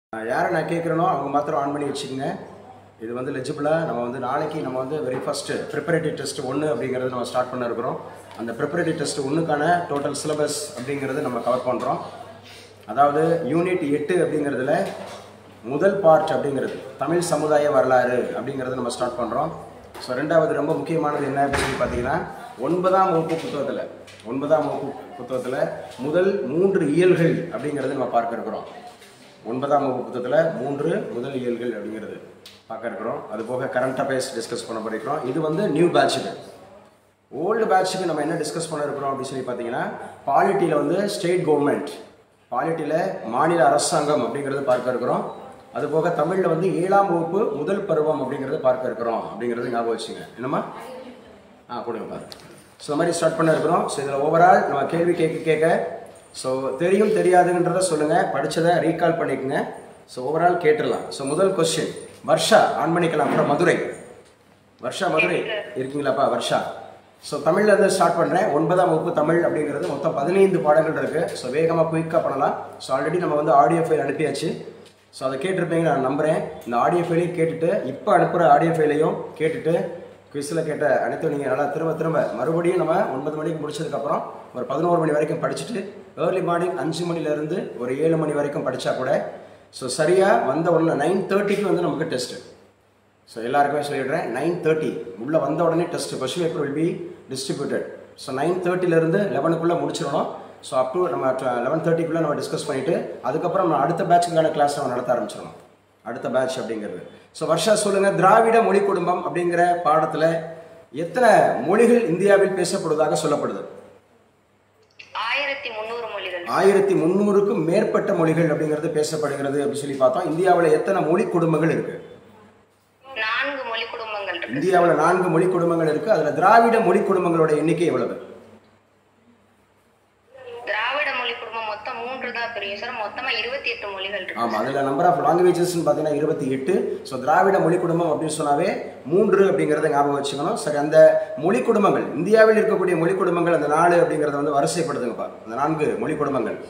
யாரை நான் கேட்குறேனோ அவங்க மாத்திரம் ஆன் பண்ணி வச்சுக்கோங்க இது வந்து லெஜிபிளாக நம்ம வந்து நாளைக்கு நம்ம வந்து வெரி ஃபஸ்ட்டு ப்ரிப்பரேட்டரி டெஸ்ட் ஒன்று அப்படிங்கிறது நம்ம ஸ்டார்ட் பண்ண இருக்கிறோம் அந்த ப்ரிப்பரேட்டரி டெஸ்ட் ஒன்றுக்கான டோட்டல் சிலபஸ் அப்படிங்கிறது நம்ம கவர் பண்ணுறோம் அதாவது யூனிட் எட்டு அப்படிங்கிறதுல முதல் பார்ட் அப்படிங்கிறது தமிழ் சமுதாய வரலாறு அப்படிங்கிறத நம்ம ஸ்டார்ட் பண்ணுறோம் ஸோ ரெண்டாவது ரொம்ப முக்கியமானது என்ன அப்படின்னு சொல்லி பார்த்தீங்கன்னா ஒன்பதாம் வகுப்பு புத்தகத்தில் ஒன்பதாம் வகுப்பு புத்தகத்தில் முதல் மூன்று இயல்கள் அப்படிங்கிறது நம்ம பார்க்க இருக்கிறோம் ஒன்பதாம் வகுப்பு புத்தகத்தில் மூன்று முதல் இயல்கள் அப்படிங்கிறது பார்க்க இருக்கிறோம் அது போக கரண்ட் அஃபேர்ஸ் டிஸ்கஸ் பண்ண போயிருக்கிறோம் இது வந்து நியூ பேட்சுக்கு ஓல்டு பேட்சுக்கு நம்ம என்ன டிஸ்கஸ் பண்ண இருக்கிறோம் அப்படின்னு சொல்லி பார்த்தீங்கன்னா பாலிட்டியில் வந்து ஸ்டேட் கவர்மெண்ட் பாலிட்டியில் மாநில அரசாங்கம் அப்படிங்கிறது பார்க்க இருக்கிறோம் அது போக தமிழில் வந்து ஏழாம் வகுப்பு முதல் பருவம் அப்படிங்கிறத பார்க்க இருக்கிறோம் அப்படிங்கிறது ஞாபகம் வச்சுங்க என்னம்மா ஆ கொடுங்க பாரு ஸோ இந்த மாதிரி ஸ்டார்ட் பண்ண இருக்கிறோம் ஸோ இதில் ஓவரால் நம்ம கேள்வி கேட்க கேட்க ஸோ தெரியும் தெரியாதுன்றத சொல்லுங்கள் படித்ததை ரீகால் பண்ணிக்கோங்க ஸோ ஓவரால் கேட்டுடலாம் ஸோ முதல் கொஸ்டின் வர்ஷா ஆன் பண்ணிக்கலாம் அப்புறம் மதுரை வர்ஷா மதுரை இருக்கீங்களாப்பா வர்ஷா ஸோ தமிழ்ல இருந்து ஸ்டார்ட் பண்ணுறேன் ஒன்பதாம் வகுப்பு தமிழ் அப்படிங்கிறது மொத்தம் பதினைந்து பாடங்கள் இருக்குது ஸோ வேகமாக குயிக்காக பண்ணலாம் ஸோ ஆல்ரெடி நம்ம வந்து ஆடியோ ஃபைல் அனுப்பியாச்சு ஸோ அதை கேட்டிருப்பீங்க நான் நம்புகிறேன் இந்த ஆடியோ ஃபைலையும் கேட்டுட்டு இப்போ அனுப்புகிற ஆடியோ ஃபைலையும் கேட்டுட்டு குவிஸில் கேட்ட அனைத்தும் நீங்கள் நல்லா திரும்ப திரும்ப மறுபடியும் நம்ம ஒன்பது மணிக்கு முடிச்சதுக்கப்புறம் ஒரு பதினோரு மணி வரைக்கும் படிச்சுட்டு ஏர்லி மார்னிங் அஞ்சு மணிலேருந்து ஒரு ஏழு மணி வரைக்கும் படித்தா கூட ஸோ சரியாக வந்த உடனே நைன் தேர்ட்டிக்கு வந்து நமக்கு டெஸ்ட்டு ஸோ எல்லாருக்குமே சொல்லிடுறேன் நைன் தேர்ட்டி உள்ளே வந்த உடனே test question paper will be distributed so nine தேர்ட்டிலேருந்து லெவனுக்குள்ளே முடிச்சிடணும் ஸோ அப் டு நம்ம லெவன் தேர்ட்டிக்குள்ளே நம்ம டிஸ்கஸ் பண்ணிவிட்டு அதுக்கப்புறம் நம்ம அடுத்த பேட்சுக்கான கிளாஸ் நம்ம நடத்த ஆரம்பிச்சிடணும் அடுத்த பேட்ச் அப்படிங்கிறது ஸோ வருஷா சொல்லுங்கள் திராவிட மொழி குடும்பம் அப்படிங்கிற பாடத்தில் எத்தனை மொழிகள் இந்தியாவில் பேசப்படுவதாக சொல்லப்படுது ஆயிரத்தி முந்நூறு மொழிகள் ஆயிரத்தி முந்நூறுக்கும் மேற்பட்ட மொழிகள் அப்படிங்கிறது பேசப்படுகிறது அப்படின்னு சொல்லி பார்த்தோம் இந்தியாவில் எத்தனை மொழி குடும்பங்கள் இருக்குது நான்கு மொழி குடும்பங்கள் இருக்கு இந்தியாவில் நான்கு மொழி குடும்பங்கள் இருக்கு அதுல திராவிட மொழி குடும்பங்களோட எண்ணிக்கை எவ்வளவு திராவிட மொழி குடும்பம் மொத்தம் மூன்று தான் பிரியும் சார் மொத்தமா இருபத்தி எட்டு மொழிகள் இருக்கு ஆமா அதுல நம்பர் ஆஃப் லாங்குவேஜஸ்னு பார்த்தீங்கன்னா இருபத்தி எட்டு ஸோ திராவிட மொழி குடும்பம் அப்படின்னு சொன்னாவே மூன்று அப்படிங்கிறத ஞாபகம் வச்சுக்கணும் சரி அந்த மொழி குடும்பங்கள் இந்தியாவில் இருக்கக்கூடிய மொழி குடும்பங்கள் அந்த நாலு அப்படிங்கிறத வந்து வரிசைப்படுத்துங்கப்பா அந்த நான்கு மொழி குடும்பங்கள்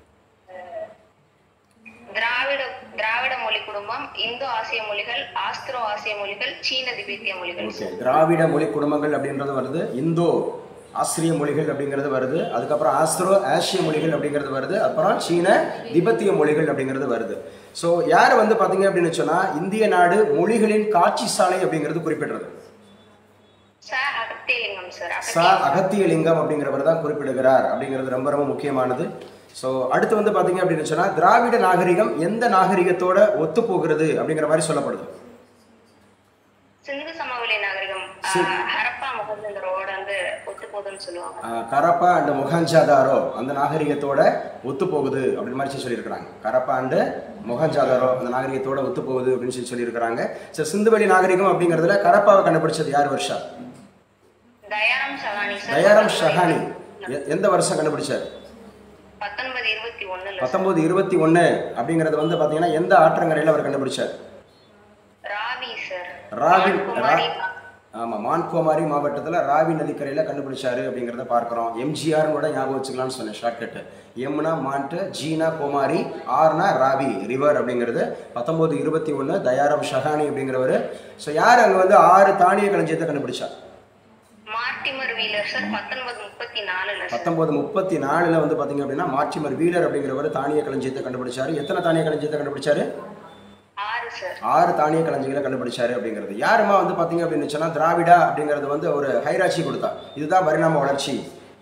திராவிட திராவிட மொழி குடும்பம் இந்தோ ஆசிய மொழிகள் ஆஸ்திரோ ஆசிய மொழிகள் சீன திபெத்திய மொழிகள் ஓகே திராவிட மொழி குடும்பங்கள் அப்படின்றது வருது இந்தோ ஆசிரிய மொழிகள் அப்படிங்கிறது வருது அதுக்கப்புறம் ஆஸ்திரோ ஆசிய மொழிகள் அப்படிங்கிறது வருது அப்புறம் சீன திபெத்திய மொழிகள் அப்படிங்கிறது வருது ஸோ யார் வந்து பார்த்தீங்க அப்படின்னு சொன்னால் இந்திய நாடு மொழிகளின் காட்சி சாலை அப்படிங்கிறது குறிப்பிடுறது சார் அகத்தியலிங்கம் சார் சா அகத்தியலிங்கம் அப்படிங்கிறவர் தான் குறிப்பிடுகிறார் அப்படிங்கிறது ரொம்ப ரொம்ப முக்கியமானது ஸோ அடுத்து வந்து பார்த்தீங்க அப்படின்னு சொன்னால் திராவிட நாகரிகம் எந்த நாகரிகத்தோட ஒத்து போகிறது அப்படிங்கிற மாதிரி சொல்லப்படுது சிந்து சமவெளி நாகரிகம் ஆஹ், ஹரப்பா முகமதுரோட வந்து ஒத்து போகுதுன்னு சொல்லுவாங்க ஆஹ் கரப்பா அண்ட் மொஹஞ்சாதாரோ அந்த நாகரிகத்தோட ஒத்து போகுது அப்படின்னு மாதிரி சொல்லி சொல்லியிருக்கிறாங்க கரப்பா அண்டு மொஹஞ்சாதாரோ அந்த நாகரிகத்தோட ஒத்து போகுது அப்படின்னு சொல்லி சொல்லியிருக்கிறாங்க ஸோ சிந்துவெளி நாகரிகம் அப்படிங்கிறதுல கரப்பாவை கண்டுபிடிச்சது யார் வருஷா தயாராம் சகானி சார் தயாரம் ஷஹானி எ- எந்த வருஷம் கண்டுபிடிச்சார் பத்தொன்பது இருபத்தி ஒண்ணுல பத்தொன்பது இருபத்தி ஒன்று அப்படிங்கிறது வந்து பார்த்தீங்கன்னா எந்த ஆற்றங்கரையில் அவர் கண்டுபிடிச்சார் ராவி சார் ராவி குமாரி ஆமாம் மான்கோமாரி மாவட்டத்தில் ராவி நதிக்கரையில் கண்டுபிடிச்சாரு அப்படிங்கிறத பார்க்குறோம் எம்ஜிஆர்னு கூட ஞாபகம் வச்சுக்கலாம்னு சொன்னேன் ஷார்ட்கட்டு எம்னா மான்ட்டு ஜீனா கோமாரி ஆர்னா ராவி ரிவர் அப்படிங்கிறது பத்தொம்போது இருபத்தி ஒன்று தயாரம் ஷஹானி அப்படிங்கிறவர் ஸோ யார் அங்கே வந்து ஆறு தானிய களஞ்சியத்தை கண்டுபிடிச்சா மார்டிமர் வீலர் சார் பத்தொன்பது முப்பத்தி நாலுல சார் பத்தொம்போது முப்பத்தி நாலில் வந்து பார்த்தீங்க அப்படின்னா மார்ச்சிமர் வீலர் அப்படிங்கிறவர் தானிய களஞ்சியத்தை கண்டுபிடிச்சாரு எத்தனை தானிய களஞ்சியத்தை கண்டுபிடிச்சாரு ஆறு சார் ஆறு தானிய களஞ்சியங்களை கண்டுபிடிச்சாரு அப்படிங்கிறது யாருமா வந்து பார்த்தீங்க அப்படின்னு சொன்னால் திராவிடா அப்படிங்கிறது வந்து ஒரு ஹைராட்சி கொடுத்தா இதுதான் பரிணாம வளர்ச்சி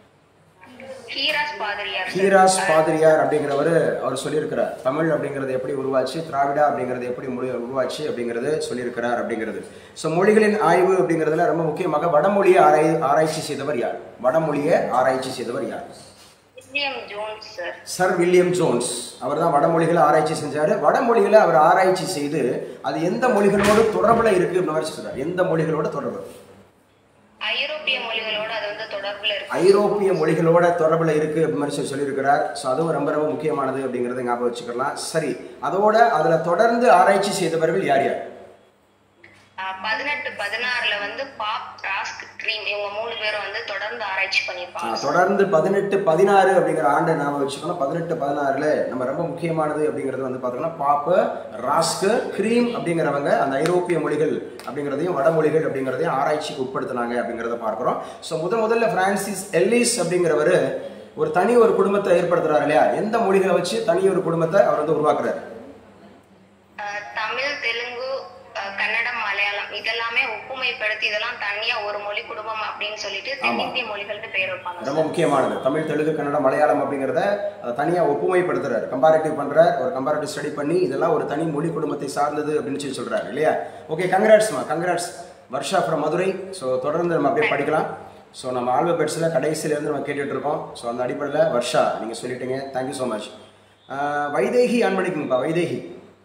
ஹீராஸ் பாதிரியார் சார். ஹீராஸ் பாதிரியார் அப்படிங்கிறவர் அவர் சொல்லியிருக்கிறார் தமிழ் அப்படிங்கிறது எப்படி உருவாச்சு திராவிடா அப்படிங்கிறது எப்படி முடி உருவாச்சு அப்படிங்கிறது சொல்லியிருக்கிறார் அப்படிங்கிறது ஸோ மொழிகளின் ஆய்வு அப்படிங்கிறதுல ரொம்ப முக்கியமாக வடமொழியை ஆராய் ஆராய்ச்சி செய்தவர் யார் வடமொழியை ஆராய்ச்சி செய்தவர் யார் William Jones sir sir William Jones அவர் தான் வடமொழிகளை ஆராய்ச்சி செஞ்சார் வடமொழிகளை அவர் ஆராய்ச்சி செய்து அது எந்த மொழிகளோடு தொடர்புல இருக்கு அப்படின்னு மாதிரி சொல்றார் எந்த மொழிகளோட தொடர்பு ஐரோப்பிய மொழிகளோட அது வந்து தொடர்புல இருக்கு ஐரோப்பிய மொழிகளோட தொடர்புல இருக்கு அப்படி மாதிரி சொல்லி சொல்லியிருக்கிறார் ஸோ அதுவும் ரொம்ப ரொம்ப முக்கியமானது அப்படிங்கிறத ஞாபகம் வச்சுக்கலாம் சரி அதோட அதுல தொடர்ந்து ஆராய்ச்சி செய்தவர்கள் யார் யார் ஆஹ் பதினெட்டு பதினாறுல வந்து பாப் ராஸ்க் க்ரீம் இவங்க மூணு பேரும் வந்து தொடர்ந்து ஆராய்ச்சி ஆ, பண்ணியிருப்பாங்க தொடர்ந்து பதினெட்டு பதினாறு அப்படிங்கிற ஆண்டை நாம வச்சுக்கணும் பதினெட்டு பதினாறுல நம்ம ரொம்ப முக்கியமானது அப்படிங்கிறது வந்து பார்த்தோம்னா பாப்பு ராஸ்கு கிரீம் அப்படிங்கிறவங்க அந்த ஐரோப்பிய மொழிகள் அப்படிங்கிறதையும் வடமொழிகள் அப்படிங்கிறதையும் ஆராய்ச்சிக்கு உட்படுத்தினாங்க அப்படிங்கிறத பார்க்குறோம் ஸோ முத முதல்ல பிரான்சிஸ் எல்லிஸ் அப்படிங்கிறவர் ஒரு தனி ஒரு குடும்பத்தை ஏற்படுத்துறாரு இல்லையா எந்த மொழிகளை வச்சு தனி ஒரு குடும்பத்தை அவர் வந்து உருவாக்குறாரு அஹ் தமிழ் தெலுங்கு அஹ் கன்னடம் மலையாளம் இதெல்லாமே ஒப்புமைப்படுத்தி இதெல்லாம் தனியா ஒரு மொழி குடும்பம் அப்படின்னு சொல்லிட்டு தென்னிந்திய மொழிகள்னு பேர் வைப்பாங்க ரொம்ப முக்கியமானது தமிழ் தெலுங்கு கன்னடம் மலையாளம் அப்படிங்கிறத அதை தனியாக ஒப்புமைப்படுத்துறாரு கம்பேரிட்டிவ் பண்றார் ஒரு கம்பேரிட்டிவ் ஸ்டடி பண்ணி இதெல்லாம் ஒரு தனி மொழி குடும்பத்தை சார்ந்தது அப்படின்னு சொல்லி சொல்றாரு இல்லையா ஓகே கங்க்ராட்ஸ்மா congrats Varsha from Madurai so தொடர்ந்து நம்ம அப்படியே படிக்கலாம் ஸோ நம்ம ஆல்பபெட்ஸில் கடைசியிலேருந்து நம்ம கேட்டுட்டு இருக்கோம் ஸோ அந்த அடிப்படையில் வர்ஷா நீங்கள் சொல்லிட்டீங்க thank you so much Vaidehi on பண்ணிக்கோங்கப்பா வைதேகி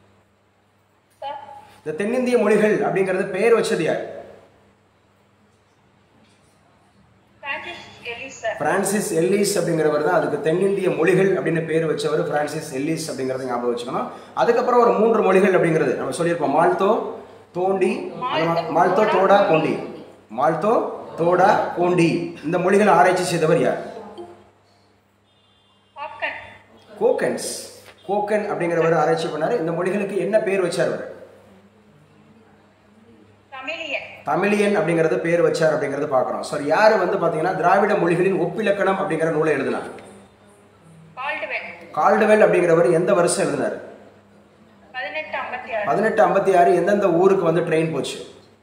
இந்த தென்னிந்திய மொழிகள் அப்படிங்கிறது பெயர் வச்சது யார் பிரான்சிஸ் எல்லிஸ் அப்படிங்கிறவர் தான் அதுக்கு தென்னிந்திய மொழிகள் அப்படின்னு பேர் வச்சவர் பிரான்சிஸ் எல்லிஸ் அப்படிங்கிறத ஞாபகம் வச்சுக்கணும் அதுக்கப்புறம் ஒரு மூன்று மொழிகள் அப்படிங்கிறது நம்ம சொல்லியிருப்போம் மால்தோ தோண்டி மால்தோ தோடா கோண்டி மால்தோ தோடா கோண்டி இந்த மொழிகளை ஆராய்ச்சி செய்தவர் யார் கோக்கன்ஸ் கோக்கன் அப்படிங்கிறவர் ஆராய்ச்சி பண்ணாரு இந்த மொழிகளுக்கு என்ன பேர் வச்சார் அவர் தமிழியன் அப்படிங்கறது பேர் வச்சார் அப்படிங்கறது பார்க்குறோம் சார் யார் வந்து பார்த்தீங்கன்னா திராவிட மொழிகளின் ஒப்பிலக்கணம் அப்படிங்கிற நூலை எழுதினார் கால்டுவெல் அப்படிங்கிறவர் எந்த வருஷம் எழுதினார் பதினெட்டு ஐம்பத்தி ஆறு எந்தெந்த ஊருக்கு வந்து ட்ரெயின் போச்சு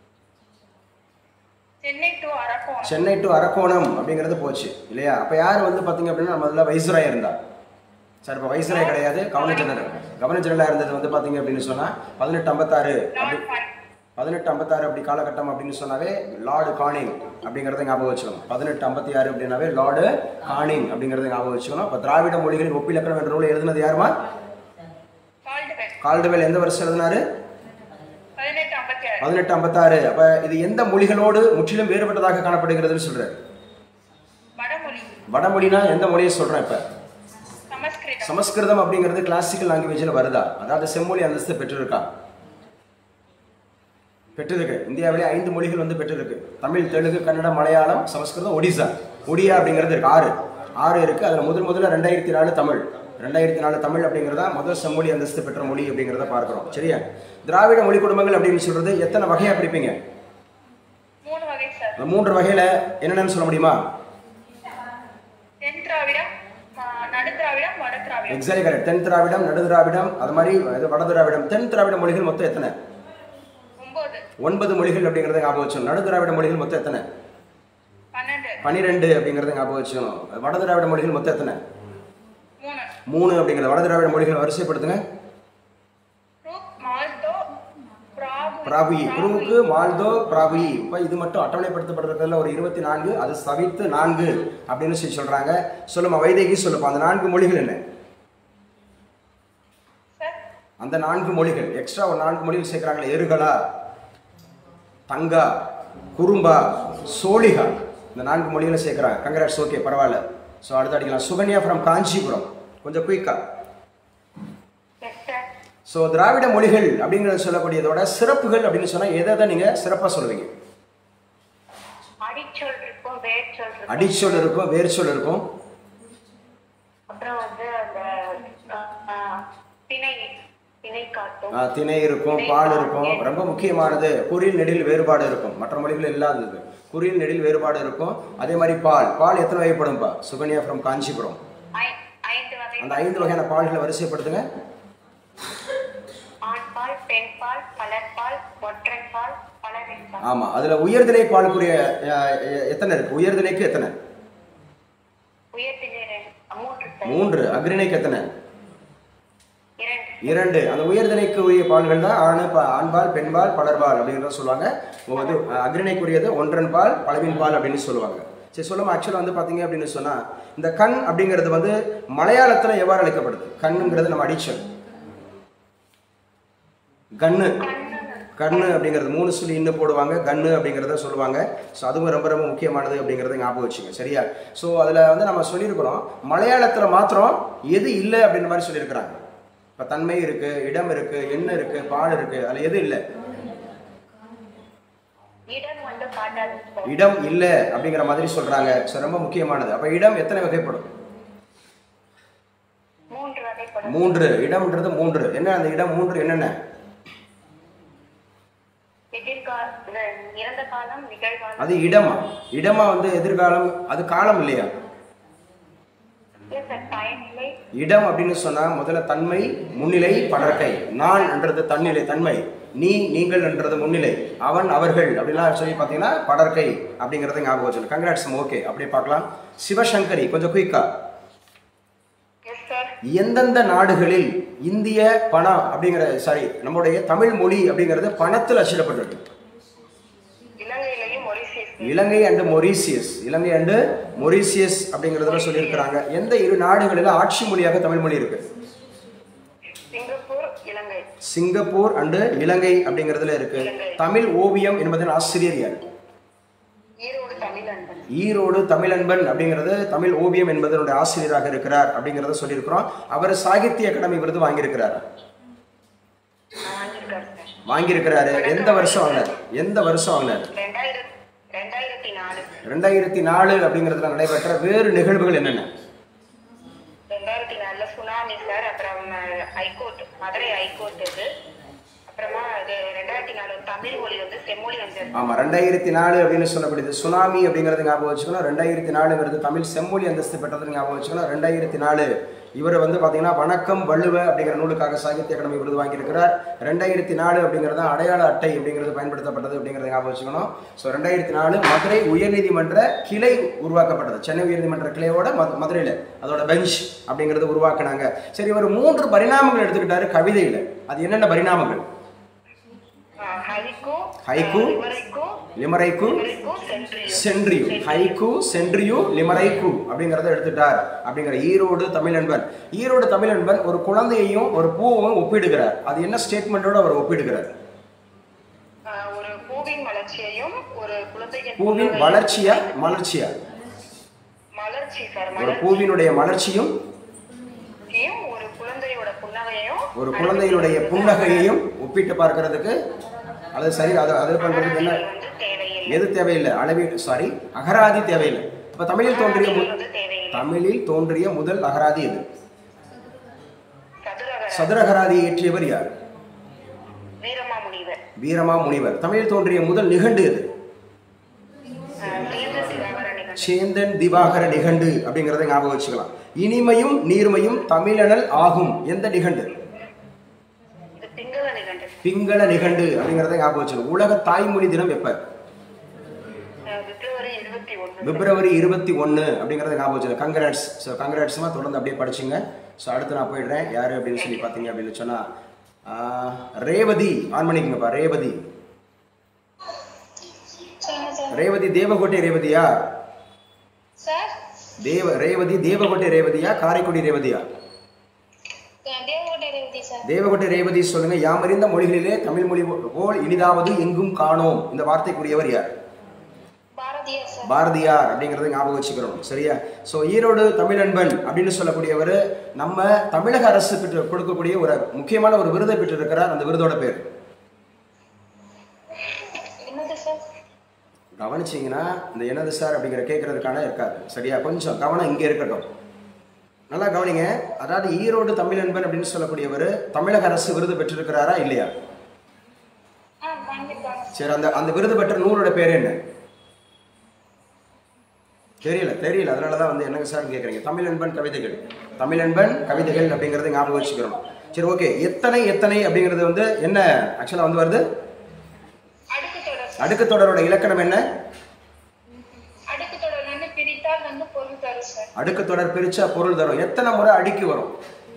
சென்னை டு அரக்கோணம் சென்னை டு அரக்கோணம் அப்படிங்கிறது போச்சு இல்லையா அப்போ யார் வந்து பார்த்தீங்க அப்படின்னா முதல்ல வைஸ்ராய் இருந்தா சார் இப்போ வைஸ்ராய் கிடையாது கவர்னர் ஜெனரல் கவர்னர் ஜெனரலாக இருந்தது வந்து பார்த்தீங்க அப்படின்னு சொன்னால் பதினெட்டு ஐம்பத்தாறு அப்படி பதினெட்டு ஐம்பத்தாறு அப்படி காலகட்டம் அப்படின்னு சொன்னாவே லார்டு கானிங் அப்படிங்கிறத ஞாபகம் வச்சுக்கணும் பதினெட்டு ஐம்பத்தி ஆறு அப்படின்னாவே லார்டு கானிங் அப்படிங்கிறத ஞாபகம் வச்சுக்கணும் அப்போ திராவிட மொழிகளின் ஒப்பிலக்கணம் என்ற நூலை எழுதினது யாருமா கால்டுவெல் கால்டுவெல் எந்த வருஷம் எழுதினாரு பதினெட்டு ஐம்பத்தி ஆறு பதினெட்டு ஐம்பத்தாறு அப்போ இது எந்த மொழிகளோடு முற்றிலும் வேறுபட்டதாக காணப்படுகிறதுன்னு சொல்றாரு வடமொழி வடமொழினா எந்த மொழியை சொல்றேன் இப்போ சமஸ்கிருதம் சமஸ்கிருதம் அப்படிங்கிறது கிளாசிக்கல் லாங்குவேஜில் வருதா அதாவது செம்மொழி அந்தஸ்து பெற்றிருக்கா பெற்றிருக்கு இந்தியாவிலே ஐந்து மொழிகள் வந்து பெற்றிருக்கு தமிழ் தெலுங்கு கன்னடம் மலையாளம் சமஸ்கிருதம் ஒடிசா ஒடியா அப்படிங்கிறது இருக்கு ஆறு ஆறு இருக்கு அதில் முதல் முதல்ல ரெண்டாயிரத்தி நாலு தமிழ் ரெண்டாயிரத்தி நாலு தமிழ் அப்படிங்கிறதா முதல் செம்மொழி அந்தஸ்து பெற்ற மொழி அப்படிங்கிறத பார்க்குறோம் சரியா திராவிட மொழி குடும்பங்கள் அப்படின்னு சொல்றது எத்தனை வகையா பிரிப்பீங்க மூணு வகை சார் இந்த மூன்று வகையில என்னென்னு சொல்ல முடியுமா தென் திராவிடம் ஆ, நடு திராவிடம் வட திராவிடம் எக்ஸாக்ட்லி கரெக்ட் தென் திராவிடம் நடு திராவிடம் அது மாதிரி இது வட திராவிடம் தென் திராவிட மொழிகள் மொத்தம் எத்தனை ஒன்பது ஒன்பது மொழிகள் அப்படிங்கிறத ஞாபகம் வச்சுக்கணும் நடு திராவிட மொழிகள் மொத்தம் எத்தனை பன்னெண்டு பன்னிரெண்டு அப்படிங்கிறத ஞாபகம் வச்சுக்கணும் வட திராவிட மொழிகள் மொத்தம் எத்தனை மூணு மூணு அப்படிங்கிறத வட திராவிட மொழிகள் வரிசைப்படுத்துங்க ரூப் மால்தோ பிராகு பிராகுயி குருவுக்கு மால்தோ பிராகுயி இப்போ இது மட்டும் அட்டவணைப்படுத்தப்படுறதுல ஒரு இருபத்தி நான்கு அது தவிர்த்து நான்கு அப்படின்னு சொல்லி சொல்றாங்க சொல்லுமா வைதேகி சொல்லுப்பா அந்த நான்கு மொழிகள் என்ன சார் அந்த நான்கு மொழிகள் எக்ஸ்ட்ரா ஒரு நான்கு மொழிகள் சேர்க்குறாங்களே எருகலா தங்கா குறும்பா சோழிகா இந்த நான்கு மொழிகளை சேர்க்குறாங்க கங்கராட்ஸ் ஓகே பரவாயில்ல ஸோ அடுத்து அடிக்கலாம் சுகன்யா ஃப்ரம் காஞ்சிபுரம் கொஞ்சம் குயிக்கா எஸ் சார் ஸோ திராவிட மொழிகள் அப்படிங்கிறத சொல்லக்கூடியதோட சிறப்புகள் அப்படின்னு சொன்னால் எதை தான் நீங்கள் சிறப்பாக சொல்லுவீங்க அடிச்சொல் இருக்கும் வேர்ச்சொல் இருக்கும் அடிச்சொல் இருக்கும் வேர்ச்சொல் இருக்கும் அப்புறம் வந்து அந்த ஆஹ், திணை திணை காட்டும் ஆ, திணை இருக்கும் பால் இருக்கும் ரொம்ப முக்கியமானது குறில் நெடில் வேறுபாடு இருக்கும் மற்ற மொழிகள் இல்லாதது குறில் நெடில் வேறுபாடு இருக்கும் அதே மாதிரி பால் பால் எத்தனை வகைப்படும்பா சுகன்யா ஃப்ரம் காஞ்சிபுரம் ஐ- ஐந்து வகை அந்த ஐந்து வகையான பால்களை வரிசைப்படுத்துங்க ஆண் பால் பெண் பால் பலர்பால் ஒற்றை பால் பலரின் பால் ஆமா அதுல உயர்திணை பாலுக்குரிய அஹ், எ- எத்தனை இருக்கு உயர்திணைக்கு எத்தனை உயர்த்தினை ரெண்டு மூன்று சார் மூன்று அக்ரிணைக்கு எத்தனை இரண்டு இரண்டு அந்த உயர்திணைக்கு உரிய பால்கள் தான் ஆணு பா- ஆண்பால் பெண்பால் பலர்பால் அப்படின்றத சொல்லுவாங்க இது அஹ், அக்ரிணைக்குரியது ஒன்றன் பால் பலவின் பால் அப்படின்னு சொல்லுவாங்க சரி சொல்லுமா ஆக்சுவலாக வந்து பார்த்தீங்க அப்படின்னு சொன்னா இந்த கண் அப்படிங்கிறது வந்து மலையாளத்துல எவ்வாறு அழைக்கப்படுது கண்ணுங்கிறது நம்ம அடிச்சல் கண்ணு கண்ணு அப்படிங்கிறது மூணு சொல்லி இன்னும் போடுவாங்க கண்ணு அப்படிங்கிறத சொல்லுவாங்க ஸோ அதுவும் ரொம்ப ரொம்ப முக்கியமானது அப்படிங்கிறத ஞாபகம் வச்சுங்க சரியா ஸோ அதில் வந்து நம்ம சொல்லியிருக்கிறோம் மலையாளத்தில் மாத்திரம் எது இல்லை அப்படின்ற மாதிரி சொல்லியிருக்கிறாங்க இப்போ தன்மை இருக்கு இடம் இருக்கு எண்ணெய் இருக்கு பால் இருக்கு அதில் எது இல்லை பத்தாது சார் இடம் இல்லை அப்படிங்கிற மாதிரி சொல்றாங்க ஸோ ரொம்ப முக்கியமானது அப்ப இடம் எத்தனை வகைப்படும் மூன்று வகைப்படும் மூன்று இடம்ன்றது மூன்று என்ன அந்த இடம் மூன்று என்னென்ன எதிர்கால இந்த இறந்த காலம் நிகழ்காலம் அது இடமா இடமா வந்து எதிர்காலம் அது காலம் இல்லையா இல்ல சார் பயனில்லை இடம் அப்படின்னு சொன்னா முதல்ல தன்மை முன்னிலை படற்கை நான் என்றது தன்னிலை தன்மை நீ நீங்கள் என்றது முன்னிலை அவன் அவர்கள் அப்படிலாம் சொல்லி பார்த்தீங்கன்னா படற்கை அப்படிங்கிறது ஞாபகம் வச்சு கங்க்ராட்ஸ் ஓகே அப்படியே பார்க்கலாம் சிவசங்கரி கொஞ்சம் குயிக்கா எஸ் சார் எந்தெந்த நாடுகளில் இந்திய பணம் அப்படிங்கிற சாரி நம்முடைய தமிழ் மொழி அப்படிங்கிறது பணத்தில் அச்சிடப்பட்டிருக்கு இலங்கையிலையும் Mauritius Ilangai and Mauritius Ilangai and Mauritius அப்படிங்கிறதுல சொல்லியிருக்கிறாங்க எந்த இரு நாடுகளில் ஆட்சி மொழியாக தமிழ் மொழி இருக்கு Singapore Ilangai Singapore and Ilangai அப்படிங்கிறதுல இருக்கு தமிழ் ஓவியம் என்பதன் ஆசிரியர் யார் ஈரோடு தமிழன்பன் ஈரோடு தமிழன்பன் அப்படிங்கிறது தமிழ் ஓவியம் என்பதனுடைய ஆசிரியராக இருக்கிறார் அப்படிங்கிறத சொல்லியிருக்கிறோம் அவர் சாகித்ய அகாடமி விருது வாங்கியிருக்கிறார் வாங்கியிருக்காரு சார் வாங்கியிருக்கிறாரு எந்த வருஷம் வாங்கினார் எந்த வருஷம் வாங்கினார் ரெண்டாயிரத்தி ரெண்டாயிரத்தி நாலு ரெண்டாயிரத்தி நாலு அப்படிங்கிறதுல நடைபெற்ற வேறு நிகழ்வுகள் என்னென்ன ரெண்டாயிரத்தி நாலுல சுனாமி சார் அப்புறம் ஹைகோர்ட் மதுரை ஹைகோர்ட் இது அப்புறமா இது ரெண்டாயிரத்தி நாலு தமிழ் மொழி வந்து செம்மொழி வந்தது ஆமா ரெண்டாயிரத்தி நாலு அப்படின்னு சொல்லக்கூடியது சுனாமி அப்படிங்கிறது ஞாபகம் வச்சுக்கணும் ரெண்டாயிரத்தி நாலுங்கிறது தமிழ் செம்மொழி அந்தஸ்து பெற்றது ஞாபகம் வச்சுக்கணும் ரெண்டாயிரத்தி நாலு இவர் வந்து பார்த்தீங்கன்னா வணக்கம் வள்ளுவ அப்படிங்கிற நூலுக்காக சாகித்ய அகாடமி விருது வாங்கியிருக்கிறார் ரெண்டாயிரத்தி நாலு அப்படிங்கிறது அடையாள அட்டை அப்படிங்கிறது பயன்படுத்தப்பட்டது அப்படிங்கிறத ஞாபகம் வச்சுக்கணும் ஸோ ரெண்டாயிரத்தி நாலு மதுரை உயர்நீதிமன்ற கிளை உருவாக்கப்பட்டது சென்னை உயர்நீதிமன்ற கிளையோட மது மதுரையில் அதோட பெஞ்ச் அப்படிங்கிறது உருவாக்குனாங்க சரி இவர் மூன்று பரிணாமங்கள் எடுத்துக்கிட்டாரு கவிதையில் அது என்னென்ன பரிணாமங்கள் ஹைகோ ஹைக்கூ, லிமரைக்கோ லிமரைக்கு லிமரைக்கோ சென்ட்ரியோ சென்ட்ரியு ஹைக்கு சென்ட்ரியு லிமரைக்கு அப்படிங்கிறத எடுத்துட்டார் அப்படிங்கிற ஈரோடு தமிழன்பன் ஈரோடு தமிழன்பன் ஒரு குழந்தையையும் ஒரு பூவும் ஒப்பிடுகிறார் அது என்ன ஸ்டேட்மெண்ட்டோட அவர் ஒப்பிடுகிறார் ஆஹ் ஒரு பூவின் வளர்ச்சியையும் ஒரு குழந்தையின் பூவின் புன்னகையும் வளர்ச்சியா மலர்ச்சியா மலர்ச்சி சார் ஒரு பூவினுடைய மலர்ச்சியும் மலர்ச்சியும் ஒரு குழந்தையோட புன்னகையும் ஒரு குழந்தையினுடைய புன்னகையையும் ஒப்பிட்டு பார்க்கறதுக்கு அது சரி அது அது பண்றதுக்கு என்ன வந்து தேவையில்லை எது தேவையில்லை அளவி சாரி அகராதி தேவையில்லை அப்ப தமிழில் தோன்றிய மு- வந்து தேவையில்லை தமிழில் தோன்றிய முதல் அகராதி எது சதுரகர சதுரகராதி இயற்றியவர் யார் வீரமா முனிவர் வீரமா முனிவர் தமிழில் தோன்றிய முதல் நிகண்டு எது ஆஹ் சேந்த சிதாவர நிகழ்ச்சி சேந்தன் திவாகர நிகண்டு அப்படிங்கிறத ஞாபகம் வச்சுக்கலாம் இனிமையும் நீர்மையும் தமிழனல் ஆகும் எந்த நிகண்டு இது பிங்கள நிகழ்ச்சி பிங்கள நிகண்டு அப்படிங்கிறத ஞாபகம் வச்சுக்கணும் உலக தாய்மொழி தினம் எப்ப ஆஹ் பிப்ரவரி இருபத்தி ஒண்ணு பிப்ரவரி இருபத்தி ஒன்று அப்படிங்கிறத ஞாபகம் வச்சுக்கணும் கங்கராட்ஸ் ஸோ கங்கராட்ஸுமா தொடர்ந்து அப்படியே படிச்சுங்க ஸோ அடுத்து நான் போயிடுறேன் யார் அப்படின்னு சொல்லி பார்த்தீங்க அப்படின்னு சொன்னால் ரேவதி ஆன் பண்ணிக்கங்கப்பா ரேவதி சொல்லுங்க சார் ரேவதி தேவகோட்டை ரேவதியா சார் தேவ ரேவதி தேவகோட்டை ரேவதியா காரைக்குடி ரேவதியா தேவகோட்டை ரேவதி சார் தேவகோட்டை ரேவதி சொல்லுங்க யாமறிந்த மொழிகளிலே தமிழ் மொழி போல் இனிதாவது எங்கும் காணோம் இந்த வார்த்தைக்குரியவர் யார் பாரதியார் சார் பாரதியார் அப்படிங்கறத ஞாபகம் வச்சுக்கிறோம் சரியா ஸோ ஈரோடு தமிழன்பன் அப்படின்னு சொல்லக்கூடியவர் நம்ம தமிழக அரசு பெற்று கொடுக்கக்கூடிய ஒரு முக்கியமான ஒரு விருதை பெற்றிருக்கிறார் அந்த விருதோட பேர் என்னது சார் கவனிச்சிங்கன்னா இந்த என்னது சார் அப்படிங்கிற கேட்கறதுக்கான இருக்காது சரியா கொஞ்சம் கவனம் இங்கே இருக்கட்டும் நல்லா கவனிங்க அதாவது ஈரோடு தமிழன்பன் அப்படின்னு சொல்லக்கூடியவர் தமிழக அரசு விருது பெற்றிருக்கிறாரா இல்லையா ஆ வாங்கியிருக்காங்க சரி அந்த அந்த விருது பெற்ற நூலோட பேர் என்ன தெரியல தெரியல அதனால தான் வந்து என்னங்க சார் கேட்குறீங்க தமிழன்பன் கவிதைகள் தமிழன்பன் கவிதைகள் அப்படிங்கிறது ஞாபகம் வச்சுக்கிறோம் சரி ஓகே எத்தனை எத்தனை அப்படிங்கிறது வந்து என்ன ஆக்சுவலாக வந்து வருது அடுக்கு தொடர் அடுக்கு தொடரோட இலக்கணம் என்ன அடுக்கு தொடர் வந்து பிரித்தால் வந்து பொருள் தரும் சார் அடுக்கு தொடர் பிரிச்சா பொருள் தரும் எத்தனை முறை அடுக்கி வரும்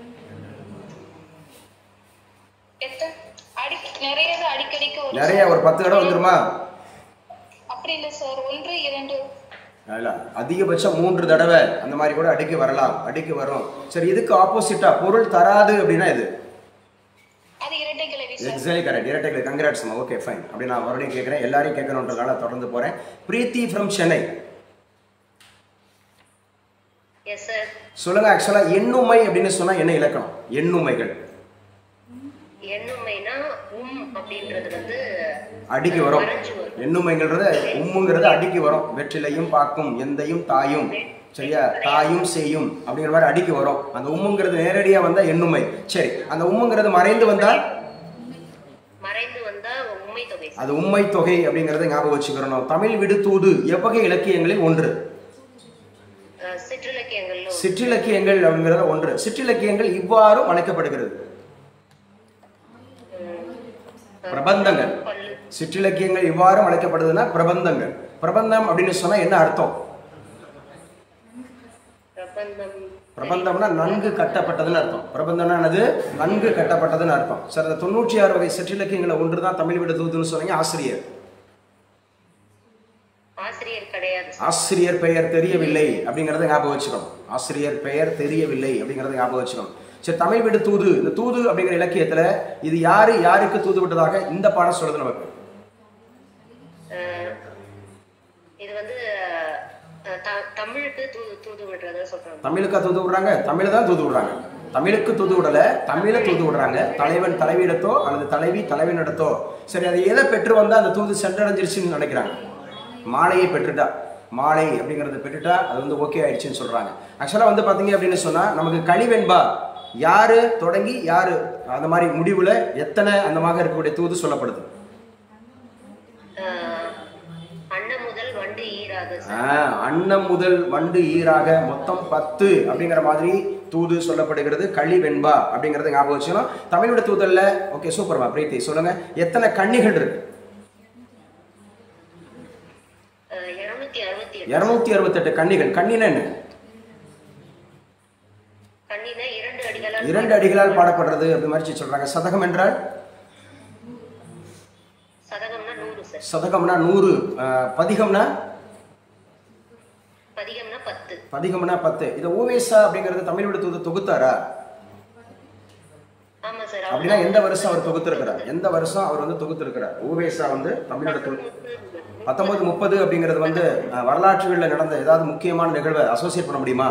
எத்தனை அடிக்க நிறைய அடிக்கடிக்கு ஒரு நிறைய ஒரு பத்து தடவை வந்துருமா அப்படி இல்லை சார் ஒன்று இரண்டு இல்ல அதிகபட்சம் மூன்று தடவை அந்த மாதிரி கூட அடுக்கி வரலாம் அடுக்கி வரும் சரி இதுக்கு ஆப்போசிட்டா பொருள் தராது அப்படின்னா இது அது இரட்டை கிளவி சார் எக்ஸாக்ட்லி கரெக்ட் இரட்டைகள் கங்க்ராட்ஸ்மா ஓகே ஃபைன் அப்படி நான் மறுபடியும் கேட்குறேன் எல்லாரையும் கேட்கணுன்றதால தொடர்ந்து போகிறேன் Preethi from Chennai yes sir சொல்லுங்க ஆக்சுவலாக எண்ணுமை அப்படின்னு சொன்னால் என்ன இலக்கணம் எண்ணுமைகள் எண்ணுமைனா உம் அப்படின்றது வந்து அடிக்கு வரும் மறைஞ்சு வரும். எண்ணுமைங்கிறது உம்முங்கிறது அடிக்கு வரும் வெற்றிலையும் பாக்கும் எந்தையும் தாயும் சரியா தாயும் செய்யும் அப்படிங்கிற மாதிரி அடிக்கு வரும் அந்த உம்முங்கிறது நேரடியா வந்தா எண்ணுமை சரி அந்த உம்முங்கிறது மறைந்து வந்தா மறைந்து வந்தா உண்மை தொகை அது உம்மை தொகை அப்படிங்கறத ஞாபகம் வச்சுக்கிறணும் தமிழ் விடுதூது எவ்வகை இலக்கியங்களில் ஒன்று அஹ், சிற்றிலக்கியங்கள்ல ஒரு- சிற்றிலக்கியங்கள் அப்படிங்கிறது ஒன்று சிற்றிலக்கியங்கள் இவ்வாறும் அழைக்கப்படுகிறது பிரபந்தங்கள் பல்லு சிற்றிலக்கியங்கள் இவ்வாறும் அழைக்கப்படுதுன்னா பிரபந்தங்கள் பிரபந்தம் அப்படின்னு சொன்னா என்ன அர்த்தம் பிரபந்தம் பிரபந்தம்னா நன்கு கட்டப்பட்டதுன்னு அர்த்தம் பிரபந்தம்னா என்னது நன்கு கட்டப்பட்டதுன்னு அர்த்தம் சார் அந்த தொண்ணூற்றி ஆறு வகை சிற்றிலக்கியங்களை ஒன்று தான் தமிழ் விட தூதுன்னு சொன்னீங்க ஆசிரியர் ஆசிரியர் கிடையாது சார். ஆசிரியர் பெயர் தெரியவில்லை அப்படிங்கறத ஞாபகம் வச்சுக்கணும் ஆசிரியர் பெயர் தெரியவில்லை அப்படிங்கறத ஞாபகம் வச்சுக்கணும் சரி தமிழ் விடு தூது இந்த தூது அப்படிங்கிற இலக்கியத்துல இது யாரு யாருக்கு தூது விட்டதாக இந்த பாடம் சொல்லுது நமக்கு அஹ், இது வந்து அஹ், த- தமிழுக்கு தூது தூது விடுறத சொல்றாங்க தமிழுக்கா தூது விடுறாங்க தமிழ் தான் தூது விடுறாங்க தமிழுக்கு தூது விடல தமிழை தூது விடுறாங்க தலைவன் தலைவியிடத்தோ அல்லது தலைவி தலைவனிடத்தோ சரி அதை எதை பெற்று வந்தா அந்த தூது சென்றடைஞ்சிருச்சுன்னு நினைக்கிறாங்க மாலையை பெற்றுட்டா மாலை அப்படிங்கறத பெற்றுட்டா அது வந்து ஓகே ஆயிடுச்சுன்னு சொல்றாங்க ஆக்சுவலா வந்து பாத்தீங்க அப்படின்னு சொன்னா நமக்கு கழிவென்பா யாரு தொடங்கி யாரு அந்த மாதிரி முடிவுல எத்தனை அந்த மாதிரி இருக்கக்கூடிய தூது சொல்லப்படுது அஹ், அன்னம் முதல் வண்டு ஈராது சார். ஆஹ், அன்னம் முதல் வண்டு ஈராக மொத்தம் பத்து அப்படிங்கிற மாதிரி தூது சொல்லப்படுகிறது களி வெண்பா அப்படிங்கறத ஞாபகம் வச்சுக்கணும் தமிழோட தூதல்ல ஓகே சூப்பர்மா பிரீத்தி சொல்லுங்க எத்தனை கன்னிகள் இருக்கு அஹ், இருநூத்தி அறுபத்தி எட்டு இருநூத்தி அறுபத்தெட்டு கன்னிகள் கன்னினா என்ன கண்ணின இரண்டு அடிகளால் இரண்டு அடிகளால் பாடப்படுறது அப்படி மாதிரி சொல்றாங்க சதகம் என்றால் சதகம்னா நூறு சார் சதகம்னா நூறு ஆஹ், பதிகம்னா பதிகம்னா பத்து பதிகம்னா பத்து இதை ஓவேசா அப்படிங்கிறது தமிழோட தூது தொகுத்தாரா ஆமா சார் அப்படின்னா எந்த வருஷம் அவர் தொகுத்திருக்கிறார் எந்த வருஷம் அவர் வந்து தொகுத்திருக்கிறார் ஓவேசா வந்து தமிழோட தூது பத்தொன்பது முப்பது அப்படிங்கிறது வந்து அஹ், வரலாற்றுகளில் நடந்த ஏதாவது முக்கியமான நிகழ்வை அசோசியேட் பண்ண முடியுமா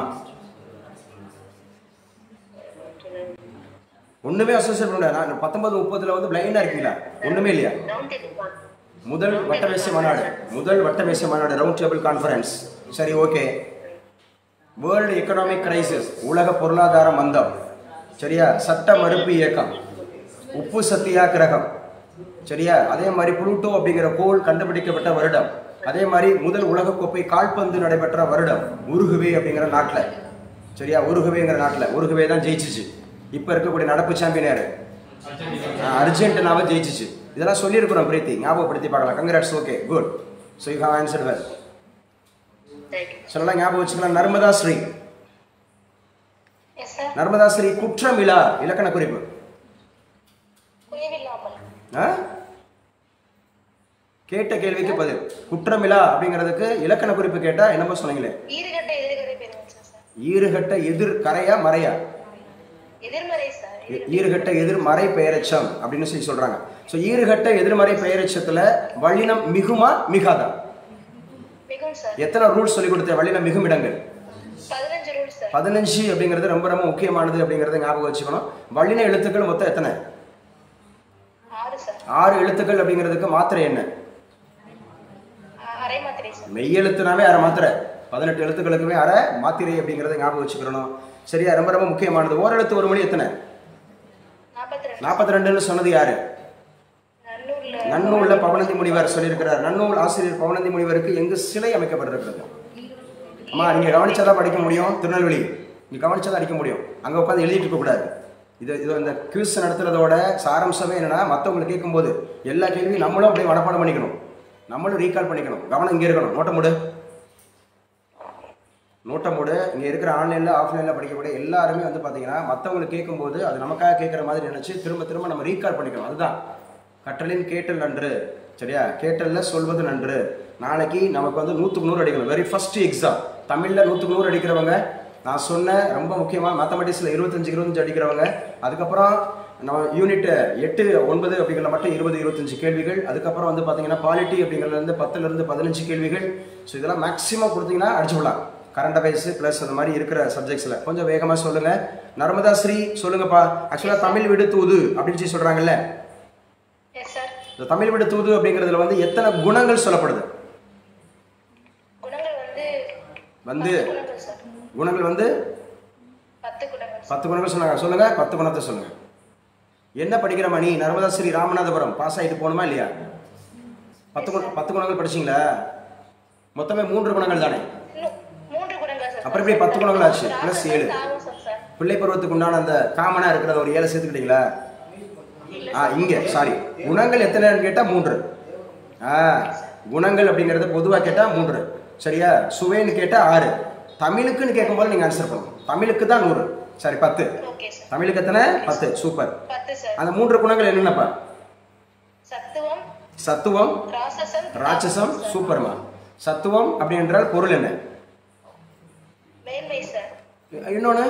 ஒண்ணுமே அசோசியேட் பண்ண முடியாது நான் பத்தொன்பது முப்பதுல வந்து பிளைண்டா இருக்கீங்களா ஒண்ணுமே இல்லையா ரவுண்ட் டேபிள் முதல் வட்டமேசை மாநாடு முதல் வட்டமேசை மாநாடு ரவுண்ட் டேபிள் கான்ஃபரன்ஸ் சரி ஓகே வேர்ல்டு எக்கனாமிக் கிரைசிஸ் உலக பொருளாதார மந்தம் சரியா சட்ட மறுப்பு இயக்கம் உப்பு சத்தியாகிரகம் சரியா அதே மாதிரி புளூட்டோ அப்படிங்கிற கோள் கண்டுபிடிக்கப்பட்ட வருடம் அதே மாதிரி முதல் உலகக்கோப்பை கால்பந்து நடைபெற்ற வருடம் உருகுவே அப்படிங்கிற நாட்டில் சரியா உருகுவேங்கிற நாட்டில் உருகுவே தான் ஜெயிச்சிச்சு இப்போ இருக்கக்கூடிய நடப்பு சாம்பியன் யாரு ஆஹ் அர்ஜென்டினாவை ஜெயிச்சிச்சு இதெல்லாம் சொல்லியிருக்கிறோம் பிரீத்தி ஞாபகப்படுத்தி பார்க்கலாம் congrats okay good so you have answer well thank you சொல்லலாம் ஞாபகம் வச்சுக்கலாம் நர்மதா ஸ்ரீ எஸ் சார் நர்மதா ஸ்ரீ குற்றமிலா இலக்கண குறிப்பு குயவில்லாமல் ஆ? கேட்ட கேள்விக்கு பதில் குற்றமிலா அப்படிங்கிறதுக்கு இலக்கண குறிப்பு கேட்டா என்னமோ சொன்னீங்களே ஈறுகட்ட எதிர்கதை பெருமிச்சம் சார் ஈறுகட்ட எதிர் கரையா மறையா எதிர்மறை சார் ஈ- ஈறுகட்ட எதிர்மறை பெயரெச்சம் அப்படின்னு சொல்லி சொல்றாங்க ஸோ ஈறுகட்ட எதிர்மறை பெயரெச்சத்துல வல்லினம் மிகுமா மிகாதா மிகும் சார் எத்தனை ரூல்ஸ் சொல்லி கொடுத்த வல்லினம் மிகும் இடங்கள் பதினஞ்சு ரூல் சார் பதினஞ்சு அப்படிங்கிறது ரொம்ப ரொம்ப முக்கியமானது அப்படிங்கிறத ஞாபகம் வச்சுக்கணும் வல்லின எழுத்துக்கள் மொத்தம் எத்தனை ஆறு சார் ஆறு எழுத்துக்கள் அப்படிங்கிறதுக்கு மாத்திரை என்ன அ- அரை மாத்திரை சார் மெய் எழுத்துனாவே அரை மாத்திரை பதினெட்டு எழுத்துக்களுக்குமே அரை மாத்திரை அப்படிங்கிறத ஞாபகம் வச்சுக்கிறணும் சரியா ரொம்ப ரொம்ப முக்கியமானது ஓரெழுத்து ஒரு மொழி எத்தனை நாற்பத்தி ரெண்டு நாற்பத்தி ரெண்டுன்னு சொன்னது யாரு நல்லூர்ல நன்னூல்ல பவனந்தி முனிவர் சொல்லியிருக்கிறார் நன்னூல் ஆசிரியர் பவனந்தி முனிவருக்கு எங்கு சிலை அமைக்கப்பட்டிருக்கிறது அம்மா நீங்க கவனிச்சாதான் படிக்க முடியும் திருநெல்வேலி நீங்க கவனிச்சாதான் அடிக்க முடியும் அங்க உட்காந்து எழுதிட்டு இருக்க கூடாது இது இது இந்த குவிஸ் நடத்துறதோட சாராம்சமே என்னன்னா மற்றவங்களை கேட்கும்போது எல்லா கேள்வியும் நம்மளும் அப்படியே மனப்பாடம் பண்ணிக்கணும் நம்மளும் ரீகால் பண்ணிக்கணும் கவனம் இங்கே இருக்கணும் நோட்டம் மூடு நோட்டம் போடு இங்கே இருக்கிற ஆன்லைனில் ஆஃப்லைனில் படிக்கக்கூடிய எல்லாருமே வந்து பார்த்தீங்கன்னா மற்றவங்களுக்கு கேட்கும்போது அது நமக்காக கேட்குற மாதிரி நினச்சி திரும்ப திரும்ப நம்ம ரீகால் பண்ணிக்கணும் அதுதான் கற்றலின் கேட்டல் நன்று சரியா கேட்டல்ல சொல்வது நன்று நாளைக்கு நமக்கு வந்து நூற்றுக்கு நூறு அடிக்கணும் வெரி ஃபர்ஸ்ட் எக்ஸாம் தமிழில் நூற்றுக்கு நூறு அடிக்கிறவங்க நான் சொன்ன ரொம்ப முக்கியமாக மேத்தமெட்டிக்ஸில் இருபத்தஞ்சு இருபத்தஞ்சு அடிக்கிறவங்க அதுக்கப்புறம் நம்ம யூனிட் எட்டு ஒன்பது அப்படிங்கிற மட்டும் இருபது இருபத்தஞ்சு கேள்விகள் அதுக்கப்புறம் வந்து பார்த்தீங்கன்னா பாலிட்டி அப்படிங்கிறதுலேருந்து பத்துலேருந்து பதினஞ்சு கேள்விகள் ஸோ இதெல்லாம் மேக்ஸிமம் கொடுத்தீங்கன்னா அடிச்சு விடலாம் கரண்ட் அஃபேர்ஸ் ப்ளஸ் அந்த மாதிரி இருக்கிற சப்ஜெக்ட்ஸில் கொஞ்சம் வேகமாக சொல்லுங்கள் நர்மதா ஸ்ரீ சொல்லுங்கப்பா ஆக்சுவலாக தமிழ் விடு தூது அப்படின்னு சொல்லி சொல்கிறாங்கல்ல எஸ் சார் இந்த தமிழ் விடு தூது அப்படிங்கிறதுல வந்து எத்தனை குணங்கள் சொல்லப்படுது குணங்கள் வந்து வந்து பத்து குணங்கள் சார் குணங்கள் வந்து பத்து குணங்கள் சார். பத்து குணங்கள் சொன்னாங்க சொல்லுங்க பத்து குணத்தை சொல்லுங்க என்ன படிக்கிற மணி நர்மதா ஸ்ரீ ராமநாதபுரம் பாஸ் ஆகிட்டு போகணுமா இல்லையா பத்து குண பத்து குணங்கள் படிச்சீங்களா மொத்தமே மூன்று குணங்கள் தானே இன்னும் மூன்று குணங்கள் சார் அப்புறம் எப்படி பத்து குணங்கள் ஆச்சு? Plus ஏழு. தாமசம் சார் பிள்ளை பருவத்துக்கு உண்டான அந்த காமனாக இருக்கிறத ஒரு ஏழை சேர்த்துக்கிட்டீங்களா ஆ இங்கே சாரி குணங்கள் எத்தனைன்னு கேட்டால் மூன்று ஆ குணங்கள் அப்படிங்கிறது பொதுவாக கேட்டால் மூன்று சரியா சுவைன்னு கேட்டால் ஆறு தமிழுக்குன்னு கேட்கும்போது நீங்கள் ஆன்சர் பண்ணணும் தமிழுக்கு தான் நூறு சரி பத்து ஓகே சார் தமிழுக்கு எத்தனை பத்து சூப்பர் பத்து சார் அந்த மூன்று குணங்கள் என்னென்னப்பா சத்துவம் சத்துவம் ராசசம் ராட்சசம் சூப்பர்மா சத்துவம் அப்படி என்றால் பொருள் என்ன மேன்மை சார் இன்னொன்று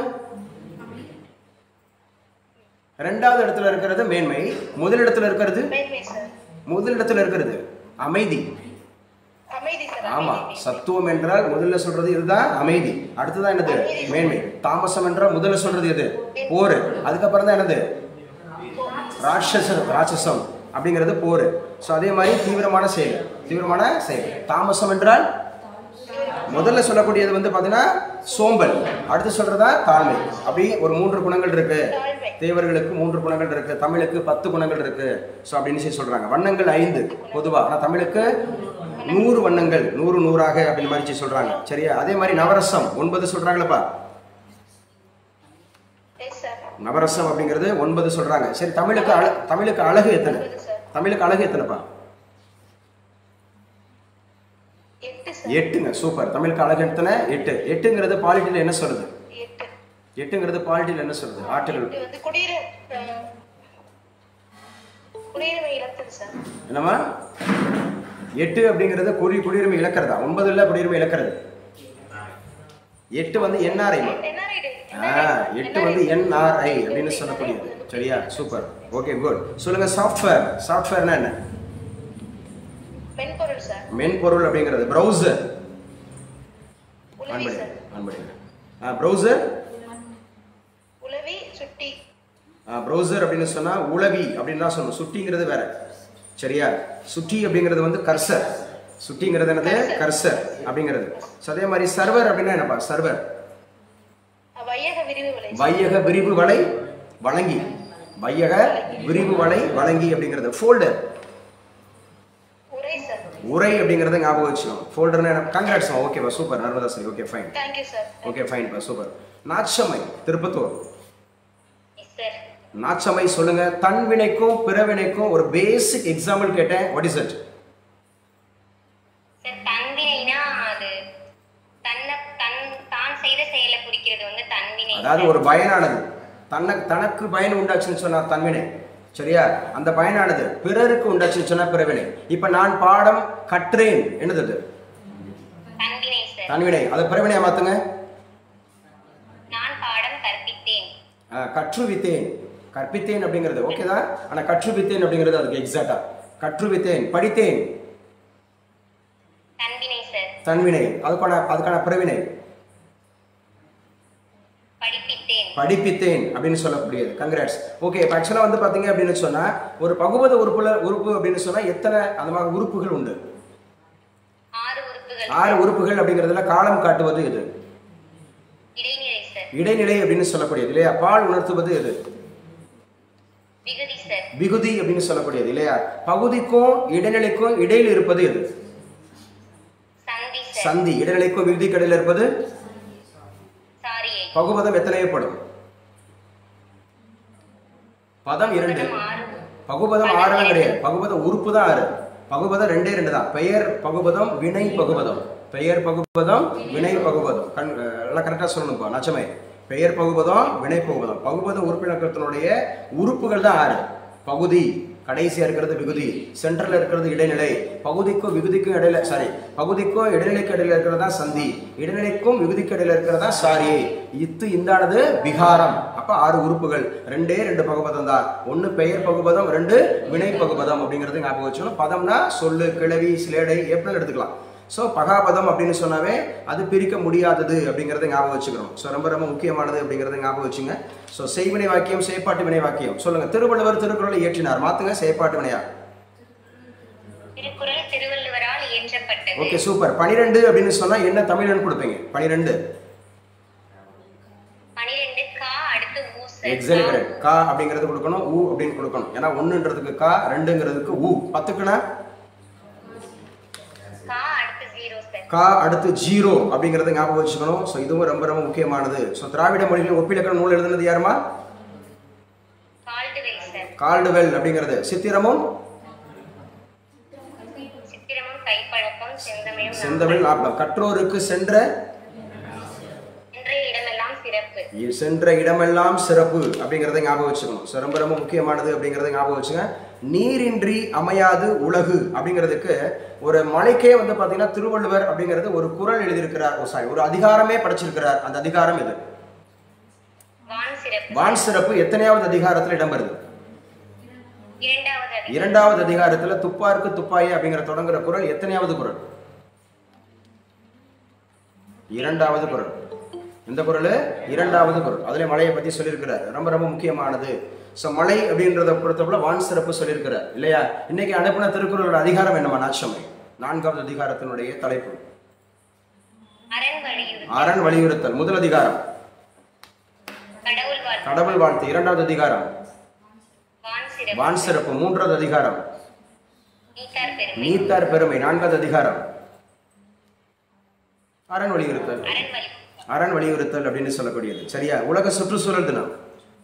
ரெண்டாவது இடத்துல இருக்கிறது மேன்மை முதல் இடத்துல இருக்கிறது மேன்மை சார் முதல் இடத்துல இருக்கிறது அமைதி அமைதி சார் ஆமா அமைதி. சத்துவம் என்றால் முதல்ல சொல்றது இதுதான் அமைதி அடுத்ததான் என்னது மேன்மை தாமசம் என்றால் முதல்ல சொல்றது எது போர் அதுக்கப்புறம் தான் என்னது ராட்சசம் ராட்சசம் அப்படிங்கிறது போர் ஸோ அதே மாதிரி தீவிரமான செயல் தீவிரமான செயல் தாமசம் என்றால் முதல்ல சொல்லக்கூடியது வந்து பார்த்தீங்கன்னா சோம்பல் அடுத்து சொல்றதா தாழ்மை அப்படி ஒரு மூன்று குணங்கள் இருக்கு தாழ்மை. தேவர்களுக்கு மூன்று குணங்கள் இருக்கு தமிழுக்கு பத்து குணங்கள் இருக்கு ஸோ அப்படின்னு சொல்லி சொல்றாங்க வண்ணங்கள் ஐந்து பொதுவா ஆனால் தமிழுக்கு நூறு வண்ணங்கள் நூறு நூறாக அப்படின்னு மாதிரி சொல்லி சொல்றாங்க சரியா அதே மாதிரி நவரசம் ஒன்பது சொல்றாங்களப்பா எஸ் சார் நவரசம் அப்படிங்கிறது ஒன்பது சொல்றாங்க சரி தமிழுக்கு அழ தமிழுக்கு அழகு எத்தனை ஒன்பது சார் தமிழுக்கு அழகு எத்தனைப்பா எட்டு சார் எட்டுங்க சூப்பர் தமிழுக்கு அழகு எத்தனை எட்டு எட்டுங்கிறது பாலிட்டியில் என்ன சொல்றது எட்டு எட்டுங்கிறது பாலிட்டியில் என்ன சொல்றது ஆட்டுகள் இது வந்து குடியிரு அஹ், குடியுரிமை இழந்தது சார் என்னம்மா எட்டு அப்படிங்கிறது குடி குடியுரிமை இழக்கிறதா ஒன்பது இல்லை குடியுரிமை இழக்கிறது எட்டு வந்து என்ஆர்ஐ NRI டே. ஆ எட்டு வந்து என்ஆர்ஐ அப்படின்னு சொல்லக்கூடியது சரியா சூப்பர் ஓகே குட் சொல்லுங்க சாஃப்ட்வேர் சாஃப்ட்வேர்னா என்ன மென்பொருள் சார் மென்பொருள் அப்படிங்கிறது ப்ரௌசர் உளவி சார் ப்ரௌசர் உளவி சுட்டி ப்ரௌசர் அப்படின்னு சொன்னா உளவி அப்படின்னு தான் சொல்லணும் சுட்டிங்கிறது வேற சரியா சுட்டி அப்படிங்கிறது வந்து கர்சர் சுட்டிங்கிறது என்னது கர்சர் அப்படிங்கிறது ஸோ அதே மாதிரி சர்வர் அப்படின்னா என்னப்பா சர்வர் வையக விரிவு விலை வையக விரிவு வலை வழங்கி வையக விரிவு வலை வழங்கி அப்படிங்கிறது ஃபோல்டர் உரை சார் உரை அப்படிங்கிறத ஞாபகம் வச்சுக்கணும் ஃபோல்டர்னா கங்க்ராட்ஸ் ஓகேப்பா சூப்பர் நர்மதா சரி okay fine thank you sir okay ஃபைன்ப்பா super Nachammai Tiruppattur yes sir Nachammai சொல்லுங்க தன்வினைக்கும் பிறவினைக்கும் ஒரு பேசிக் எக்ஸாம்பிள் கேட்டேன் வாட் இஸ் இட் சார் தன்வினைனா அது தன்னை தன் தான் செய்த செயலை குறிக்கிறது வந்து தன்வினை அதாவது ஒரு பயனானது தன்னை தனக்கு பயன் உண்டாச்சுன்னு சொன்னா தன்வினை சரியா அந்த பயனானது பிறருக்கு உண்டாச்சுன்னு சொன்னா பிறவினை இப்ப நான் பாடம் கற்றேன் என்னது அது? தன்வினை சார் தன்வினை அதை பிறவினையா மாத்துங்க நான் பாடம் கற்பித்தேன் ஆ, கற்றுவித்தேன் கற்பித்தேன் அப்படிங்கிறது ஓகே தான் ஆனா கற்றுவித்தேன் அப்படிங்கிறது அதுக்கு எக்ஸாக்டா கற்றுவித்தேன் படித்தேன் தன்வினை சார் தன்வினை அதுக்கான அதுக்கான பிறவினை படிப்பித்தேன் படிப்பித்தேன் அப்படின்னு சொல்லக்கூடியது கங்க்ராட்ஸ் ஓகே இப்போ ஆக்சுவலாக வந்து பார்த்தீங்க அப்படின்னு சொன்னால் ஒரு பகுபத உறுப்புல உறுப்பு அப்படின்னு சொன்னால் எத்தனை அந்த மாதிரி உறுப்புகள் உண்டு ஆறு உறுப்புகள் ஆறு உறுப்புகள் அப்படிங்கிறதுல காலம் காட்டுவது எது இடைநிலை சார் இடைநிலை அப்படின்னு சொல்லக்கூடியது இல்லையா பால் உணர்த்துவது எது விகுதி சார் விகுதி அப்படின்னு சொல்லக்கூடியது இல்லையா பகுதிக்கும் இடைநிலைக்கும் இடையில் இருப்பது எது சந்தி சார் சந்தி இடைநிலைக்கும் விகுதிக்கு இடையில இருப்பது சாரியை பகுபதம் எத்தனையப்படும் பதம் இரண்டு பதம் ஆறு பகுபதம் ஆறுலாம் கிடையாது பகுபதம் உறுப்பு தான் ஆறு பகுபதம் ரெண்டே ரெண்டு தான் பெயர் பகுபதம் வினை பகுபதம் பெயர் பகுபதம் வினை பகுபதம் கண் அஹ் எல்லாம் கரெக்டாக சொல்லணும்ப்பா நச்சமே பெயர் பகுபதம் வினை பகுபதம் பகுபத உறுப்பினத்தினுடைய உறுப்புகள் தான் ஆறு பகுதி கடைசியா இருக்கிறது விகுதி சென்டர்ல இருக்கிறது இடைநிலை பகுதிக்கும் விகுதிக்கும் இடையில சாரி பகுதிக்கும் இடைநிலைக்கும் இடையில இருக்கிறதா சந்தி இடைநிலைக்கும் விகுதிக்கும் இடையில இருக்கிறதா சாரி இத்து இந்தானது விகாரம் அப்ப ஆறு உறுப்புகள் ரெண்டே ரெண்டு பகுபதம் தான் ஒன்னு பெயர் பகுபதம் ரெண்டு வினை பகுபதம் அப்படிங்கிறது ஞாபகம் வச்சுக்கணும் பதம்னா சொல்லு கிளவி சிலேடை எப்படி எடுத்துக்கலாம் ஸோ பகாபதம் அப்படின்னு சொன்னாவே அது பிரிக்க முடியாதது அப்படிங்கிறத ஞாபகம் வச்சுக்கணும் ஸோ ரொம்ப ரொம்ப முக்கியமானது அப்படிங்கிறத ஞாபகம் வச்சுங்க ஸோ செய்வினை வாக்கியம் செயற்பாட்டு வினை வாக்கியம் சொல்லுங்க திருவள்ளுவர் திருக்குறளை இயற்றினார் மாத்துங்க செயற்பாட்டு வினையா திருக்குறள் திருவள்ளுவரால் இயற்றப்பட்டது ஓகே சூப்பர் பனிரெண்டு அப்படின்னு சொன்னா என்ன தமிழன் கொடுப்பீங்க பனிரெண்டு பனிரெண்டு கா அடுத்து ஊ சார் எக்ஸாக்ட்லி கரெக்ட் கா அப்படிங்கிறது கொடுக்கணும் ஊ அப்படின்னு கொடுக்கணும் ஏன்னா ஒன்றுன்றதுக்கு கா ரெண்டுங்கிறதுக்கு ஊ பத்துக்குன்னா கா அடுத்து ஜீரோ சார் கா அடுத்து ஜீரோ அப்படிங்கிறத ஞாபகம் வச்சுக்கணும் ஸோ இதுவும் ரொம்ப ரொம்ப முக்கியமானது ஸோ திராவிட மொழிகளில் ஒப்பிலக்கண நூல் எழுதுனது யாருமா கால்டுவெல் சார் கால்டுவெல் அப்படிங்கிறது சித்திரமும் சித்திரமும் கைப்பழக்கம் செந்தமிழும் செந்தமிழ் நாப்பம் கற்றோருக்கு சென்ற இன்றைய இடமெல்லாம் சிறப்பு சென்ற இடமெல்லாம் சிறப்பு அப்படிங்கிறத ஞாபகம் வச்சுக்கணும் ஸோ ரொம்ப ரொம்ப முக்கியமானது அப்படிங்கிறத ஞாபகம் வச்சுங்க நீரின்றி அமையாது உலகு அப்படிங்கிறதுக்கு ஒரு மலைக்கே வந்து பார்த்தீங்கன்னா திருவள்ளுவர் அப்படிங்கிறது ஒரு குறள் எழுதியிருக்கிறார் ஓ சாரி ஒரு அதிகாரமே படைச்சிருக்கிறார் அந்த அதிகாரம் இது வான் சிறப்பு வான் சிறப்பு எத்தனையாவது அதிகாரத்தில் இடம்பெறுது இரண்டாவது அதிகாரம் இரண்டாவது அதிகாரத்துல துப்பாருக்கு துப்பாயே அப்படிங்கிற தொடங்குற குறள் எத்தனையாவது குறள் இரண்டாவது குறள் இந்த குறள் இரண்டாவது குறள் அதுல மலையை பத்தி சொல்லியிருக்கிறார் ரொம்ப ரொம்ப முக்கியமானது ஸோ மலை அப்படின்றத பொறுத்தவரை வான் சிறப்பு சொல்லியிருக்கிறார் இல்லையா இன்னைக்கு அனுப்பின திருக்குறளோட அதிகாரம் என்னமா நாச்சமை நான்காவது அதிகாரத்தினுடைய தலைப்பு அரண் வலியுறுத்தல் அரண் வலியுறுத்தல் முதல் அதிகாரம் கடவுள் வாழ்த்து கடவுள் வாழ்த்து இரண்டாவது அதிகாரம் வான் சிறப்பு வான் சிறப்பு மூன்றாவது அதிகாரம் நீத்தார் பெருமை நீத்தார் பெருமை நான்காவது அதிகாரம் அரண் வலியுறுத்தல் அரண் வலி அரண் வலியுறுத்தல் அப்படின்னு சொல்லக்கூடியது சரியா உலக சுற்றுச்சூழல் தினம்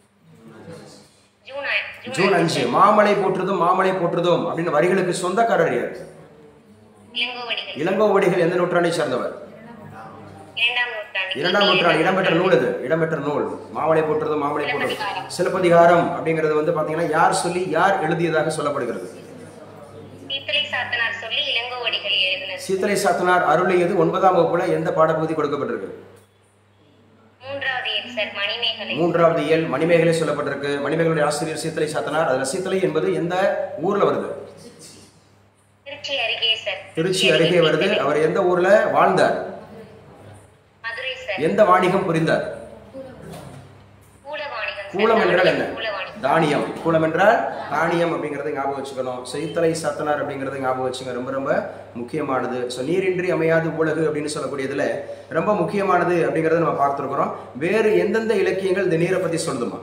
ஜூன் ஐ- ஜூன் அஞ்சு மாமலை போற்றுதும் மாமலை போற்றுதும் அப்படின்னு வரிகளுக்கு சொந்தக்காரர் யார் இளங்கோவடிகள் இளங்கோவடிகள் எந்த நூற்றாண்டை சேர்ந்தவர் இரண்டாம் நூற்றாண்டு இரண்டாம் நூற்றாண்டு இடம்பெற்ற நூல் இது இடம்பெற்ற நூல் மாமலை போற்றுதும் மாமலை போற்றுதும் சிலப்பதிகாரம் அப்படிங்கிறது வந்து பாத்தீங்கன்னா யார் சொல்லி யார் எழுதியதாக சொல்லப்படுகிறது சீத்தலை சாத்தனார் சொல்லி இளங்கோவடிகள் எழுதினது சீத்தலை சாத்தனார் அருளியது ஒன்பதாம் வகுப்புல எந்த பாடப்பகுதி கொடுக்கப்பட்டிருக்கு மூன்றாவது எண் சார் மணிமேகலை மூன்றாவது இயல் மணிமேகலை சொல்லப்பட்டிருக்கு மணிமேகலுடைய ஆசிரியர் சீத்தலை சாத்தனார் அதுல சீத்தலை என்பது எந்த ஊர்ல வருது திருச்சி அருகே சார் திருச்சி அருகே வருது அவர் எந்த ஊர்ல வாழ்ந்தார் மதுரை சார் எந்த வாணிகம் புரிந்தார் கூலவாணிகம் சார். கூலம் என்றால் என்ன கூலவாணிகம் தானியம் கூலம் என்றால் தானியம் அப்படிங்கறதை ஞாபகம் வச்சுக்கணும் செய்தலை சத்தனார் அப்படிங்கறதை ஞாபகம் வச்சுங்க ரொம்ப ரொம்ப முக்கியமானது ஸோ நீரின்றி அமையாது உலகு அப்படின்னு சொல்லக்கூடியதுல ரொம்ப முக்கியமானது அப்படிங்கறத நம்ம பார்த்துருக்குறோம் வேறு எந்தெந்த இலக்கியங்கள் இந்த நீரை பத்தி சொல்லுமா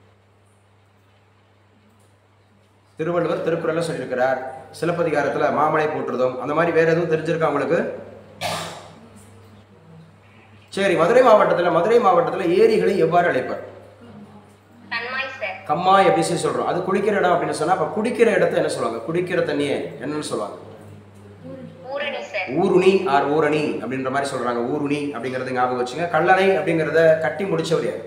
திருவள்ளுவர் திருக்குறள்ல சொல்லியிருக்கிறார் சிலப்பதிகாரத்துல மாமலை போற்றுதும் அந்த மாதிரி வேற எதுவும் தெரிஞ்சிருக்கா உங்களுக்கு சரி மதுரை மாவட்டத்துல மதுரை மாவட்டத்துல ஏரிகளை எவ்வாறு அழைப்பர் தன்மாய் சார் கம்மாய் எப்படி சொல்லி சொல்றோம் அது குடிக்கிற இடம் அப்படின்னு சொன்னா அப்ப குடிக்கிற இடத்த என்ன சொல்லுவாங்க குடிக்கிற தண்ணியை என்னன்னு சொல்லுவாங்க ஊரணி சார் ஊருணி ஆர் ஊரணி அப்படின்ற மாதிரி சொல்றாங்க ஊருணி அப்படிங்கறது ஞாபகம் வச்சுங்க கல்லணை அப்படிங்கறத கட்டி முடிச்சவர் யார்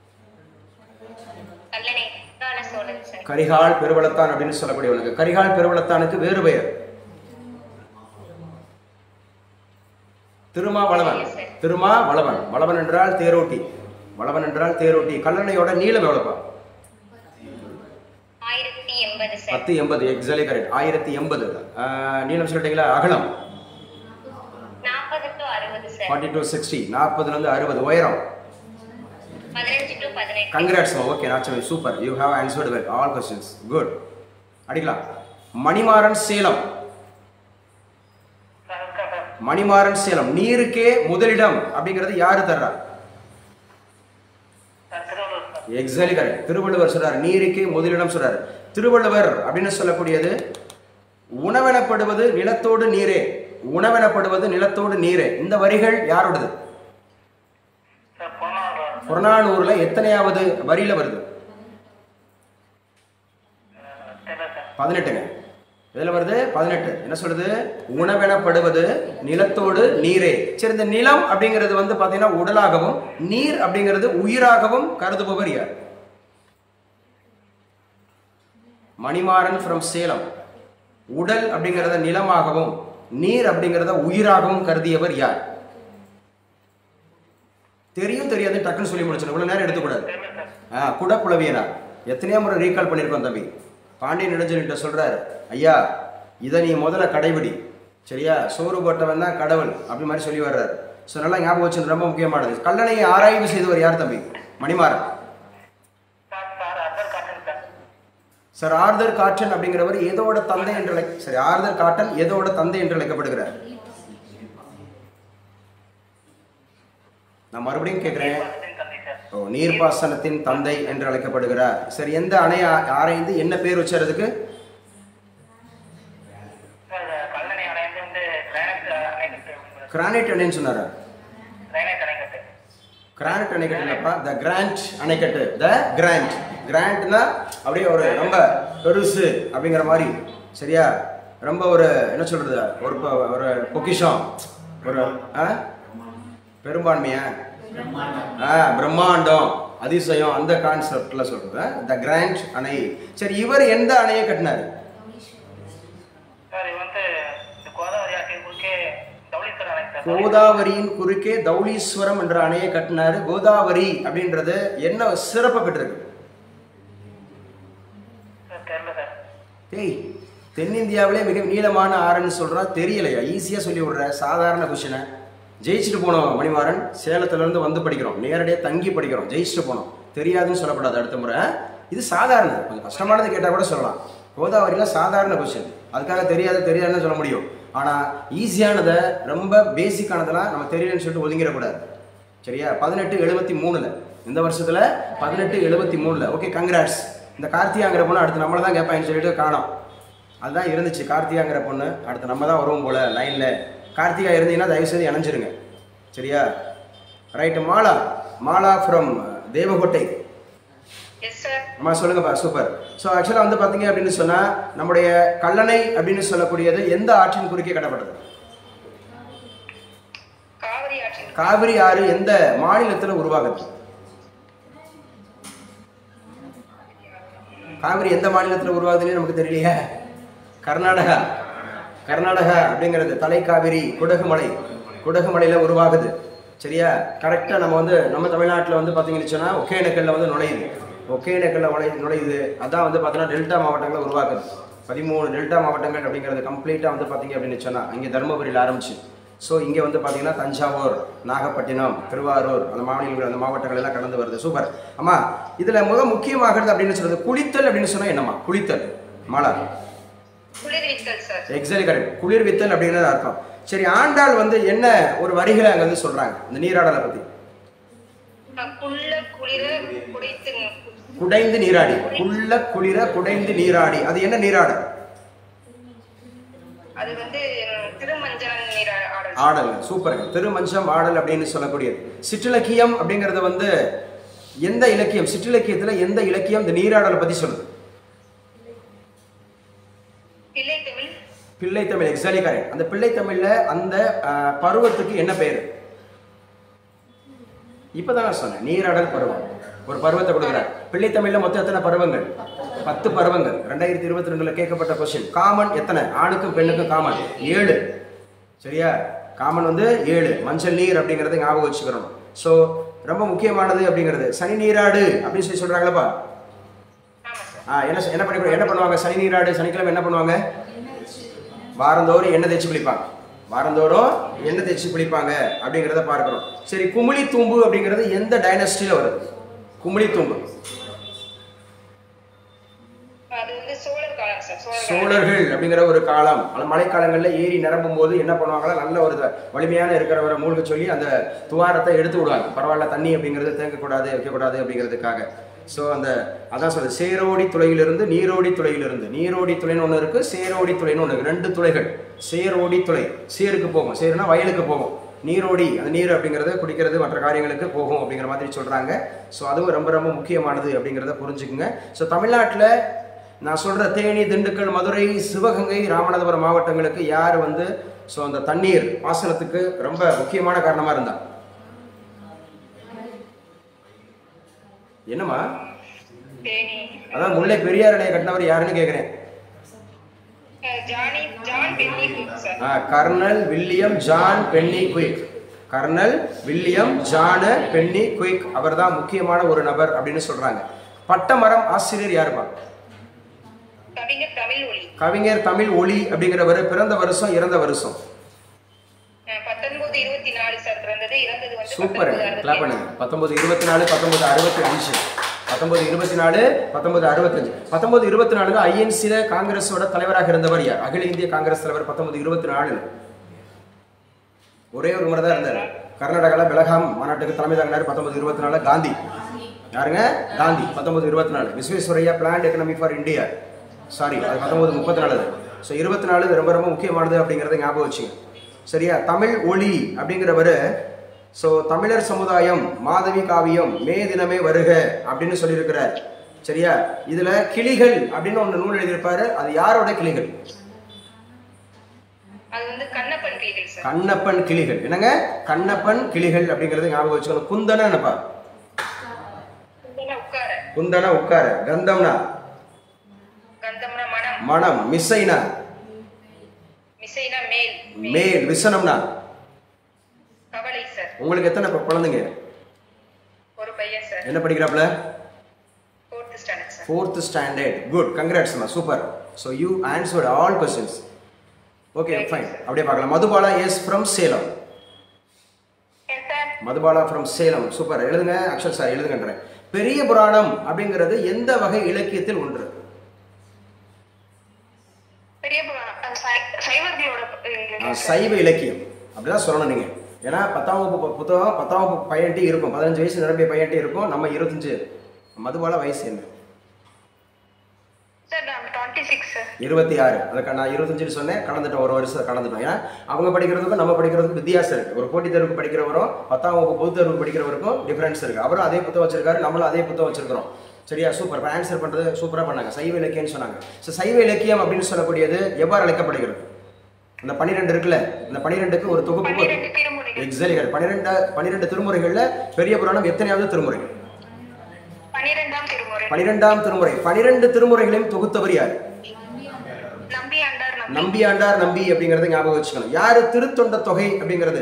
கல்லணை கால சோழன் சார் கரிகால் பெருவளத்தான் அப்படின்னு சொல்லக்கூடியவனுக்கு கரிகால் பெருவளத்தானுக்கு வேறு பெயர் திருமாவளவன் திருமா வளவன் வளவன் என்றால் தேரோட்டி வளவன் என்றால் தேரோட்டி கல்லணையோட நீளம் எவ்வளவுப்பா ஆயிரத்தி எண்பது சார் பத்து எண்பது எக்ஸாலி கரெக்ட் ஆயிரத்தி எண்பது நீளம் சொல்லிட்டீங்களா அகலம் நாற்பது டு அறுபது சார் ஃபார்ட்டி டு சிக்ஸ்டி நாற்பதுலேருந்து அறுபது உயரம் பதினஞ்சு டு பதினெட்டு கங்க்ராட்ஸ் ஓகே நாச்சமே super you have answered well all questions good அடிக்கலாம் மணிமாறன் சேலம் மணிமாறன் சேலம் நீருக்கே முதலிடம் அப்படிங்கிறது யாரு தர்றா எக்ஸாக்ட்லி கரெக்ட் திருவள்ளுவர் சொல்றாரு நீருக்கே முதலிடம் சொல்றாரு திருவள்ளுவர் அப்படின்னு சொல்லக்கூடியது உணவெனப்படுவது நிலத்தோடு நீரே உணவெனப்படுவது நிலத்தோடு நீரே இந்த வரிகள் யாரோடது புறநானூறுல எத்தனையாவது வரியில வருது பதினெட்டுங்க இதுல வருது பதினெட்டு என்ன சொல்றது உணவெனப்படுவது நிலத்தோடு நீரே சரி இந்த நிலம் அப்படிங்கிறது வந்து பாத்தீங்கன்னா உடலாகவும் நீர் அப்படிங்கிறது உயிராகவும் கருதுபவர் யார் மணிமாறன் ஃப்ரம் சேலம் உடல் அப்படிங்கிறத நிலமாகவும் நீர் அப்படிங்கிறத உயிராகவும் கருதியவர் யார் தெரியும் தெரியாது டக்குன்னு சொல்லி முடிச்சிடும் இவ்வளவு நேரம் எடுத்துக்கூடாது ஆ குடப்புலவியனார் எத்தனையோ முறை ரீகால் பண்ணியிருக்கோம் தம்பி பாண்டியன் நெடுஞ்சலிட்ட சொல்றாரு ஐயா இதை நீ முதல்ல கடைபிடி சரியா சோறு போட்டவன் தான் கடவுள் அப்படி மாதிரி சொல்லி வர்றாரு ஸோ நல்லா ஞாபகம் வச்சு ரொம்ப முக்கியமானது கல்லணையை ஆராய்வு செய்தவர் யார் தம்பி Manimaran sir sir Arthur Cotton sir sir Arthur Cotton அப்படிங்கிறவர் எதோட தந்தை என்று அழை- சரி ஆர்தர் காட்டன் எதோட தந்தை என்று அழைக்கப்படுகிறார் நான் மறுபடியும் கேட்குறேன் அதன் தந்தை சார் ஓ நீர்ப்பாசனத்தின் தந்தை என்று அழைக்கப்படுகிறார் சரி எந்த அணை ஆ- ஆராய்ந்து என்ன பேர் வச்சறதுக்கு சார் கல்லணை அணைந்து வந்து கிரானைட் அணைக்கட்டு கிரானைட் அணைன்னு சொன்னாரா கிரானைட் அணைக்கட்டு கிரானைட் அணைக்கட்டு இல்லப்பா த கிராண்ட் அணைக்கட்டு த கிராண்ட் கிராண்ட்னா அப்படியே ஒரு ரொம்ப பெருசு அப்படிங்கிற மாதிரி சரியா ரொம்ப ஒரு என்ன சொல்றது ஒரு ப- ஒரு பொக்கிஷம் ஒரு ஆ? பெரும்பான்மையா ஆ பிரம்மாண்டம் அதிசயம் அந்த கான்செப்ட்ல சொல்றது த கிராண்ட் அணை சரி இவர் எந்த அணையை கட்டினாரு சார் இது வந்து இந்த கோதாவரி ஆற்றின் குறுக்கே தௌலீஸ்வரர் அணை சார் கோதாவரியின் குறுக்கே தௌலீஸ்வரம் என்ற அணையை கட்டினாரு கோதாவரி அப்படின்றது என்ன சிறப்பு பெற்றிருக்கு சார் தெரியல சார் டேய் தென்னிந்தியாவிலே மிக நீளமான ஆறுன்னு சொல்றா தெரியலையா ஈஸியாக சொல்லி விடுற சாதாரண கொஷினை ஜெயிச்சுட்டு போனோம் மணிமாறன் சேலத்துலேருந்து வந்து படிக்கிறோம் நேரடியாக தங்கி படிக்கிறோம் ஜெயிச்சுட்டு போனோம் தெரியாதுன்னு சொல்லப்படாது அடுத்த முறை இது சாதாரண கொஞ்சம் கஷ்டமானது கேட்டால் கூட சொல்லலாம் கோதாவரியில் சாதாரண கொஷின் அதுக்காக தெரியாத தெரியாதுன்னு சொல்ல முடியும் ஆனால் ஈஸியானதை ரொம்ப பேசிக்கானதெல்லாம் நம்ம தெரியலன்னு சொல்லிட்டு ஒதுங்கிடக்கூடாது சரியா பதினெட்டு எழுபத்தி மூணில் இந்த வருஷத்தில் பதினெட்டு எழுபத்தி மூணில் ஓகே கங்க்ராட்ஸ் இந்த கார்த்தியாங்கிற பொண்ணு அடுத்து நம்மளை தான் கேட்பாங்கன்னு சொல்லிட்டு காணோம் அதுதான் இருந்துச்சு கார்த்திகாங்கிற பொண்ணு அடுத்து நம்ம தான் வருவோம் போல லைனில் கார்த்திகா இருந்தீங்கன்னா தயவு செய்து இணைஞ்சிருங்க சரியா right Mala Mala from Devakottai yes sir அம்மா சொல்லுங்கப்பா சூப்பர் ஸோ ஆக்சுவலாக வந்து பார்த்தீங்க அப்படின்னு சொன்னால் நம்முடைய கல்லணை அப்படின்னு சொல்லக்கூடியது எந்த ஆற்றின் குறுக்கே கட்டப்பட்டது காவிரி ஆற்றின் காவிரி ஆறு எந்த மாநிலத்தில் உருவாகுது காவிரி எந்த மாநிலத்தில் உருவாகுதுன்னு நமக்கு தெரியலையே கர்நாடகா கர்நாடகா அப்படிங்கிறது தலைக்காவிரி குடகுமலை குடகுமலையில் உருவாகுது சரியா கரெக்டாக நம்ம வந்து நம்ம தமிழ்நாட்டில் வந்து பார்த்தீங்கன்னு சொன்னால் ஒகேனக்கல்ல வந்து நுழையுது ஒகேனக்கல்ல நுழை நுழையுது அதான் வந்து பார்த்தீங்கன்னா டெல்டா மாவட்டங்களை உருவாக்குது பதிமூணு டெல்டா மாவட்டங்கள் அப்படிங்கிறது கம்ப்ளீட்டாக வந்து பார்த்தீங்க அப்படின்னு சொன்னால் இங்கே தருமபுரியில் ஆரம்பிச்சு ஸோ இங்கே வந்து பார்த்தீங்கன்னா தஞ்சாவூர் நாகப்பட்டினம் திருவாரூர் அந்த மாநிலங்கள் அந்த மாவட்டங்கள் எல்லாம் கடந்து வருது சூப்பர் அம்மா இதில் மிக முக்கியமாகிறது அப்படின்னு சொல்றது குளித்தல் அப்படின்னு சொன்னால் என்னம்மா குளித்தல் மாலா குளிர்வித்தல் சார் எக்ஸாக்ட்லி கரெக்ட் குளிர் வித்தல் அப்படிங்கிறது அர்த்தம் சரி ஆண்டாள் வந்து என்ன ஒரு வரிகளை அங்கே வந்து சொல்கிறாங்க இந்த நீராடலை பற்றி குள்ள குளிர குடைத்து குடைந்து நீராடி குள்ள குளிர குடைந்து நீராடி அது என்ன நீராடல் அது வந்து ம், திருமஞ்சனம் நீர் ஆடல் ஆடல் சூப்பருங்க திருமஞ்சம் ஆடல் அப்படின்னு சொல்லக்கூடியது சிற்றிலக்கியம் அப்படிங்கிறது வந்து எந்த இலக்கியம் சிற்றிலக்கியத்துல எந்த இலக்கியம் இந்த நீராடலை பத்தி சொல்லுது பிள்ளை தமிழ் பிள்ளை தமிழ் எக்ஸாலி கரெக்ட் அந்த பிள்ளை தமிழ்ல அந்த அஹ், பருவத்துக்கு என்ன பெயர் இப்பதான் நான் சொன்னேன் நீராடல் பருவம் ஒரு பருவத்தை கொடுக்குறார் பிள்ளை தமிழ்ல மொத்தம் எத்தனை பருவங்கள் பத்து பருவங்கள் ரெண்டாயிரத்தி இருபத்தி ரெண்டுல கேட்கப்பட்ட கொஸ்டின் காமன் எத்தனை ஆணுக்கும் பெண்ணுக்கும் காமன் ஏழு சரியா காமன் வந்து ஏழு மஞ்சள் நீர் அப்படிங்கறத ஞாபகம் வச்சுக்கிறோம் ஸோ ரொம்ப முக்கியமானது அப்படிங்கிறது சனி நீராடு அப்படின்னு சொல்லி சொல்றாங்களப்பா ஆமா சார் ஆ என்ன என்ன பண்ணி என்ன பண்ணுவாங்க சனி நீராடு சனிக்கிழமை என்ன பண்ணுவாங்க வாரந்தோறும் எண்ணெய் தேய்ச்சி குளிப்பாங்க வாரந்தோறும் எண்ணெய் தேய்ச்சி குளிப்பாங்க அப்படிங்கிறத பார்க்குறோம் சரி குமிழி தூம்பு அப்படிங்கிறது எந்த டைனஸ்டியில் வருது குமிழி தூம்பு அது வந்து சோழர் காலம் சார் சோழர் காலம் சோழர்கள் அப்படிங்கிற ஒரு காலம் அந்த மழைக்காலங்களில் ஏரி நிரம்பும் போது என்ன பண்ணுவாங்களா நல்ல ஒரு த- வலிமையான இருக்கிறவரை மூழ்க சொல்லி அந்த துவாரத்தை எடுத்து விடுவாங்க பரவாயில்ல தண்ணி அப்படிங்கிறது தேங்கக்கூடாது வைக்கக்கூடாது அப்படிங்கிறதுக்காக ஸோ அந்த அதான் சொல்றது சேரோடி துளையிலிருந்து நீரோடி துளையிலிருந்து நீரோடி துளைன்னு ஒன்று இருக்கு சேரோடி துளைன்னு ஒன்று இருக்கு ரெண்டு துளைகள் சேரோடி துளை சேருக்கு போகும் சேருனா வயலுக்கு போகும் நீரோடி அந்த நீர் அப்படிங்கிறது குடிக்கிறது மற்ற காரியங்களுக்கு போகும் அப்படிங்கிற மாதிரி சொல்றாங்க ஸோ அதுவும் ரொம்ப ரொம்ப முக்கியமானது அப்படிங்கிறத புரிஞ்சுக்குங்க ஸோ தமிழ்நாட்டில் நான் சொல்ற தேனி திண்டுக்கல் மதுரை சிவகங்கை ராமநாதபுரம் மாவட்டங்களுக்கு யார் வந்து ஸோ அந்த தண்ணீர் பாசனத்துக்கு ரொம்ப முக்கியமான காரணமா இருந்தா என்னம்மா தேனி அதான் முல்லை பெரியார் அணையை கட்டினவர் யாருன்னு கேட்குறேன் ah, Johnny John Pennycuick sir colonel William John Pennycuick colonel William John Pennycuick அவர்தான் முக்கியமான ஒரு நபர் அப்படின்னு சொல்றாங்க பட்டமரம் ஆசிரியர் யாருப்பா கவிஞர் தமிழ் ஒளி கவிஞர் தமிழ் ஒளி அப்படிங்கிறவர் பிறந்த வருஷம் இறந்த வருஷம் அஹ் பத்தொன்பது இருபத்தி நாலு சார் பிறந்தது இறந்தது வந்து சூப்பர் பத்தொன்பது அறுபத்தி கிளாப் பண்ணுங்க பத்தொன்பது இருபத்தி நாலு பத்தொன்பது அறுபத்தி அஞ்சு பத்தொன்பது இருபத்தி நாலு பத்தொன்பது அறுபத்தஞ்சு பத்தொன்பது இருபத்தி நாலு ஐஎன்சியில காங்கிரஸோட தலைவராக இருந்தவர் யார் அகில இந்திய காங்கிரஸ் தலைவர் பத்தொன்பது இருபத்தி நாலு ஒரே ஒரு முறை தான் இருந்தார் கர்நாடகாவில் பெலகாம் மாநாட்டுக்கு தலைமை தாங்கினார் பத்தொன்பது இருபத்தி நாலு காந்தி யாருங்க காந்தி பத்தொன்பது இருபத்தி நாலு Visvesvaraya plan economy for India sorry அது பத்தொன்பது முப்பத்தி நாலு ஸோ இருபத்தி நாலு இது ரொம்ப ரொம்ப முக்கியமானது அப்படிங்கிறத ஞாபகம் வச்சுங்க சரியா தமிழ் ஒளி அப்படிங்கிறவர் ஸோ தமிழர் சமுதாயம் மாதவி காவியம் மே தினமே வருக அப்படின்னு சொல்லியிருக்கிறார் சரியா இதுல கிளிகள் அப்படின்னு ஒன்று நூல் எழுதியிருப்பாரு அது யாரோட கிளிகள் அது வந்து கண்ணப்பன் கிளிகள் சார் கண்ணப்பன் கிளிகள் என்னங்க கண்ணப்பன் கிளிகள் அப்படிங்கறது ஞாபகம் வச்சுக்கணும் குந்தன என்னப்பா இதெல்லாம் உட்கார குந்தன உட்கார கந்தம்னா கந்தம்னா மனம் மனம் மிஸ்ஸைனா மிசைனா மேல் மேல் விசனம்னா கவலை சார் உங்களுக்கு எத்தனை கு- குழந்தைங்க ஒரு பையன் சார் என்ன படிக்கிறாப்ல fourth standard sir fourth standard good கங்க்ராட்ஸ்மா super so you answered all questions okay fine அப்படியே பார்க்கலாம் மதுபாலா எஸ் ஃப்ரம் சேலம் என் sir Madhubala from Salem super எழுதுங்க அக்ஷர் சார் எழுதுங்கன்றேன் பெரிய புராணம் அப்படிங்கிறது எந்த வகை இலக்கியத்தில் ஒன்று பெரிய புராணம் அது சை- சைவர்களோட ஆ, சைவ இலக்கியம் அப்படிதான் சொல்லணும் நீங்க ஏன்னா பத்தாம் வகுப்பு பு- புத்தகம் பத்தாம் வகுப்பு பையன்ட்டி இருக்கும் பதினஞ்சு வயசு நிரம்பிய பையன்ட்டி இருக்கும் நம்ம இருபத்தஞ்சு மதுபாலா வயசு என்ன சார் நான் டுவெண்ட்டி சிக்ஸ் சார் இருபத்தி ஆறு அதுக்கு நான் இருபத்தஞ்சுன்னு சொன்னேன் கடந்துட்டோம் ஒரு வருஷம் கடந்துட்டோம் ஏன்னா அவங்க படிக்கிறதுக்கும் நம்ம படிக்கிறதுக்கும் வித்தியாசம் இருக்கு ஒரு போட்டித் தேர்வுக்கு படிக்கிறவரும் பத்தாம் வகுப்பு பொது தேர்வுக்கு படிக்கிறவருக்கும் டிஃபரன்ஸ் இருக்கு அவரும் அதே புத்தகம் வச்சிருக்காரு நம்மளும் அதே புத்தகம் வச்சிருக்கிறோம் சரியா சூப்பர் இப்போ ஆன்சர் பண்ணுறது சூப்பராக பண்ணாங்க சைவ இலக்கியம்னு சொன்னாங்க ஸோ சைவ இலக்கியம் அப்படின்னு சொல்லக்கூடியது எவ்வாறு அழைக்கப்படுகிறது இந்த பன்னிரெண்டு இருக்குல்ல இந்த பன்னிரெண்டுக்கு ஒரு தொகுப்பு பன்னிரெண்டு திருமுறைகள் எக்ஸாக்ட்லி பன்னிரெண்டு பன்னிரெண்டு திருமுறைகள்ல பெரிய புராணம் எத்தனையாவது திருமுறை பன்னிரெண்டாம் திருமுறை பன்னிரெண்டாம் திருமுறை பன்னிரெண்டு திருமுறைகளையும் தொகுத்தவர் யார் நம்பி ஆண்டார் நம்பி நம்பி ஆண்டார் நம்பி அப்படிங்கறத ஞாபகம் வச்சுக்கணும் யாரு திருத்தொண்ட தொகை அப்படிங்கிறது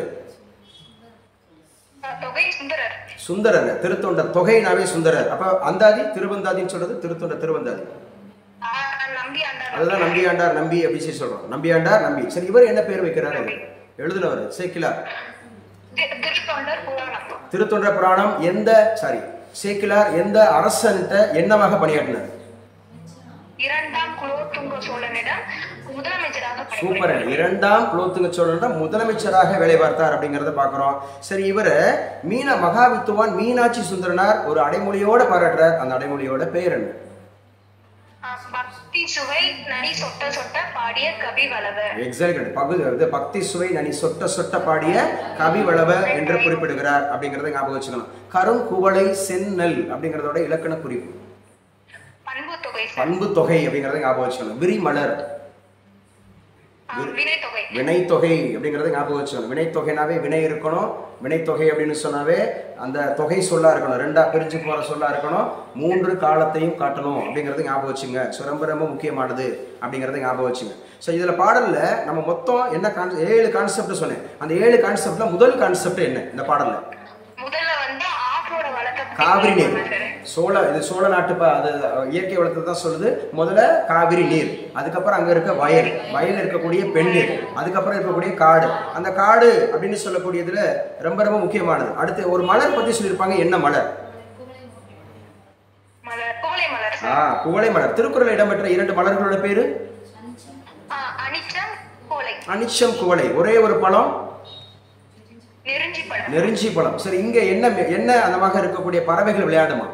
அஹ் தொகை சுந்தரர் சுந்தரர் திருத்தொண்ட தொகைனாவே சுந்தரர் அப்ப அந்தாதி திருவந்தாதின்னு சொல்றது திருத்தொண்ட திருவந்தாதி அஹ் நம்பி ஆண்டார் அதுதான் நம்பி ஆண்டார் நம்பி அப்படின்னு சொல்லி சொல்றோம் நம்பி ஆண்டார் நம்பி சரி இவர் என்ன பேர் வைக்கிறாரு எழுதுனவர் சேக்கிலார் தி- திருத்தொண்டர் புராணம் திருத்தொண்ட புராணம் எந்த சாரி சேக்கிலார் எந்த அரசன்ட்ட என்னவாக பணியாற்றினார் இரண்டாம் குலோத்துங்க சோழனிடம் முதலமைச்சராக சூப்பர் பணிபுரிந்தார் இரண்டாம் குலோத்துங்க சோழன் முதலமைச்சராக வேலை பார்த்தார் அப்படிங்கறத பாக்குறோம் சரி இவரு மீன மகாவித்துவான் மீனாட்சி சுந்தரனார் ஒரு அடைமொழியோட பாராட்டுறார் அந்த அடைமொழியோட பெயர் என்ன அஹ் பக்தி சுவை நனி சொட்ட சொட்ட பாடிய கவி வளவர் எக்ஸாக்ட் பகுதி இது பக்தி சுவை நனி சொட்ட சொட்ட பாடிய கவி வளவ என்று குறிப்பிடுகிறார் அப்படிங்கறத ஞாபகம் வச்சுக்கணும் கருங்குவளை செந்நெல் அப்படிங்கறதோட இலக்கண குறிப்பு பண்பு தொகை சார் பண்பு தொகை அப்படிங்கறத ஞாபகம் வச்சுக்கணும் விரிமலர் அஹ் வினை தொகை வினைத்தொகை அப்படிங்கறத ஞாபகம் வச்சுக்கணும் வினைத்தொகைனாவே வினை இருக்கணும் வினைத்தொகை அப்படின்னு சொன்னாவே அந்த தொகை சொல்லா இருக்கணும் ரெண்டா பிரிஞ்சு போற சொல்லா இருக்கணும் மூன்று காலத்தையும் காட்டணும் அப்படிங்கறது ஞாபகம் வச்சுங்க ஸோ ரொம்ப ரொம்ப முக்கியமானது அப்படிங்கறத ஞாபகம் வச்சுங்க ஸோ இதுல பாடல்ல நம்ம மொத்தம் என்ன கான் ஏழு கான்செப்ட் சொன்னேன் அந்த ஏழு கான்செப்ட்ல முதல் கான்செப்ட் என்ன இந்த பாடல்ல முதல்ல வந்து ஆற்றோட வளத்தை பத்தி காவிரி நீர் பேசணும் சார். சோழ இது சோழ நாட்டு ப- அது இயற்கை வளத்தை தான் சொல்லுது முதல்ல காவிரி நீர் அதுக்கப்புறம் அங்க இருக்க வயல் வயல் இருக்கக்கூடிய பெண்ணீர் அதுக்கப்புறம் இருக்கக்கூடிய காடு அந்த காடு அப்படின்னு சொல்லக்கூடியதுல ரொம்ப ரொம்ப முக்கியமானது அடுத்து ஒரு மலர் பத்தி சொல்லியிருப்பாங்க என்ன மலர் மலர் கோலை மலர் ஆ சார் குவளை மலர் திருக்குறள் இடம்பெற்ற இரண்டு மலர்களோட பேரு அஹ் அனிச்சம் கோலை அனிச்சம் குவளை ஒரே ஒரு பழம் நெருஞ்சி பழம் நெருஞ்சி பழம் சரி இங்க என்ன என்ன அந்தமாக இருக்கக்கூடிய பறவைகள் விளையாடுமா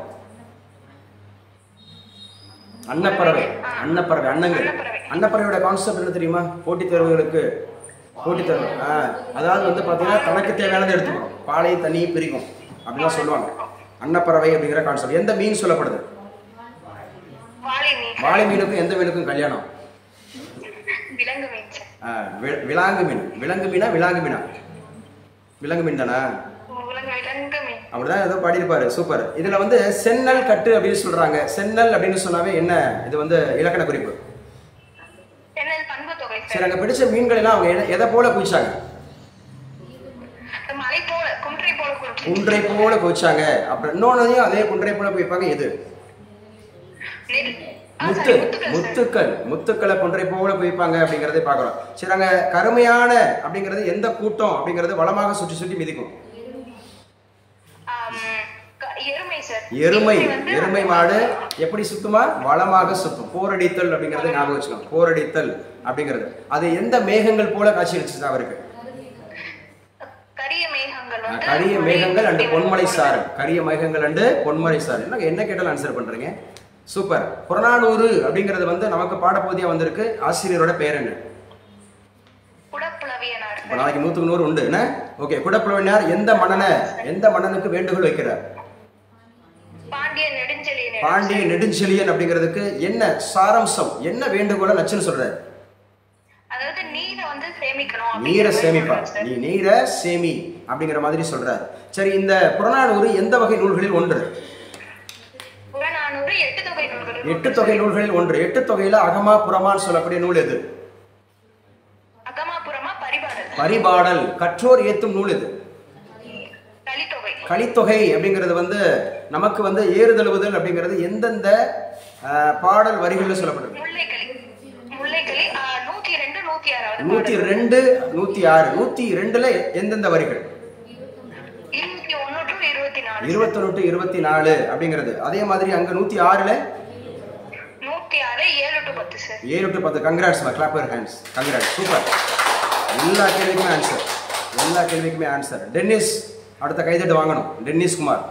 அன்னப்பறவை அன்னப்பறவை அன்னங்கள் அன்னப்பறவை. அன்னப்பறவையோட கான்செப்ட் என்ன தெரியுமா போட்டித் தேர்வுகளுக்கு போட்டித் தேர்வு ஆ அதாவது வந்து பார்த்தீங்கன்னா தனக்கு தேவையானதை எடுத்துக்கணும் பாலை தண்ணி பிரிக்கும் அப்படிலாம் சொல்லுவாங்க அன்னப்பறவை அப்படிங்கிற கான்செப்ட் எந்த மீன் சொல்லப்படுது வாழை மீன் வாழை மீனுக்கும் எந்த மீனுக்கும் கல்யாணம் விலங்கு மீன் சார் ஆ, வி- விலாங்கு மீன் விலங்கு மீனா விலாங்கு மீனா விலங்கு மீன் தானே விலங்கு விலங்கு மீன் அப்படிதான் ஏதோ பாடியிருப்பாரு சூப்பர் இதுல வந்து சென்னல் கட்டு அப்படின்னு சொல்றாங்க சென்னல் அப்படின்னு சொன்னாவே என்ன இது வந்து இலக்கண குறிப்பு தென்னல் பண்பு தொகை சரி சார் அங்க பிடிச்ச மீன்கள் எல்லாம் அவங்க எதை- எதை போல குதிச்சாங்க மலை போல குன்றை போல குன்றி குன்றை போல குதிச்சாங்க அப்புறம் இன்னொன்னையும் அதே குன்றை போல குதிப்பாங்க எது நெல் முத்து sorry, முத்துக்கள், sir. முத்துக்கள் முத்துக்களை கொன்றை போல குவிப்பாங்க அப்படிங்கறதை பார்க்கிறோம் சரி அங்க கருமையான அப்படிங்கிறது எந்த கூட்டம் அப்படிங்கிறது வளமாக சுற்றி சுற்றி மிதிக்கும் ஆம், க- எருமை சார் எருமை வந்து எருமை மாடு எப்படி சுத்துமா வளமாக சுத்தும் போரடித்தல் அப்படிங்கறது ஞாபகம் வச்சுக்கணும் போரடித்தல் அப்படிங்கிறது அது எந்த மேகங்கள் போல காட்சி அளிச்சுச்சு அவருக்கு கரிய மேகங்கள் ஆ, வந்து கரிய மழை மேகங்கள் அண்டு கொட்டி பொன்மலை வந்து சாரல் கரிய மேகங்கள் அண்டு பொன்மலை சாரல் என்ன என்ன கேட்டாலும் ஆன்சர் பண்றீங்க சூப்பர் புறநானூறு அப்படிங்கிறது வந்து நமக்கு பாடப்பகுதியா வந்திருக்கு ஆசிரியரோட பேர் என்ன குடப்புலவியனார் இப்போ நாளைக்கு நூற்றுக்கு நூறு உண்டு என்ன ஓகே குடப்புலவனார் எந்த மன்னனை எந்த மன்னனுக்கு வேண்டுகோள் வைக்கிறார் பாண்டிய நெடுஞ்செழியன் பாண்டிய நெடுஞ்செழியன் அப்படிங்கிறதுக்கு என்ன சாராம்சம் என்ன வேண்டுகோளை நச்சுன்னு சொல்றாரு அதாவது நீரை வந்து சேமிக்கணும் நீரை அப்படிங்கிற மாதிரி சேமிப்பா சொல்றாரு சார். நீ நீரை சேமி அப்படிங்கிற மாதிரி சொல்றாரு சரி இந்த புறநானூறு எந்த வகை நூல்களில் ஒன்று புறநானூறு எட்டு தொகை நூல்கள் எட்டு தொகை நூல்களில் ஒன்று எட்டு தொகையில அகமா புறமான்னு சொல்லக்கூடிய நூல் எது அகமாபுரமா பரிபாடல் பரிபாடல் கற்றோர் ஏத்தும் நூல் எது கலித்தொகை கலித்தொகை அப்படிங்கிறது வந்து நமக்கு வந்து ஏறுதழுவுதல் அப்படிங்கிறது எந்தெந்த ஆஹ், பாடல் வரிகளில் சொல்லப்படுது முல்லைக்களி முல்லைக்களி ஆ, நூத்தி ரெண்டு நூத்தி ஆறாவது நூத்தி பாடல். ரெண்டு நூத்தி ஆறு நூத்தி ரெண்டுல எந்தெந்த வரிகள் இருபத்தி ஒண்ணு டு இருபத்தி நாலு இருபத்தொன்னு டு இருபத்தி நாலு அப்படிங்கிறது அதே மாதிரி அங்க நூத்தி ஆறுல நூத்தி ஆறு ஏழு டு பத்து சார் ஏழு டு பத்து congrats clap your hands congrats super எல்லா கேள்விக்குமே ஆன்சர் எல்லா கேள்விக்குமே ஆன்சர் டென்னிஸ் அடுத்த கைதட்டு வாங்கணும் டென்னிஸ் குமார்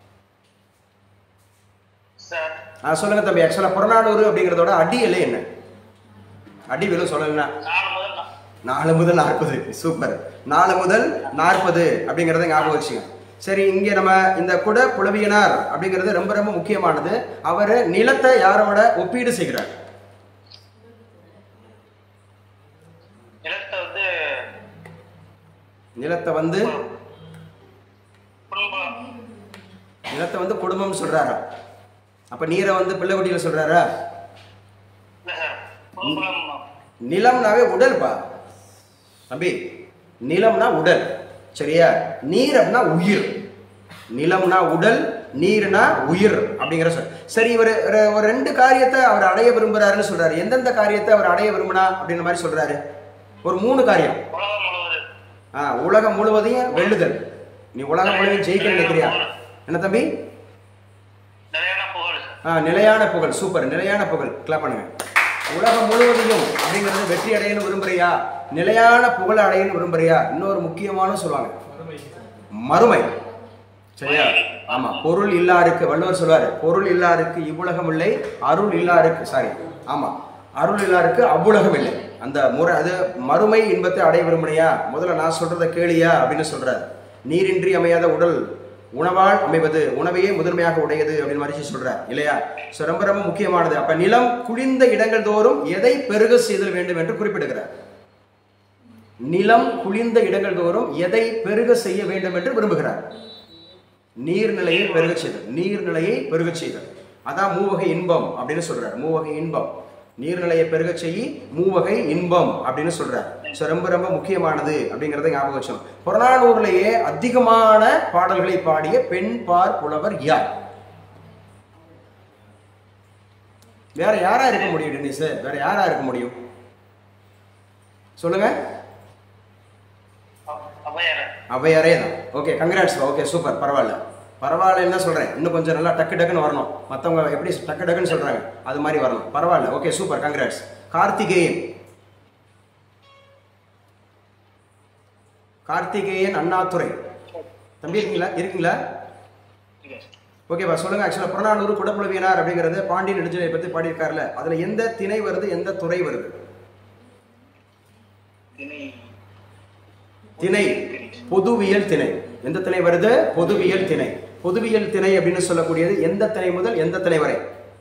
சார் ஆ சொல்லுங்க தம்பி ஆக்சுவலா புறநானூறு அப்படிங்கிறதோட அடி எல்லை என்ன அடி வெறும் சொல்லலைன்னா நாலு முதல் நா- நாலு முதல் நாற்பது சூப்பர் நாலு முதல் நாற்பது அப்படிங்கிறத ஞாபகம் வச்சுங்க சரி இங்கே நம்ம இந்த குட புலவியனார் அப்படிங்கிறது ரொம்ப ரொம்ப முக்கியமானது அவர் நிலத்தை யாரோட ஒப்பீடு செய்கிறார் நிலத்தை வந்து நிலத்தை வந்து குடும்பம் நிலத்தை வந்து குடும்பம் சொல்றாரா அப்ப நீரை வந்து பிள்ளைக்குட்டியில சொல்றாரா இல்லை சார் குடும்பம் நிலம்னாவே உடல்பா தம்பி நிலம்னா உடல் சரியா நீர் அப்படின்னா உயிர் நிலம்னா உடல் நீர்னா உயிர் அப்படிங்கிற சொல் சரி இவர் ஒரு ரெண்டு காரியத்தை அவர் அடைய விரும்புறாருன்னு சொல்றாரு எந்தெந்த காரியத்தை அவர் அடைய விரும்பினா அப்படின்ற மாதிரி சொல்றாரு ஒரு மூணு காரியம் உலகம் முழுவதும் ஆ உலகம் முழுவதையும் வெல்லுதல் நீ உலகம் முழுவதும் ஜெயிக்க நினைக்கிறியா என்ன தம்பி நிறையான புகழ் சார் ஆ நிலையான புகழ் சூப்பர் நிலையான புகழ் கிளாப் பண்ணுங்க உலகம் முழுவதையும் அப்படிங்கிறது வெற்றி அடையணும் விரும்புறியா நிலையான புகழ் அடையணும் விரும்புறியா இன்னொரு முக்கியமான சொல்லுவாங்க மறுமை சரியா ஆமா பொருள் இல்லாருக்கு வள்ளுவர் சொல்வாரு பொருள் இல்லாருக்கு இவ்வுலகம் இல்லை அருள் இல்லாருக்கு சாரி ஆமா அருள் இல்லாருக்கு அவ்வுலகம் இல்லை அந்த முறை அது மறுமை இன்பத்தை அடைய விரும்புறியா முதல்ல நான் சொல்றதை கேளியா அப்படின்னு சொல்றாரு நீரின்றி அமையாத உடல் உணவால் அமைவது உணவையே முதன்மையாக உடையது அப்படின்னு மாதிரி சொல்றார் இல்லையா ஸோ ரொம்ப ரொம்ப முக்கியமானது அப்ப நிலம் குளிர்ந்த இடங்கள் தோறும் எதை பெருக செய்தல் வேண்டும் என்று குறிப்பிடுகிறார் நிலம் குளிர்ந்த இடங்கள் தோறும் எதை பெருக செய்ய வேண்டும் என்று விரும்புகிறார் நீர்நிலையை பெருகச் செய்தல் நீர்நிலையை பெருகச் செய்தல் அதான் மூவகை இன்பம் அப்படின்னு சொல்றார் மூவகை இன்பம் நீர்நிலையை பெருகச் செய்யி மூவகை இன்பம் அப்படின்னு சொல்றார் ஸோ ரொம்ப ரொம்ப முக்கியமானது அப்படிங்கிறத ஞாபகம் வச்சோம் புறநானூர்லேயே அதிகமான பாடல்களை பாடிய பெண் பார் புலவர் யார் வேற யாரா இருக்க முடியும் டென்னிஸ் வேற யாரா இருக்க முடியும் சொல்லுங்க அவ- ஔவையார் அவையாரே தான் ஓகே கங்க்ராட்ஸ் ஓகே சூப்பர் பரவாயில்ல பரவாயில்ல என்ன சொல்கிறேன் இன்னும் கொஞ்சம் நல்லா டக்கு டக்குன்னு வரணும் மற்றவங்க எப்படி டக்கு டக்குன்னு சொல்கிறாங்க அது மாதிரி வரணும் பரவாயில்ல okay super congrats Karthikeyan Karthikeyan Annadurai தம்பி இருக்கீங்களா இருக்கீங்களா ஓகேப்பா சொல்லுங்க ஆக்சுவலாக புறநானூறு குடப்புலவியனார் அப்படிங்கிறது பாண்டியன் நெடுஞ்சலை பற்றி பாடியிருக்காருல்ல அதில் எந்த திணை வருது எந்த துறை வருது திணை பொதுவியல் திணை எந்த திணை வருது பொதுவியல் திணை பொதுவியல் திணை அப்படின்னு சொல்லக்கூடியது எந்த திணை முதல் எந்த திணை வரை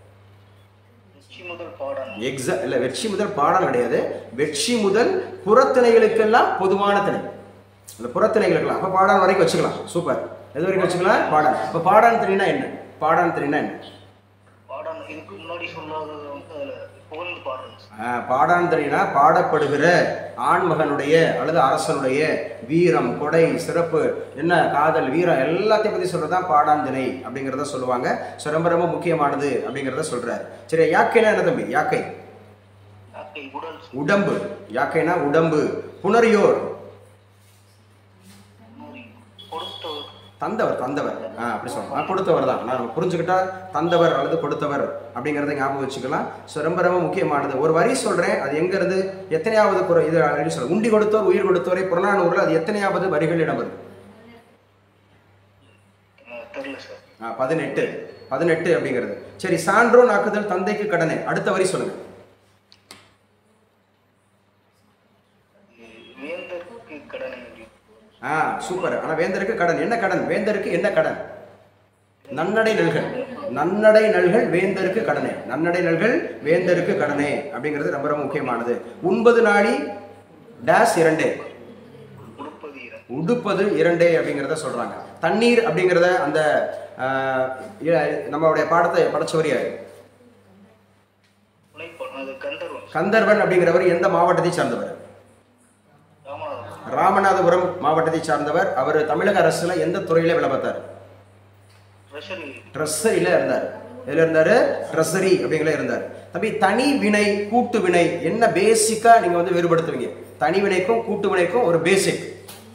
முதல் பாடம் எக்ஸா இல்ல வெற்றி முதல் பாடம் கிடையாது வெற்றி முதல் புறத்திணைகளுக்கெல்லாம் பொதுவான திணை அந்த புறத்திணைகளுக்கெல்லாம் அப்ப பாடான் வரைக்கும் வச்சுக்கலாம் சூப்பர் எது வரைக்கும் வச்சுக்கலாம் பாடான் இப்ப பாடான் திணைனா என்ன பாடான் திணைனா என்ன பாடம் இதுக்கு முன்னாடி சொல்லாதது வந்து அதில் புகழ்ந்து பாடுறது சார் ஆ, பாடாந்தரைனா பாடப்படுகிற ஆண்மகனுடைய அல்லது அரசனுடைய வீரம் கொடை சிறப்பு என்ன காதல் வீரம் எல்லாத்தையும் பற்றி சொல்கிறது தான் பாடாந்திணை அப்படிங்கிறத சொல்லுவாங்க ஸோ ரொம்ப ரொம்ப முக்கியமானது அப்படிங்கிறத சொல்கிறாரு சரி யாக்கைனா என்ன தம்பி யாக்கை யாக்கை உடல் சார். உடம்பு யாக்கைனா உடம்பு புனரியோர் நூறி கொடுத்தவர் தந்தவர் தந்தவர் ஆ அப்படி சொல்லலாம் கொடுத்தவர் தான் நான் புரிஞ்சுக்கிட்டா தந்தவர் அல்லது கொடுத்தவர் அப்படிங்கிறத ஞாபகம் வச்சுக்கலாம் ஸோ ரொம்ப ரொம்ப முக்கியமானது ஒரு வரி சொல்கிறேன் அது எங்கேருந்து எத்தனையாவது குறை இது அப்படின்னு சொல்ல உண்டி கொடுத்தோர் உயிர் கொடுத்தோரை புறநானூரில் அது எத்தனையாவது வரிகள் இடம் வருது அஹ் தெரியல சார் ஆ, பதினெட்டு பதினெட்டு அப்படிங்கிறது சரி சான்றோ நாக்குதல் தந்தைக்கு கடனே அடுத்த வரி சொல்லுங்க அது வேந்தருக்கு கடனை என்று. ஆ சூப்பர் ஆனால் வேந்தருக்கு கடன் என்ன கடன் வேந்தருக்கு என்ன கடன் நன்னடை நல்கள் நன்னடை நல்கள் வேந்தருக்கு கடனே நன்னடை நல்கள் வேந்தருக்கு கடனே அப்படிங்கிறது ரொம்ப ரொம்ப முக்கியமானது உண்பது நாளி டேஸ் இரண்டே உடுப்பது இரண் உடுப்பது இரண்டே அப்படிங்கிறத சொல்றாங்க தண்ணீர் அப்படிங்கிறத அந்த ஆ, இ- நம்மளுடைய பாடத்தை படைச்சவர் யாரு உழைப்பான் அது கந்தர்வன் சார். கந்தர்வன் அப்படிங்கிறவர் எந்த மாவட்டத்தை சார்ந்தவர் ராமநாதபுரம் ராமநாதபுரம் மாவட்டத்தை சார்ந்தவர் அவர் தமிழக அரசுல எந்த துறையில வேலை பார்த்தார் ட்ரெஷரி ட்ரெஸ்ஸரியில இருந்தார் எதுல இருந்தாரு ட்ரெஸ்ஸரி அப்படிங்கிற இருந்தார் தம்பி தனி வினை கூட்டு வினை என்ன பேசிக்கா நீங்க வந்து வேறுபடுத்துவீங்க தனி வினைக்கும் கூட்டு வினைக்கும் ஒரு பேசிக்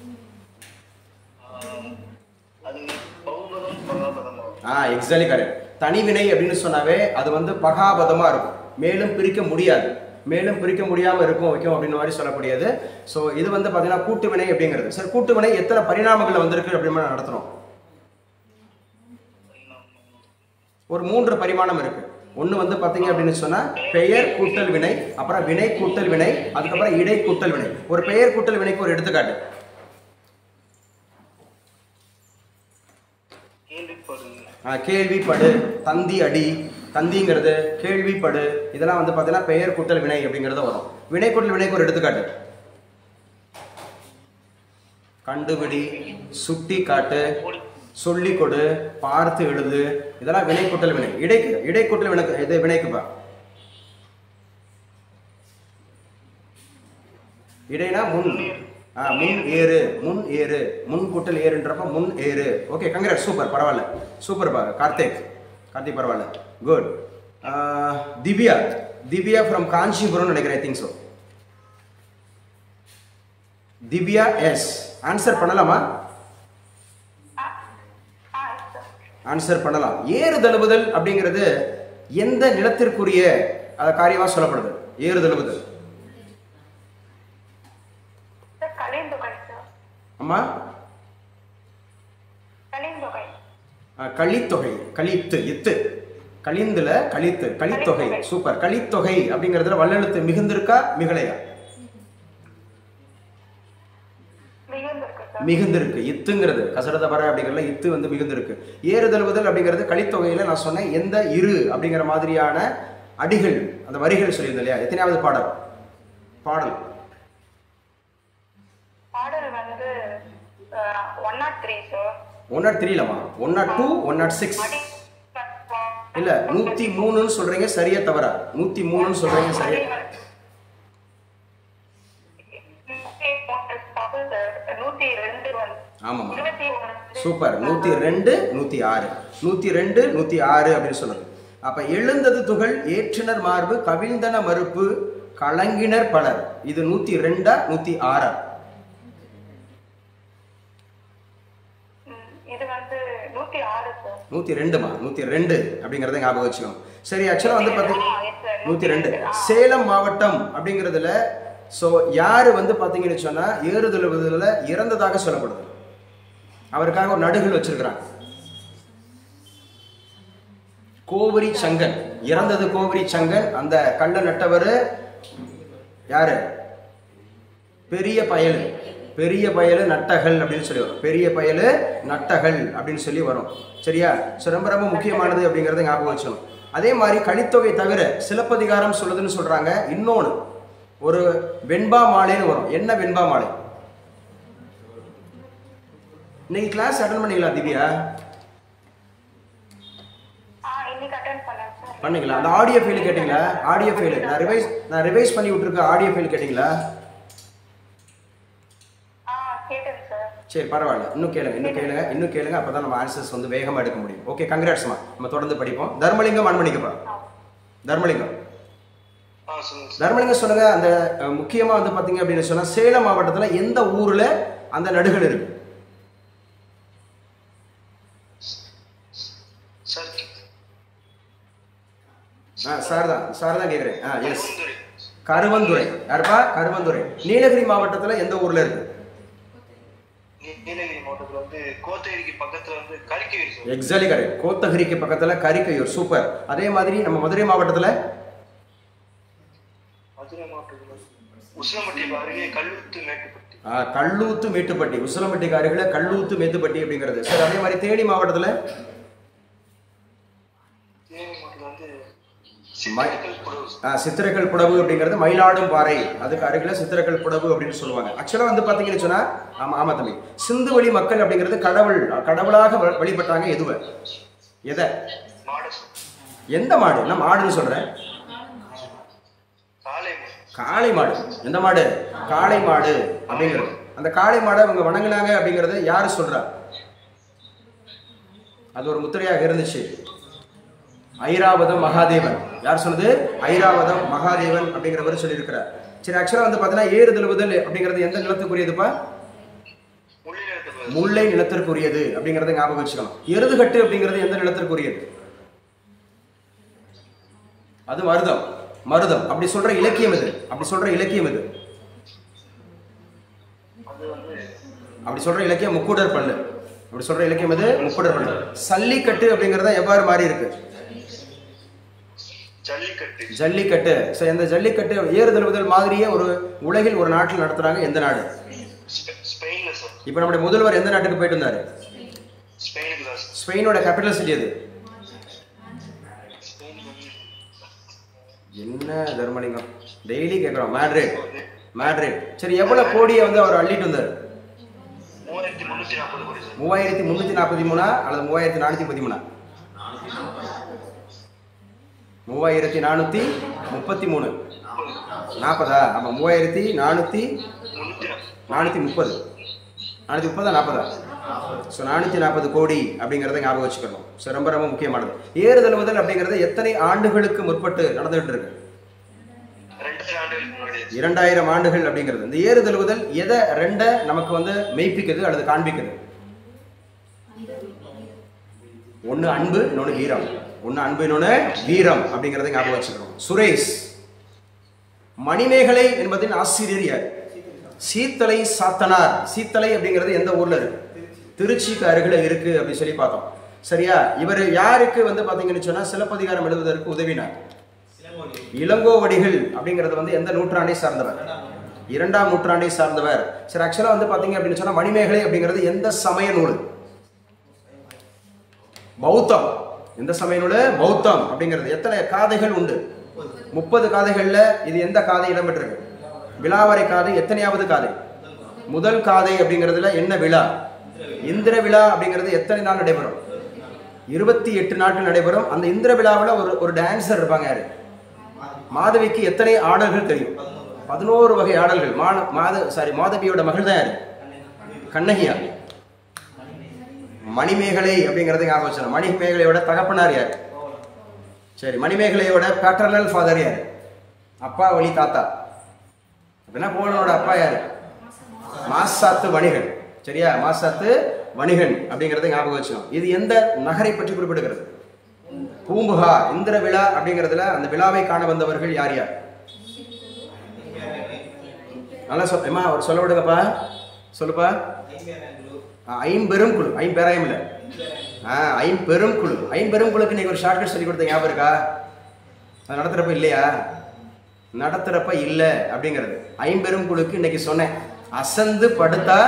ஆஹ், அது பௌபதம் பகாபதம் ஆகும். ஆ எக்ஸாக்ட்லி கரெக்ட் தனி வினை அப்படின்னு சொன்னாவே அது வந்து பகாபதமா இருக்கும் மேலும் பிரிக்க முடியாது மேலும் பிரிக்க முடியாம இருக்கும் வைக்கும் அப்படின்னு மாதிரி சொல்லக்கூடியது ஸோ இது வந்து பாத்தீங்கன்னா கூட்டு வினை அப்படிங்கிறது சரி கூட்டு வினை எத்தனை பரிணாமங்கள் வந்திருக்கு அப்படின்னு நடத்துறோம் ஒரு மூன்று பரிமாணம் இருக்கு ஒன்று வந்து பார்த்தீங்க அப்படின்னு சொன்னா பெயர் கூட்டல் வினை அப்புறம் வினை கூட்டல் வினை அதுக்கப்புறம் இடை கூட்டல் வினை ஒரு பெயர் கூட்டல் வினைக்கு ஒரு எடுத்துக்காட்டு கேள்விப்படு ஆ, கேள்விப்படு தந்தி அடி தந்திங்கிறது கேள்விப்படு இதெல்லாம் வந்து பார்த்தீங்கன்னா பெயர் கூட்டல் வினை அப்படிங்கிறது வரும் வினை கூட்டல் வினைக்கு ஒரு எடுத்துக்காட்டு கண்டுபிடி சுட்டி காட்டு சொல்லி கொடு பார்த்து எழுது இதெல்லாம் வினை கூட்டல் வினை இடைக்கு இடை கூட்டல் வினைக்கு இது வினைக்குப்பா இடைனா முன் ஆ முன் ஏறு முன் ஏறு முன் கூட்டல் ஏறுன்றப்ப முன் ஏறு ஓகே கங்க்ராட் சூப்பர் பரவாயில்ல சூப்பர் பா கார்த்திக் கார்த்திக் பரவாயில்ல குட் திவ்யா திவ்யா ஃப்ரம் காஞ்சிபுரம் நினைக்கிறேன் I think so Divya yes answer பண்ணலாமா ஆன்சர் பண்ணலாம் ஏறு தழுவுதல் அப்படிங்கிறது எந்த நிலத்திற்குரிய அஹ், காரியமா சொல்லப்படுது ஏறு தழுவுதல் சார் கலைந்தொகை சார் அம்மா கலைந்தொகை அஹ், கலித்தொகை கலித்து இத்து கலிந்துல கலித்து கலித்தொகை சூப்பர் கலித்தொகை அப்படிங்கிறதுல வல்லெழுத்து மிகுந்திருக்கா மிகலையா மிகுந்திருக்கு சார் மிகுந்திருக்கு இத்துங்கிறது கசரதபர அப்படிங்கிறதுல இத்து வந்து மிகுந்திருக்கு ஏறுதழுவுதல் அப்படிங்கிறது கலித்தொகையில நான் சொன்னேன் எந்த இரு அப்படிங்கிற மாதிரியான அடிகள் அந்த வரிகள் சொல்லியிருந்தேன் இல்லையா எத்தனையாவது பாடல் பாடல் பாடல் வந்து one nought three sir one nought த்ரீலமா one nought two one nought six இல்ல நூத்தி மூணுன்னு சொல்றீங்க சரியா தவறா நூத்தி மூணுன்னு சொல்றீங்க சரியா நூத்தி ரெண்டு வந்து ஆமாம்மா இருபத்தி ஒன்று சூப்பர் நூத்தி ரெண்டு நூத்தி ஆறு நூத்தி ரெண்டு நூத்தி ஆறு அப்படின்னு சொல்லுது அப்ப எழுந்தது துகள் ஏற்றினர் மார்பு கவிழ்ந்தன மறுப்பு கலங்கினர் பலர் இது நூத்தி ரெண்டா நூத்தி ஆறா ம், இது வந்து நூத்தி ஆறு சார் நூத்தி ரெண்டுமா நூத்தி ரெண்டு அப்படிங்கறத ஞாபகம் வச்சுக்கோங்க சரி ஆக்சுவலா வந்து பாத்தீங்க ஆ, yes sir. நூத்தி ரெண்டு சேலம் மாவட்டம் அப்படிங்கிறதுல ஸோ யாரு வந்து பாத்தீங்கன்னு சொன்னா ஏறுதழுவதில் இறந்ததாக சொல்லப்படுது அவருக்காக ஒரு நடுகள் வச்சிருக்கிறாங்க கோவரி சங்கன் இறந்தது கோவரி சங்கன் அந்த கள்ள நட்டவர் யாரு பெரிய பயலு பெரிய பயலு நட்டகள் அப்படின்னு சொல்லி வரும் பெரிய பயலு நட்டகள் அப்படின்னு சொல்லி வரும் சரியா ஸோ ரொம்ப ரொம்ப முக்கியமானது அப்படிங்கிறத ஞாபகம் வச்சணும் அதே மாதிரி கலித்தொகை தவிர சிலப்பதிகாரம் சொல்லுதுன்னு சொல்றாங்க இன்னொன்று ஒரு வெண்பா மாலைன்னு வரும் என்ன வெண்பா மாலை இன்னைக்கு கிளாஸ் அட்டன் பண்ணீங்களா திவ்யா ஆ இன்னைக்கு அட்டன் பண்ணேன் சார் பண்ணீங்களா அந்த ஆடியோ ஃபைல் கேட்டிங்களா ஆடியோ ஃபைல் நான் ரிவைஸ் நான் ரிவைஸ் பண்ணி விட்டுருக்க ஆடியோ ஃபைல் கேட்டிங்களா ஆ கேட்டேன் சார் சரி பரவாயில்ல இன்னும் கேளுங்க இன்னும் கேளுங்க இன்னும் கேளுங்க அப்போ தான் நம்ம ஆன்சர்ஸ் வந்து வேகமாக எடுக்க முடியும் ஓகே கங்க்ராட்ஸ்மா நம்ம தொடர்ந்து படிப்போம் தர்மலிங்கம் அன்மணிக்கப்பா தர்மலிங்கம் ஆ சொல்லுங்க சார் தர்மலிங்கம் சொல்லுங்க அந்த அஹ், முக்கியமா வந்து பாத்தீங்க அப்படின்னு சொன்னா சேலம் மாவட்டத்துல எந்த ஊர்ல அந்த நடுகள் இருக்கு சார் ஆ சார் தான் சார் தான் கேட்குறேன் ஆ எஸ் கருவந்துறை கருவந்துறை யாருப்பா கருவந்துறை நீலகிரி மாவட்டத்துல எந்த ஊர்ல இருக்கு நீ- நீலகிரி மாவட்டத்துல வந்து கோத்தகிரிக்கு பக்கத்துல வந்து கலிக்கவேரி சார் எக்ஸாலி கரெக்ட் கோத்தகிரிக்கு பக்கத்துல கரிக்கையூர் சூப்பர் அதே மாதிரி நம்ம மதுரை மாவட்டத்துல மதுரை மாவட்டத்துல உசிலம்பட்டி அருகே கல்லூத்து மேட்டுப்பட்டி ஆ, கல்லூத்து மேட்டுப்பட்டி உசிலம்பட்டிக்கு அருகில கல்லூத்து மேட்டுப்பட்டி அப்படிங்கிறது சரி அதே மாதிரி தேனி மாவட்டத்துல தேனி மாவட்டத்துல வந்து மை- சித்திரக்கல் புடவு ஆ, சித்திரக்கல் புடவு அப்படிங்கிறது மயிலாடும் பாறை அதுக்கு அருகில் சித்திரக்கல் புடவு அப்படின்னு சொல்லுவாங்க ஆக்சுவலாக வந்து பார்த்தீங்கன்னு சொன்னா ஆமா ஆமா தம்பி சிந்து வழி மக்கள் அப்படிங்கிறது கடவுள் கடவுளாக வ- வழிபட்டாங்க எதுவை எதை மாடு எந்த மாடு நான் மாடுன்னு சொல்றேன் காளை மாடு காளை மாடு எந்த மாடு காளை மாடு அப்படிங்கிறது அந்த காளை மாடை அவங்க வணங்குனாங்க அப்படிங்கிறது யாரு சொல்றா அது ஒரு முத்திரையாக இருந்துச்சு ஐராவதம் மகாதேவன் யார் சொன்னது ஐராவதம் மகாதேவன் அப்படிங்கிறவர் சொல்லியிருக்கிறார் சரி ஆக்சுவலாக வந்து பார்த்தீங்கன்னா ஏறு தழுவுதல் அப்படிங்கிறது எந்த நிலத்துக்குரியதுப்பா முள்ளில் இருக்கிறது முல்லை நிலத்திற்குரியது அப்படிங்கிறத ஞாபகம் வச்சுக்கணும் எருதுகட்டு அப்படிங்கிறது எந்த நிலத்திற்குரியது அது மருதம் மருதம் அப்படி சொல்ற இலக்கியம் இது அப்படி சொல்ற இலக்கியம் இது அது வந்து அப்படி சொல்ற இலக்கியம் முக்கூடர் பல்லு அப்படி சொல்ற இலக்கியம் இது முக்கூடர் பல்லு சல்லிக்கட்டு அப்படிங்கறத எவ்வாறு மாறி இருக்கு ஜல்லிக்கட்டு ஜல்லிக்கட்டு ஸோ இந்த ஜல்லிக்கட்டு ஏறுதழுவுதல் மாதிரியே ஒரு உலகில் ஒரு நாட்டில் நடத்துறாங்க எந்த நாடு ஸ்பெ- ஸ்பெயின்ல சார் இப்போ நம்முடைய முதல்வர் எந்த நாட்டுக்கு போயிட்டு இருந்தாரு ஸ்பெயினுக்கு தான் சார் ஸ்பெயினோட கேபிட்டல் சிட்டி எது ஸ்பெயினுக்கு வந்து என்ன தர்மலிங்கம் டெய்லி கேட்குறோம் மேட்ரிட் மேட்ரிட் சரி எவ்வளவு கோடியை வந்து அவர் அள்ளிட்டு வந்தார் மூவாயிரத்தி முன்னூத்தி நாற்பது கோடி சார் மூவாயிரத்தி முந்நூற்றி நாற்பத்தி மூணா அல்லது மூவாயிரத்தி நானூற்றி முப்பத்தி மூணா மூவாயிரத்தி நானூற்றி முப்பத்தி மூணு நாற்பதா ஆமாம் மூவாயிரத்தி நானூற்றி முன்னூத்தி நாற்பது நானூற்றி முப்பது நானூற்றி முப்பதா நாற்பதா ஸோ நானூற்றி நாற்பது கோடி அப்படிங்கிறத ஞாபகம் வச்சுக்கணும் ஸோ ரொம்ப ரொம்ப முக்கியமானது ஏறுதழுவுதல் அப்படிங்கிறது எத்தனை ஆண்டுகளுக்கு முற்பட்டு நடந்துகிட்டு இருக்கு ரெண்டாயிரம் ஆண்டுகளுக்கு முன்னாடி இரண்டாயிரம் ஆண்டுகள் அப்படிங்கிறது இந்த ஏறுதழுவுதல் எதை ரெண்டை நமக்கு வந்து மெய்ப்பிக்குது அல்லது காண்பிக்குது ஒன்று அன்பு இன்னொன்று வீரம் ஒன்று அன்பு இன்னொன்று வீரம் அப்படிங்கிறத ஞாபகம் வச்சுக்கணும் சுரேஷ் மணிமேகலை என்பதின் ஆசிரியர் யார் சீத்தலை சாத்தனார் சீத்தலை அப்படிங்கிறது எந்த ஊர்ல இருக்கு திருச்சிக்கு அருகில இருக்கு அப்படின்னு சொல்லி பார்த்தோம் சரியா இவர் யாருக்கு வந்து பாத்தீங்கன்னு சொன்னா சிலப்பதிகாரம் எழுதுவதற்கு உதவினார் இளங்கோவடிகள் அப்படிங்கிறது வந்து எந்த நூற்றாண்டை சார்ந்தவர் இரண்டாம் நூற்றாண்டை சார்ந்தவர் சரி ஆக்சுவலா வந்து பாத்தீங்க அப்படின்னு சொன்னா மணிமேகலை அப்படிங்கிறது எந்த சமய நூல் பௌத்தம் எந்த சமய நூல் பௌத்தம் அப்படிங்கிறது எத்தனை காதைகள் உண்டு முப்பது காதைகள்ல இது எந்த காதை இடம்பெற்றிருக்கு விழாவரை காதை எத்தனையாவது காதை முதல் காதை அப்படிங்கிறதுல என்ன விழா இந்திர விழா அப்படிங்கிறது எத்தனை நாள் நடைபெறும் இருபத்தி எட்டு நாட்கள் நடைபெறும் அந்த இந்திர விழாவில் ஒரு ஒரு டான்சர் இருப்பாங்க யாரு மாதவிக்கு எத்தனை ஆடல்கள் தெரியும் பதினோரு வகை ஆடல்கள் மான மாத சாரி மாதவியோட மகள் தான் யாரு கண்ணகியா மணிமேகலை அப்படிங்கறது ஞாபகம் வச்சுக்கணும் மணிமேகலையோட தகப்பனார் யார் சரி மணிமேகலையோட பேட்டர்னல் ஃபாதர் யார் அப்பா வழி தாத்தா அப்படின்னா புகழனோட அப்பா யாரு மாசாத்து வணிகன் சரியா மாசாத்து வணிகன் அப்படிங்கறத ஞாபகம் வச்சுக்கணும் இது எந்த நகரை பற்றி குறிப்பிடுகிறது பூம்புகா இந்திர விழா அப்படிங்கிறதுல அந்த விழாவை காண வந்தவர்கள் யார் யார் நல்லா சொல் ஏம்மா அவர் சொல்ல விடுங்கப்பா சொல்லுப்பா ஆ, ஐம்பெரும் குழு ஐம்பேராயம் இல்லை ஆ ஐம்பெரும் குழு ஐம்பெரும் குழுக்கு நீங்க ஒரு ஷார்ட்கட் சொல்லி கொடுத்த ஞாபகம் இருக்கா அது நடத்துறப்ப இல்லையா நடத்துறப்ப இல்லை அப்படிங்கிறது ஐம்பெரும் குழுக்கு இன்னைக்கு சொன்னேன் அசந்து படுத்தா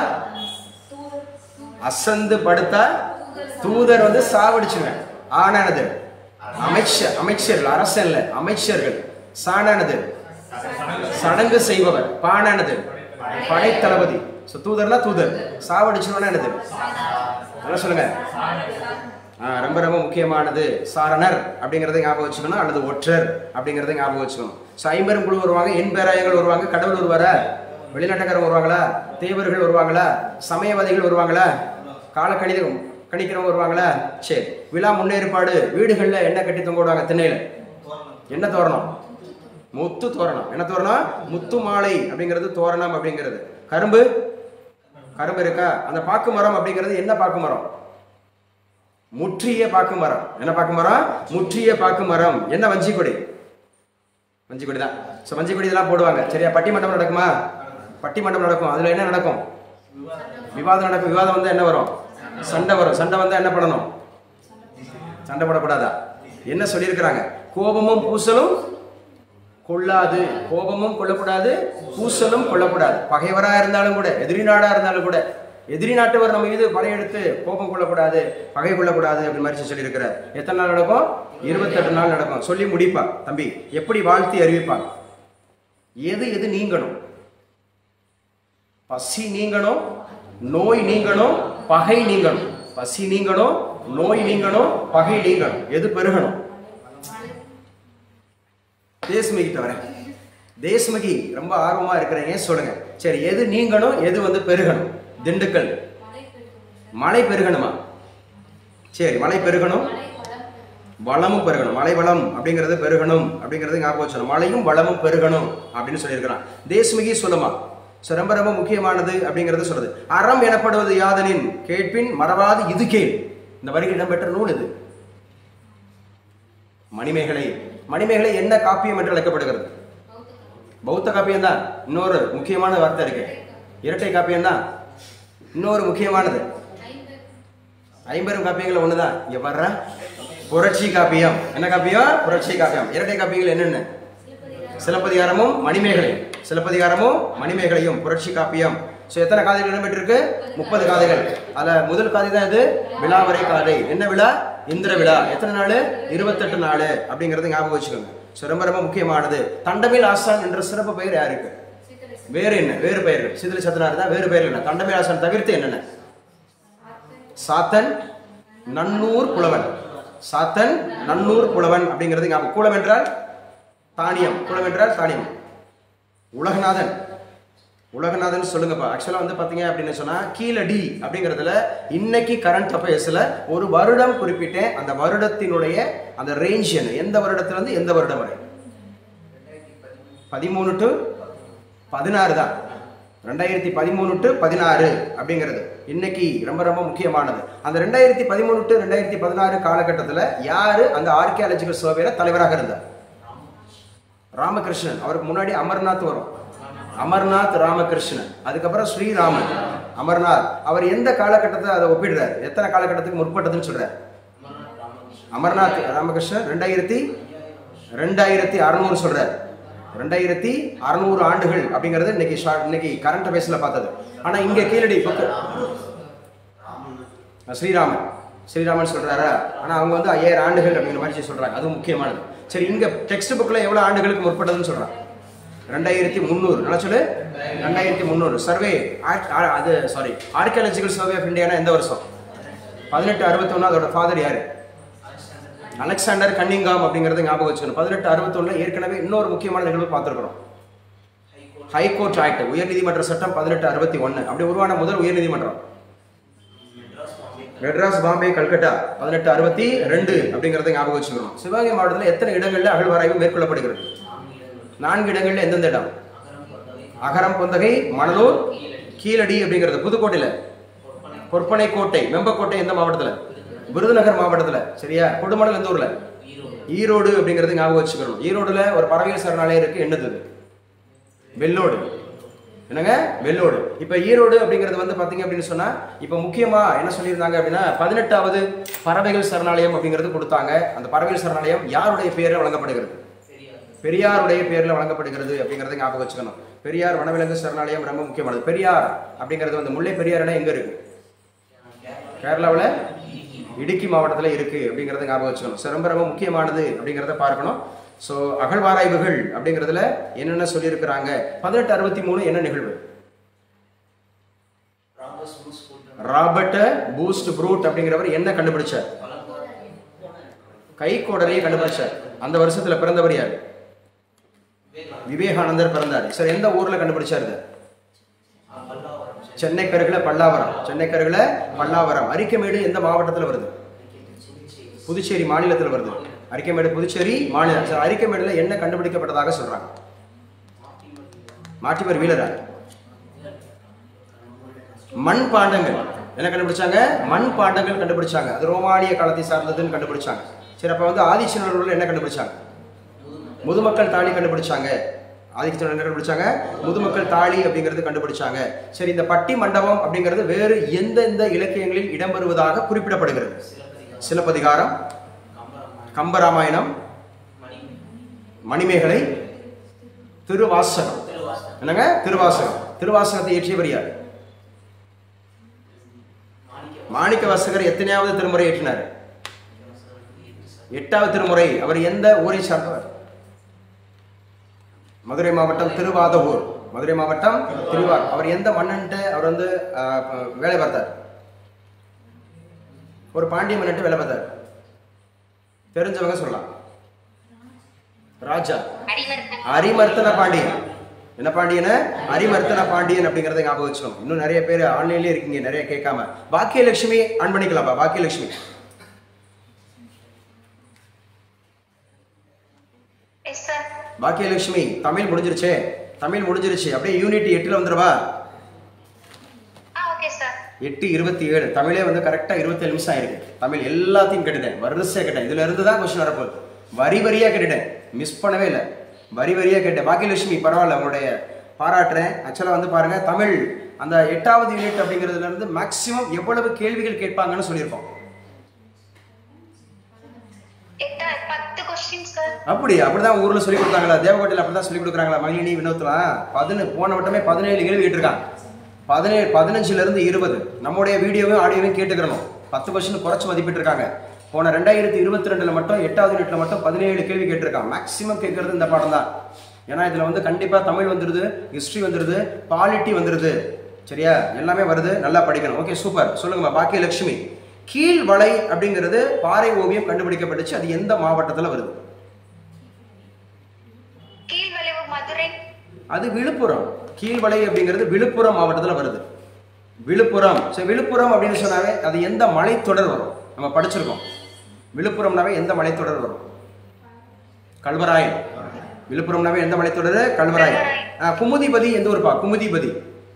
அசந்து படுத்தா தூதர் வந்து சாவடிச்சுவேன் ஆனானது அமைச்சர் அமைச்சர்கள் அரசன்ல அமைச்சர்கள் சாணானது சடங்கு செய்பவர் பானானது படைத்தளபதி ஸோ தூதர்னா தூதர் சாவடிச்சுவனா என்னது நல்லா சொல்லுங்க ஆ, ரொம்ப ரொம்ப முக்கியமானது சாரணர் அப்படிங்கிறத ஞாபகம் வச்சுக்கணும் அல்லது ஒற்றர் அப்படிங்கிறத ஞாபகம் வச்சுக்கணும் ஸோ ஐம்பெரும் குழு வருவாங்க எண் பேராயங்கள் வருவாங்க கடவுள் வருவாரா வெளிநாட்டக்காரங்க வருவாங்களா தேவர்கள் வருவாங்களா சமயவாதிகள் வருவாங்களா கால கணிதம் கணிக்கிறவங்க வருவாங்களா சரி விழா முன்னேற்பாடு வீடுகளில் என்ன கட்டி தொங்க விடுவாங்க திண்ணையில் என்ன தோரணம் முத்து தோரணம் என்ன தோரணம் முத்து மாலை அப்படிங்கிறது தோரணம் அப்படிங்கிறது கரும்பு கரும்பு இருக்கா அந்த பாக்கு மரம் அப்படிங்கிறது என்ன பாக்கு மரம் முற்றிய பாக்கு மரம் என்ன பாக்கு மரம் முற்றிய பாக்கு மரம் என்ன வஞ்சி கொடி வஞ்சி கொடி தான் ஸோ வஞ்சி கொடி இதெல்லாம் போடுவாங்க சரியா பட்டி மண்டபம் நடக்குமா பட்டி மண்டபம் நடக்கும் அதுல என்ன நடக்கும் விவாதம் நடக்கும் விவாதம் வந்தா என்ன வரும் சண்டை வரும் சண்டை வந்தா என்ன பண்ணணும் சண்டை போடக்கூடாதா என்ன சொல்லியிருக்கிறாங்க கோபமும் பூசலும் கொள்ளாது கோபமும் கொள்ளக்கூடாது பூசலும் கொள்ளக்கூடாது பகைவரா இருந்தாலும் கூட எதிரி நாடா இருந்தாலும் கூட எதிரி நாட்டவர் நம்ம மீது படையெடுத்து கோபம் கொள்ளக்கூடாது பகை கொள்ளக்கூடாது அப்படி மாதிரி சொல்லியிருக்கிறார் எத்தனை நாள் நடக்கும் இருபத்தெட்டு நாள் நடக்கும் சொல்லி முடிப்பா தம்பி எப்படி வாழ்த்தி அறிவிப்பாங்க எது எது நீங்கணும் பசி நீங்கணும் நோய் நீங்கணும் பகை நீங்கணும் பசி நீங்கணும் நோய் நீங்கணும் பகை நீங்கணும் எது பெருகணும் தேசமுகி தவிர தேசமுகி ரொம்ப ஆர்வமா இருக்கிறீங்க சொல்லுங்க சரி எது நீங்கணும் எது வந்து பெருகணும் திண்டுக்கல் மழை பெருகணுமா சரி மழை பெருகணும் வளமும் பெருகணும் மழை வளம் அப்படிங்கிறது பெருகணும் அப்படிங்கிறது ஞாபகம் வச்சணும் மழையும் வளமும் பெருகணும் அப்படின்னு சொல்லியிருக்கிறான் தேசமுகி சொல்லுமா ஸோ ரொம்ப ரொம்ப முக்கியமானது அப்படிங்கிறது சொல்றது அறம் எனப்படுவது யாதனின் கேட்பின் மறவாது இது கேள் இந்த வரிகள் இடம்பெற்ற நூல் இது மணிமேகலை மணிமேகலை என்ன காப்பியம் என்று அழைக்கப்படுகிறது பௌத்த காப்பியம் தான் இன்னொரு முக்கியமான வார்த்தை இருக்கு இரட்டை காப்பியம் தான் இன்னொரு முக்கியமானது ஐம்பெரும் காப்பியங்கள் ஒண்ணுதான் இங்க வர்ற புரட்சி காப்பியம் என்ன காப்பியம் புரட்சி காப்பியம் இரட்டை காப்பியங்கள் என்னென்ன சிலப்பதிகாரமும் மணிமேகலையும் சிலப்பதிகாரமும் மணிமேகலையும் புரட்சி காப்பியம் ஸோ எத்தனை காதைகள் இடம்பெற்றிருக்கு முப்பது காதைகள் அதுல முதல் காதை தான் இது விழாவரை காதை என்ன விழா இந்திர விழா எத்தனை நாள் இருபத்தெட்டு நாள் அப்படிங்கறது ஞாபகம் வச்சுக்கோங்க ஸோ ரொம்ப ரொம்ப முக்கியமானது தண்டமில் ஆசான் என்ற சிறப்பு பெயர் யாருக்கு வேறு என்ன வேறு பெயர்கள் சிதில சத்தனார் தான் வேறு பெயர்கள் என்ன தண்டமில் ஆசான் தவிர்த்து என்னென்ன சாத்தன் நன்னூர் புலவன் சாத்தன் நன்னூர் புலவன் அப்படிங்கிறது ஞாபகம் கூலம் என்றால் தானியம் குலம் என்றால் தானியம் உலகநாதன் உலகநாதன் சொல்லுங்கப்பா ஆக்சுவலாக வந்து பார்த்தீங்க அப்படின்னு சொன்னால் கீழடி அப்படிங்கிறதுல இன்னைக்கு கரண்ட் அஃபேர்ஸில் ஒரு வருடம் குறிப்பிட்டேன் அந்த வருடத்தினுடைய அந்த ரேஞ்ச் என்ன எந்த வருடத்துலேருந்து எந்த வருடம் வரை பதிமூணு டு பதினாறு தான் ரெண்டாயிரத்தி பதிமூணு டு பதினாறு அப்படிங்கிறது இன்னைக்கு ரொம்ப ரொம்ப முக்கியமானது அந்த ரெண்டாயிரத்தி பதிமூணு டு ரெண்டாயிரத்தி பதினாறு காலகட்டத்தில் யாரு அந்த ஆர்கியாலஜிக்கல் சர்வேல தலைவராக இருந்தார் ராமகிருஷ்ணன் அவருக்கு முன்னாடி அமர்நாத் வரும் அமர்நாத் ராமகிருஷ்ணன் அதுக்கப்புறம் ஸ்ரீராமன் அமர்நாத் அவர் எந்த காலகட்டத்தை அதை ஒப்பிடுறார் எத்தனை காலகட்டத்துக்கு முற்பட்டதுன்னு சொல்றார் அமர்நாத் ராமகிருஷ்ணன் ரெண்டாயிரத்தி ரெண்டாயிரத்தி அறநூறு சொல்றார் ரெண்டாயிரத்தி அறநூறு ஆண்டுகள் அப்படிங்கிறது இன்னைக்கு ஷா- இன்னைக்கு கரண்ட் அஃபேர்ஸில் பார்த்தது ஆனா இங்க கீழடி புக்கு ஸ்ரீராமன் ஸ்ரீராமன் சொல்றாரா ஆனா அவங்க வந்து ஐயாயிரம் ஆண்டுகள் அப்படிங்கிற மாதிரி சொல்றாங்க அது முக்கியமானது சரி இங்க டெக்ஸ்ட் புக்ல எவ்வளவு ஆண்டுகளுக்கு முற்பட்டதுன்னு சொல்றாங்க ரெண்டாயிரத்தி முந்நூறு நல்லா சொல்லு ரெண்டாயிரத்தி முந்நூறு சர்வே அது சாரி ஆர்கியாலஜிக்கல் சர்வே ஆஃப் இந்தியானா எந்த வருஷம் பதினெட்டு அறுபத்தொன்னு அதோட ஃபாதர் யாரு அலெக்சாண்டர் கன்னிங்காம் அப்படிங்கறது ஞாபகம் வச்சுக்கணும் பதினெட்டு அறுபத்தொன்னுல ஏற்கனவே இன்னொரு முக்கியமான நிகழ்வு பார்த்துருக்கிறோம் ஹைகோர்ட் ஆக்ட் உயர்நீதிமன்ற சட்டம் பதினெட்டு அறுபத்தி ஒன்று அப்படி உருவான முதல் உயர்நீதிமன்றம் மெட்ராஸ் பாம்பே கல்கட்டா பதினெட்டு அறுபத்தி ரெண்டு அப்படிங்கறத ஞாபகம் வச்சுக்கணும் சிவகங்கை மாவட்டத்தில் எத்தனை இடங்கள்ல அகழ்வாராய்வு மேற்கொள்ளப்படுகிறது நான்கு இடங்கள்ல எந்தெந்த இடம் அகரம் பொந்தகை மணலூர் கீழடி அப்படிங்கிறது புதுக்கோட்டையில பொற்பனை கோட்டை மெம்பக்கோட்டை எந்த மாவட்டத்துல விருதுநகர் மாவட்டத்துல சரியா கொடுமணல் எந்த ஊர்ல ஈரோடு அப்படிங்கிறது ஞாபகம் வச்சுக்கணும் ஈரோடுல ஒரு பறவைகள் சரணாலயம் இருக்கு என்னது அது? வெள்ளோடு என்னங்க வெள்ளோடு இப்ப ஈரோடு அப்படிங்கிறது வந்து பாத்தீங்க அப்படின்னு சொன்னா இப்ப முக்கியமா என்ன சொல்லியிருந்தாங்க அப்படின்னா பதினெட்டாவது பறவைகள் சரணாலயம் அப்படிங்கிறது கொடுத்தாங்க அந்த பறவைகள் சரணாலயம் யாருடைய பேரில் வழங்கப்படுகிறது பெரியாருடைய பேர்ல வழங்கப்படுகிறது அப்படிங்கறத ஞாபகம் வச்சுக்கணும் பெரியார் வனவிலங்கு சரணாலயம் ரொம்ப முக்கியமானது பெரியார் அப்படிங்கிறது வந்து முல்லை பெரியார் இடம் எங்க இருக்கு கேரளாவுல இடுக்கி மாவட்டத்தில் இருக்கு அப்படிங்கறத ஞாபகம் வச்சுக்கணும் So, ரொம்ப ரொம்ப முக்கியமானது அப்படிங்கிறத பார்க்கணும் ஸோ அகழ்வாராய்வுகள் அப்படிங்கிறதுல என்னென்ன சொல்லியிருக்கிறாங்க பதினெட்டு அறுபத்தி மூணு என்ன நிகழ்வு ராபர்ட் பூஸ்ட் ப்ரூட் அப்படிங்கிறவர் என்ன கண்டுபிடிச்சார் கைக்கோடரையை கண்டுபிடிச்சார் அந்த வருஷத்துல பிறந்தவர் யார் விவேகானந்தர் பிறந்தார் சார் எந்த ஊர்ல கண்டுபிடிச்சார் இதை? சென்னை கருகுல பல்லாவரம் சென்னை கருகுல பல்லாவரம் அரிக்கமேடு எந்த மாவட்டத்துல வருது புதுச்சேரி மாநிலத்தில் வருது அரிக்கமேடு புதுச்சேரி மாநிலம் சார் அரிக்கமேடுல என்ன கண்டுபிடிக்கப்பட்டதாக சொல்றாங்க மாட்டிவர் வீரரா மண் பாண்டங்கள் என்ன கண்டுபிடிச்சாங்க மண் பாண்டங்கள் கண்டுபிடிச்சாங்க அது ரோமானிய காலத்தை சார்ந்ததுன்னு கண்டுபிடிச்சாங்க சரி அப்ப வந்து ஆதிச்சநல்லூர்ல என்ன கண்டுபிடிச்சாங்க முதுமக்கள் தாலி கண்டுபிடிச்சாங்க ஆதிச்சநல்லூர் என்ன கண்டுபிடிச்சாங்க முதுமக்கள் தாலி அப்படிங்கிறது கண்டுபிடிச்ாங்க சரி இந்த பட்டி மண்டபம் அப்படிங்கிறது வேறு எந்தெந்த இலக்கியங்களில் இடம்பெறுவதாக குறிப்பிடப்படுகிறது சிலப்பதிகாரம் கம்பராமாயணம் மணிமேகலை திருவாசகம் என்னங்க திருவாசகம் திருவாசகத்தை இயற்றியவர் யார் மாணிக்க வாசகர் எத்தனையாவது திருமுறை இயற்றினார் எட்டாவது திருமுறை அவர் எந்த ஊரை சார்ந்தவர் மதுரை மாவட்டம் திருவாதவூர் மதுரை மாவட்டம் திருவா அவர் எந்த மன்னன்ட்டு அவர் வந்து ஆஹ், ப- வேலை பார்த்தார் ஒரு பாண்டிய மன்னன்ட்டு வேலை பார்த்தார் தெரிஞ்சவங்க சொல்லலாம் ராஜா அடிமர்த்தன் அரிமர்த்தன பாண்டியன் என்ன பாண்டியன அரிமர்த்தன பாண்டியன் அப்படிங்கறத ஞாபகம் வச்சுக்கணும் இன்னும் நிறைய பேர் ஆன்லைன்லயே இருக்கீங்க நிறைய கேட்காம பாக்கியலட்சுமி ஆன் பண்ணிக்கலாம்ப்பா பாக்கியலட்சுமி எஸ் சார் பாக்கியலட்சுமி தமிழ் முடிஞ்சிருச்சே தமிழ் முடிஞ்சிருச்சு அப்படியே யூனிட் எட்டுல வந்துருவா ஆ ஓகே சார் எட்டு இருபத்தி ஏழு தமிழே வந்து கரெக்டா இருபத்தேழு நிமிஷம் ஆயிருக்கு தமிழ் எல்லாத்தையும் கேட்டுட்டேன் வரிசையா கேட்டேன் இதுல இருந்து தான் கொஸ்டின் வரப்போகுது வரி வரியா கேட்டுட்டேன் மிஸ் பண்ணவே இல்லை வரி வரியா கேட்டேன் பாக்கியலட்சுமி பரவாயில்ல உங்களுடைய பாராட்டுறேன் ஆக்சுவலா வந்து பாருங்க தமிழ் அந்த எட்டாவது யூனிட் அப்படிங்கிறதுல இருந்து மேக்சிமம் எவ்வளவு கேள்விகள் கேட்பாங்கன்னு சொல்லியிருக்கோம் எட்டா பத்து கொஸ்டின் சார் அப்படி அப்படிதான் ஊர்ல சொல்லி கொடுத்தாங்களா தேவகோட்டையில் அப்படிதான் சொல்லி கொடுக்குறாங்களா மகிழினி வினோத்லாம் பதினு போன வட்டமே பதினேழு கேள்வி கேட்டிருக்காங்க பதினேழு பதினஞ்சுல இருந்து இருபது நம்முடைய வீடியோவையும் ஆடியோவையும் கேட்டுக்கிறணும் பத்து கொஸ்டின் குறைச்சு மதிப்பிட்டு இருக்காங்க போன ரெண்டாயிரத்தி இருபத்தி ரெண்டுல மட்டும் எட்டாவது யூனிட்ல மட்டும் பதினேழு கேள்வி கேட்டிருக்காங்க மேக்ஸிமம் கேட்கறது இந்த பாடம் தான் ஏன்னா இதுல வந்து கண்டிப்பா தமிழ் வந்துருது ஹிஸ்டரி வந்துருது பாலிட்டி வந்துருது சரியா எல்லாமே வருது நல்லா படிக்கணும் ஓகே சூப்பர் சொல்லுங்கம்மா பாக்கியலட்சுமி கீழ்வளை அப்படிங்கிறது பாறை ஓவியம் கண்டுபிடிக்கப்பட்டுச்சு அது எந்த மாவட்டத்துல வருது கீழ்வளைவு மதுரை அது விழுப்புரம் கீழ்வளை அப்படிங்கிறது விழுப்புரம் மாவட்டத்துல வருது விழுப்புரம் சரி விழுப்புரம் அப்படின்னு சொன்னாவே அது எந்த மலைத்தொடர் வரும் நம்ம படிச்சிருக்கோம் விழுப்புரம்னாவே எந்த மலைத்தொடர் வரும் கல்வராயன் விழுப்புரம்னாவே எந்த மலைத்தொடர் கல்வராயன் ஆ, குமுதிபதி எந்த ஊருப்பா குமுதிபதி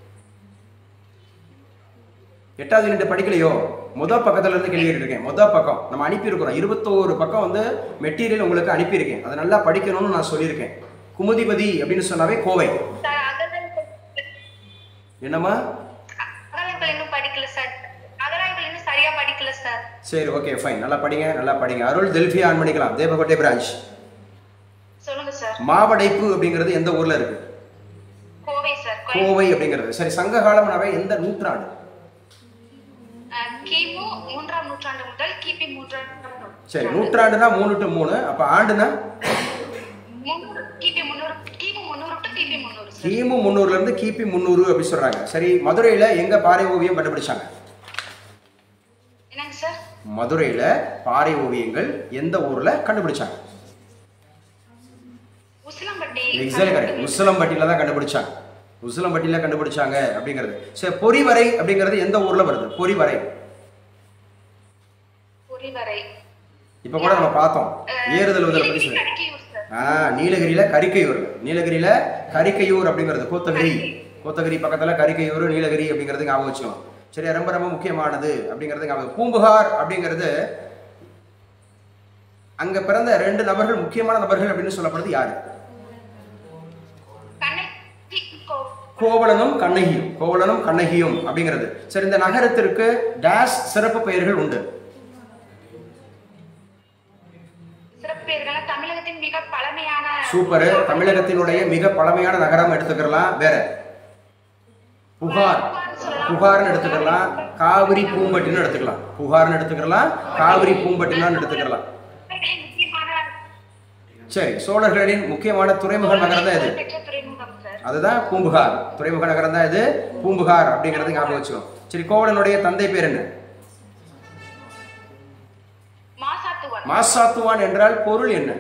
எட்டாவது யூனிட் படிக்கலையோ முதல் பக்கத்துல இருந்து கேள்வி கேட்டிருக்கேன் முதல் பக்கம் நம்ம அனுப்பியிருக்கிறோம் இருபத்தோரு பக்கம் வந்து மெட்டீரியல் உங்களுக்கு அனுப்பியிருக்கேன் அதை நல்லா படிக்கணும்னு நான் சொல்லியிருக்கேன் குமுதிபதி அப்படின்னு சொன்னாவே கோவை சார் அகலங்கள் என்னம்மா அகலங்கள் இன்னும் படிக்கல சார் அகலங்கள் இன்னும் சரியா படிக்கல சார் சரி ஓகே ஃபைன் நல்லா படிங்க நல்லா படிங்க அருள் டெல்ஃபியா ஆன் பண்ணிக்கலாம் தேவகோட்டை பிரான்ச் சொல்லுங்க சார் மாவடைப்பு அப்படிங்கிறது எந்த ஊர்ல இருக்கு கோவை சார் கோவை கோவை அப்படிங்கிறது சரி சங்க காலம்னாவே எந்த நூற்றாண்டு அஹ், கிமு மூன்றாம் நூற்றாண்டு முதல் கிபி மூன்றாம் நூற்றாண்டு. சரி நூற்றாண்டுனா மூணு டு மூணு அப்ப ஆண்டுனா முந்நூறு கிபி முந்நூறு கிமு முந்நூறு டு கிபி முந்நூறு சார் கிமு முந்நூறுல இருந்து கிபி முந்நூறு அப்படி சொல்றாங்க சரி மதுரையில எங்க பாறை ஓவியம் கண்டுபிடிச்சாங்க என்னங்க சார் மதுரையில பாறை ஓவியங்கள் எந்த ஊர்ல கண்டுபிடிச்சாங்க உசிலம்பட்டி எக்ஸாக்ட் கரெக்ட் உசிலம்பட்டியில தான் கண்டுபிடிச்சாங்க உசிலம்பட்டியில கண்டுபிடிச்சாங்க அப்படிங்கிறது சரி பொறிவரை அப்படிங்கிறது எந்த ஊர்ல வருது பொறிவரை புரிவரை இப்ப கூட நம்ம பார்த்தோம் ஏறுதல் வந்து பத்தி சொல்லி கடிக்கையூர் சார் ஆ நீலகிரியில கரிக்கையூர் நீலகிரியில கரிக்கையூர் அப்படிங்கிறது கோத்தகிரி கோத்தகிரி பக்கத்துல கரிக்கையூர் நீலகிரி அப்படிங்கிறது ஞாபகம் வச்சுக்கணும் சரி ரொம்ப ரொம்ப முக்கியமானது அப்படிங்கிறது ஞாபகம் பூம்புகார் அப்படிங்கிறது அங்க பிறந்த ரெண்டு நபர்கள் முக்கியமான நபர்கள் அப்படின்னு சொல்லப்படுது யாரு கண்ணகி கோ- கோவலனும் கண்ணகியும் கோவலனும் கண்ணகியும் அப்படிங்கிறது சரி இந்த நகரத்திற்கு டேஷ் சிறப்பு பெயர்கள் உண்டு சிறப்பு பெயர்கள் தமிழகத்தின் மிக பழமையான சூப்பர் தமிழகத்தினுடைய மிக பழமையான நகரம் எடுத்துக்கலாம் வேற புகார் புகார்னு எடுத்துக்கலாம் காவிரி பூம்பட்டின்னு எடுத்துக்கலாம் புகார்னு எடுத்துக்கலாம் காவிரி பூம்பட்டின்னு எடுத்துக்கலாம் முக்கியமான சரி சோழர்களின் முக்கியமான துறைமுக நகரம் தான் இது பெற்ற துறைமுகம் சார் அதுதான் பூம்புகார் துறைமுக நகரம் தான் இது பூம்புகார் அப்படிங்கறது ஞாபகம் வச்சுக்கோ சரி கோவலனுடைய தந்தை பேர் என்ன மாசாத்துவன் மாசாத்துவான் என்றால் பொருள் என்ன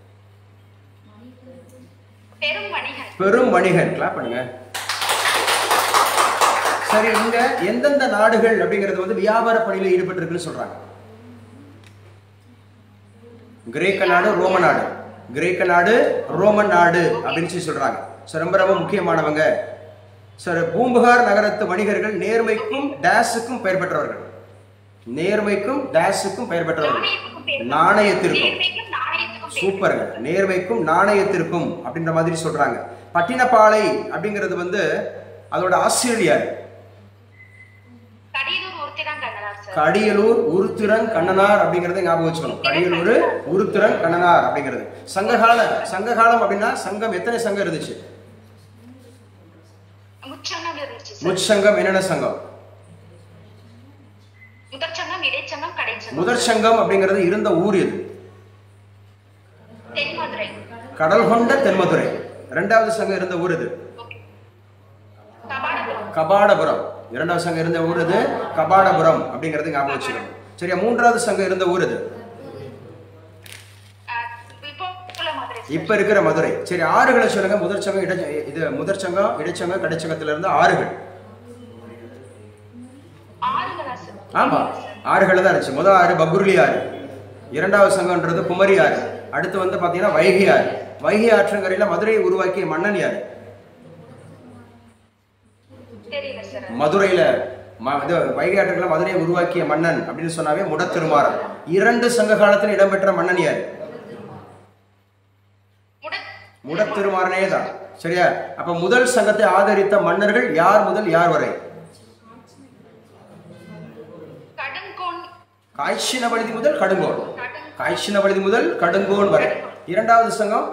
பெரும் வணிகன் பெரும் வணிகன் கிளாப் பண்ணுங்க சரி இங்க எந்தெந்த நாடுகள் அப்படிங்கிறது வந்து வியாபார பணியில ஈடுபட்டிருக்குன்னு சொல்றாங்க கிரேக்க நாடு ரோம நாடு கிரேக்க நாடு ரோமன் நாடு அப்படின்னு சொல்லி சொல்றாங்க சார் ரொம்ப ரொம்ப முக்கியமானவங்க சார் பூம்புகார் நகரத்து வணிகர்கள் நேர்மைக்கும் டேஸுக்கும் பெயர் பெற்றவர்கள் நேர்மைக்கும் டேஸுக்கும் பெயர் பெற்றவர்கள் நாணயத்திற்கும் நேர்மைக்கும் நாணயத்துக்கும் பேர். சூப்பருங்க நேர்மைக்கும் நாணயத்திற்கும் அப்படின்ற மாதிரி சொல்றாங்க பட்டினப்பாலை அப்படிங்கிறது வந்து அதோட ஆசிரியர் கடியூர் ஒருத்திதான் கண்ணனார் சார் கடியலூர் உருத்திரன் கண்ணனார் அப்படிங்கறத ஞாபகம் வச்சுக்கணும் கடியலூர் உருத்திரன் கண்ணனார் அப்படிங்கிறது சங்ககால சங்ககாலம் அப்படின்னா சங்கம் எத்தனை சங்கம் இருந்துச்சு முச்சங்கம் இருந்துச்சு சார் முச்சங்கம் என்னென்ன சங்கம் முதற்சங்கம் இடைச்சங்கம் கடைச்சங்கம் முதற் சங்கம் அப்படிங்கிறது இருந்த ஊர் எது தென்மதுரை கடல் கொண்ட தென்மதுரை இரண்டாவது சங்கம் இருந்த ஊர் எது கபாடபுரம் கபாடபுரம் இரண்டாவது சங்கம் இருந்த ஊர் எது கபாடபுரம் அப்படிங்கிறது ஞாபகம் வச்சுக்கணும் சரியா மூன்றாவது சங்கம் இருந்த ஊர் எது அஹ், இப்போ உள்ள மதுரை சார். இப்ப இருக்கிற மதுரை சரி ஆறுகளை சொல்லுங்க முதற் சங்கம் இடை இது முதற் சங்கம் இடைச்சங்கம் கடைச்சங்கத்துல இருந்து ஆறுகள் ஆறுகளா சார் ஆமா ஆறுகள் தான் இருந்துச்சு முதல் ஆறு பப்ருலி ஆறு இரண்டாவது சங்கம்ன்றது குமரி ஆறு அடுத்து வந்து பாத்தீங்கன்னா வைகை ஆறு வைகை ஆற்றங்கரையில மதுரையை உருவாக்கிய மன்னன் யாரு தெரியல சார் மதுரையில ம- இது வைகை ஆற்றங்கரையில மதுரையை உருவாக்கிய மன்னன் அப்படின்னு சொன்னாவே முடத்திருமாறன் இரண்டு சங்க காலத்தில் இடம்பெற்ற மன்னன் யாரு முட முடத்திருமாறனே தான் சரியா அப்ப முதல் சங்கத்தை ஆதரித்த மன்னர்கள் யார் முதல் யார் வரை கடுங்கோன் காய்ச்சினபழுதி முதல் கடுங்கோன் கடுங் காய்ச்சினபழுதி முதல் கடுங்கோன் வரை இரண்டாவது சங்கம்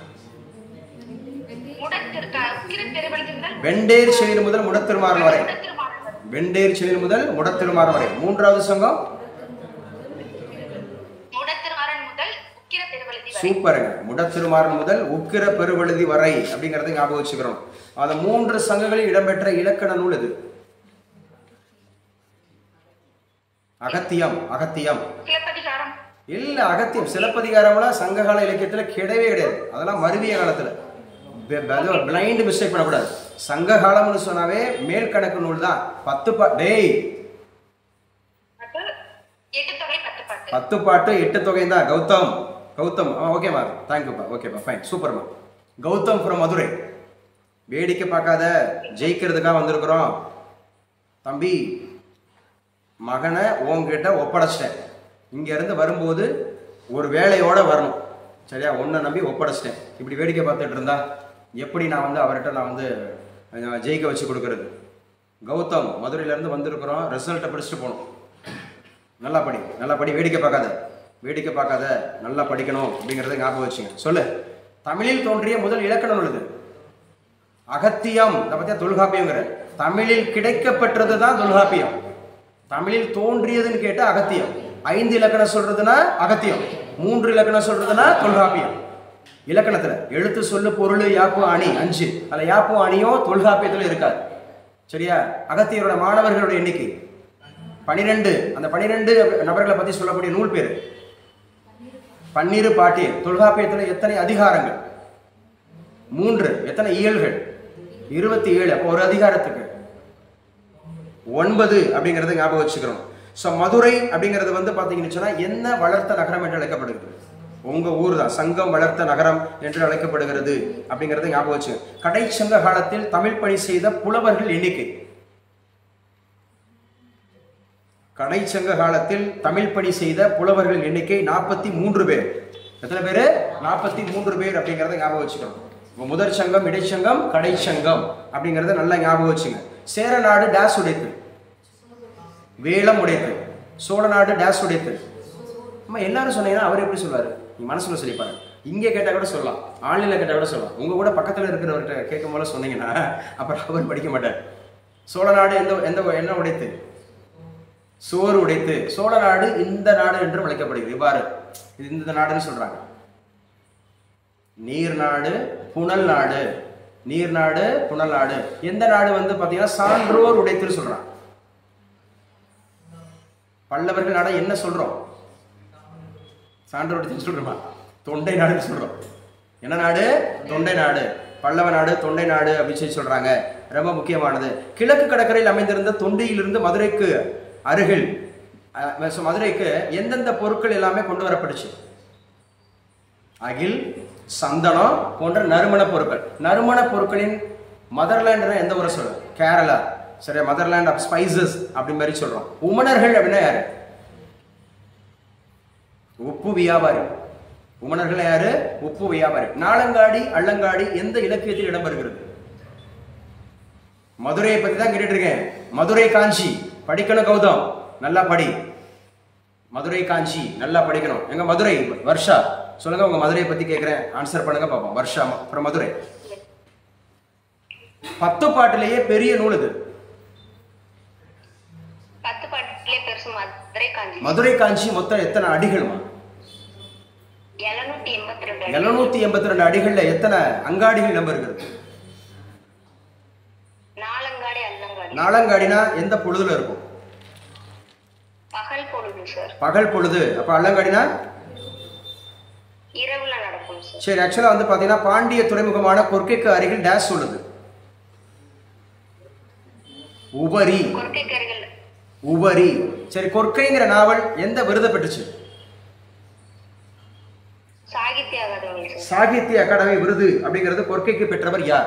முடத்திரு உக்கிர பெருவழுதி முதல் வெண்டேர் செழில் முதல் முடத்திருமாறன் வரை முடத்திருமாறன் வரை. வெண்டேர் செழில் முதல் முடத்திருமாறன் வரை மூன்றாவது சங்கம் முடத்திருமாறன் முதல் உக்கிர பெருவழுதி வரை சூப்பருங்க முடத்திருமாறன் முதல் உக்கிர பெருவழுதி வரை அப்படிங்கறத ஞாபகம் வச்சுக்கிறோம் அந்த மூன்று சங்கங்களில் இடம்பெற்ற இலக்கண நூல் இது அகத்தியம் அகத்தியம் சிலப்பதிகாரம் இல்ல அகத்தியம் சிலப்பதிகாரம்லாம் சங்ககால இலக்கியத்துல கிடையவே கிடையாது அதெல்லாம் மருவிய காலத்துல பிளைண்ட் மிஸ்டேக் பண்ணக்கூடாது சங்க காலம்னு சொன்னாவே மேல் கணக்கு நூல் தான் பத்து பா டேய் அது எட்டு தொகை பத்து பாட்டு பத்து பாட்டு எட்டு தொகை தான் கௌதம் கௌதம் ஓகேம்மா தேங்க்யூப்பா ஓகேப்பா ஃபைன் சூப்பர்மா கௌதம் ஃப்ரம் மதுரை வேடிக்கை பார்க்காத ஜெயிக்கிறதுக்காக வந்திருக்கிறோம் தம்பி மகனை உன்கிட்ட ஒப்படைச்சிட்டேன் இங்கேருந்து வரும்போது ஒரு வேலையோட வரணும் சரியா உன்னை நம்பி ஒப்படைச்சிட்டேன் இப்படி வேடிக்கை பார்த்துட்டு இருந்தா எப்படி நான் வந்து அவர்கிட்ட நான் வந்து அஹ், ஜெயிக்க வச்சு கொடுக்கறது கௌதம் மதுரையிலேருந்து வந்திருக்கிறோம் ரிசல்ட்டை படிச்சுட்டு போகணும் நல்லா படி நல்லா படி வேடிக்கை பார்க்காத வேடிக்கை பார்க்காத நல்லா படிக்கணும் அப்படிங்கிறத ஞாபகம் வச்சுங்க சொல்லு தமிழில் தோன்றிய முதல் இலக்கணம் உள்ளது அகத்தியம் இதை பத்தியா தொல்காப்பியங்கிற தமிழில் கிடைக்கப்பெற்றது தான் தொல்காப்பியம் தமிழில் தோன்றியதுன்னு கேட்டா அகத்தியம் ஐந்து இலக்கணம் சொல்றதுன்னா அகத்தியம் மூன்று இலக்கணம் சொல்றதுன்னா தொல்காப்பியம் இலக்கணத்துல எழுத்து சொல்லு பொருள் யாப்பு அணி அஞ்சு அதுல யாப்பு அணியும் தொல்காப்பியத்துல இருக்காது சரியா அகத்தியரோட மாணவர்களோட எண்ணிக்கை பனிரெண்டு அந்த பனிரெண்டு நபர்களை பத்தி சொல்லக்கூடிய நூல் பேரு பன்னிரு பாட்டியல் தொல்காப்பியத்துல எத்தனை அதிகாரங்கள் மூன்று எத்தனை இயல்கள் இருபத்தி ஏழு அப்போ ஒரு அதிகாரத்துக்கு ஒன்பது அப்படிங்கறத ஞாபகம் வச்சுக்கிறோம் ஸோ மதுரை அப்படிங்கிறது வந்து பார்த்தீங்கன்னு சொன்னா என்ன வளர்த்த நகரம் என்று அழைக்கப்படுகிறது உங்க ஊர் தான் சங்கம் வளர்த்த நகரம் என்று அழைக்கப்படுகிறது அப்படிங்கறத ஞாபகம் வச்சு கடைச்சங்க காலத்தில் தமிழ் பணி செய்த புலவர்கள் எண்ணிக்கை கடைச்சங்க காலத்தில் தமிழ் பணி செய்த புலவர்கள் எண்ணிக்கை நாற்பத்தி மூன்று பேர் எத்தனை பேர் நாற்பத்தி மூன்று பேர் அப்படிங்கறத ஞாபகம் வச்சுக்கணும் இப்போ முதற் சங்கம் இடைச்சங்கம் கடைச்சங்கம் அப்படிங்கறத நல்லா ஞாபகம் வச்சுங்க சேர நாடு டேஸ் உடைத்து வேலம் உடைத்து சோழ நாடு டேஸ் உடைத்து அம்மா எல்லாரும் சொன்னீங்கன்னா அவர் எப்படி சொல்லுவாரு நீ மனசுல சொல்லிப்பாரு இங்கே கேட்டால் கூட சொல்லலாம் ஆன்லைனில் கேட்டால் கூட சொல்லலாம் உங்க கூட பக்கத்தில் இருக்கிறவர்கிட்ட கேட்கும் போல சொன்னீங்கன்னா அப்புறம் அவர் படிக்க மாட்டார் சோழ நாடு எந்த எந்த என்ன உடைத்து சோறு உடைத்து சோழ நாடு இந்த நாடு என்றும் அழைக்கப்படுகிறது இவ்வாறு இது இந்த நாடுன்னு சொல்றாங்க நீர் நாடு புனல் நாடு நீர் நாடு புனல் நாடு எந்த நாடு வந்து பாத்தீங்கன்னா சான்றோர் உடைத்துன்னு சொல்றாங்க பல்லவர்கள் நாட என்ன சொல்றோம் சான்றோடு சொல்கிறோமா தொண்டை நாடுன்னு சொல்கிறோம் என்ன நாடு தொண்டை நாடு பல்லவ நாடு தொண்டை நாடு அப்படின்னு சொல்லி சொல்கிறாங்க ரொம்ப முக்கியமானது கிழக்கு கடற்கரையில் அமைந்திருந்த தொண்டியிலிருந்து மதுரைக்கு அருகில் அஹ், so மதுரைக்கு எந்தெந்த பொருட்கள் எல்லாமே கொண்டு வரப்பட்டுச்சு அகில் சந்தனம் போன்ற நறுமண பொருட்கள் நறுமண பொருட்களின் மதர்லேண்ட்னா எந்த ஊரை சொல்லும் கேரளா சரியா மதர்லேண்ட் ஆஃப் ஸ்பைசஸ் அப்படி மாதிரி சொல்றோம் உமணர்கள் அப்படின்னா யாரு உப்பு வியாபாரி உமணர்கள் யாரு உப்பு வியாபாரி நாளங்காடி அள்ளங்காடி எந்த இலக்கியத்தில் இடம்பெறுகிறது மதுரையை பத்தி தான் கேட்டுட்டு இருக்கேன் மதுரை காஞ்சி படிக்கணும் கௌதம் நல்லா படி மதுரை காஞ்சி நல்லா படிக்கணும் எங்க மதுரை வர்ஷா சொல்லுங்க உங்க மதுரையை பத்தி கேட்கிறேன் ஆன்சர் பண்ணுங்க பார்ப்போம் வர்ஷா அப்புறம் மதுரை பத்து பாட்டிலேயே பெரிய நூல் இது பத்து பாட்டிலே பெருசு மதுரை காஞ்சி மதுரை காஞ்சி மொத்தம் எத்தனை அடிகள்மா எழுநூத்தி எண்பத்தி ரெண்டு எழுநூத்தி எண்பத்தி ரெண்டு அடிகள்ல எத்தனை அங்காடிகள் நம்பர் இருக்குது நாலங்காடி அல்லங்காடி நாளங்காடினா எந்த பொழுதுல இருக்கும் பகல் பொழுது சார் பகல் பொழுது அப்ப அள்ளங்காடினா இரவுல நடக்கும் சார் சரி ஆக்சுவலா வந்து பாத்தீங்கன்னா பாண்டிய துறைமுகமான கொர்க்கைக்கு அருகில் டேஷ் உள்ளது உபரி கொற்கைக்கரைகள் உபரி சரி கொர்க்கைங்கிற நாவல் எந்த விருதை பெற்றுச்சு சாகித்ய அகாதமி சார் சாகித்ய அகாடமி விருது அப்படிங்கிறது கொர்க்கைக்கு பெற்றவர் யார்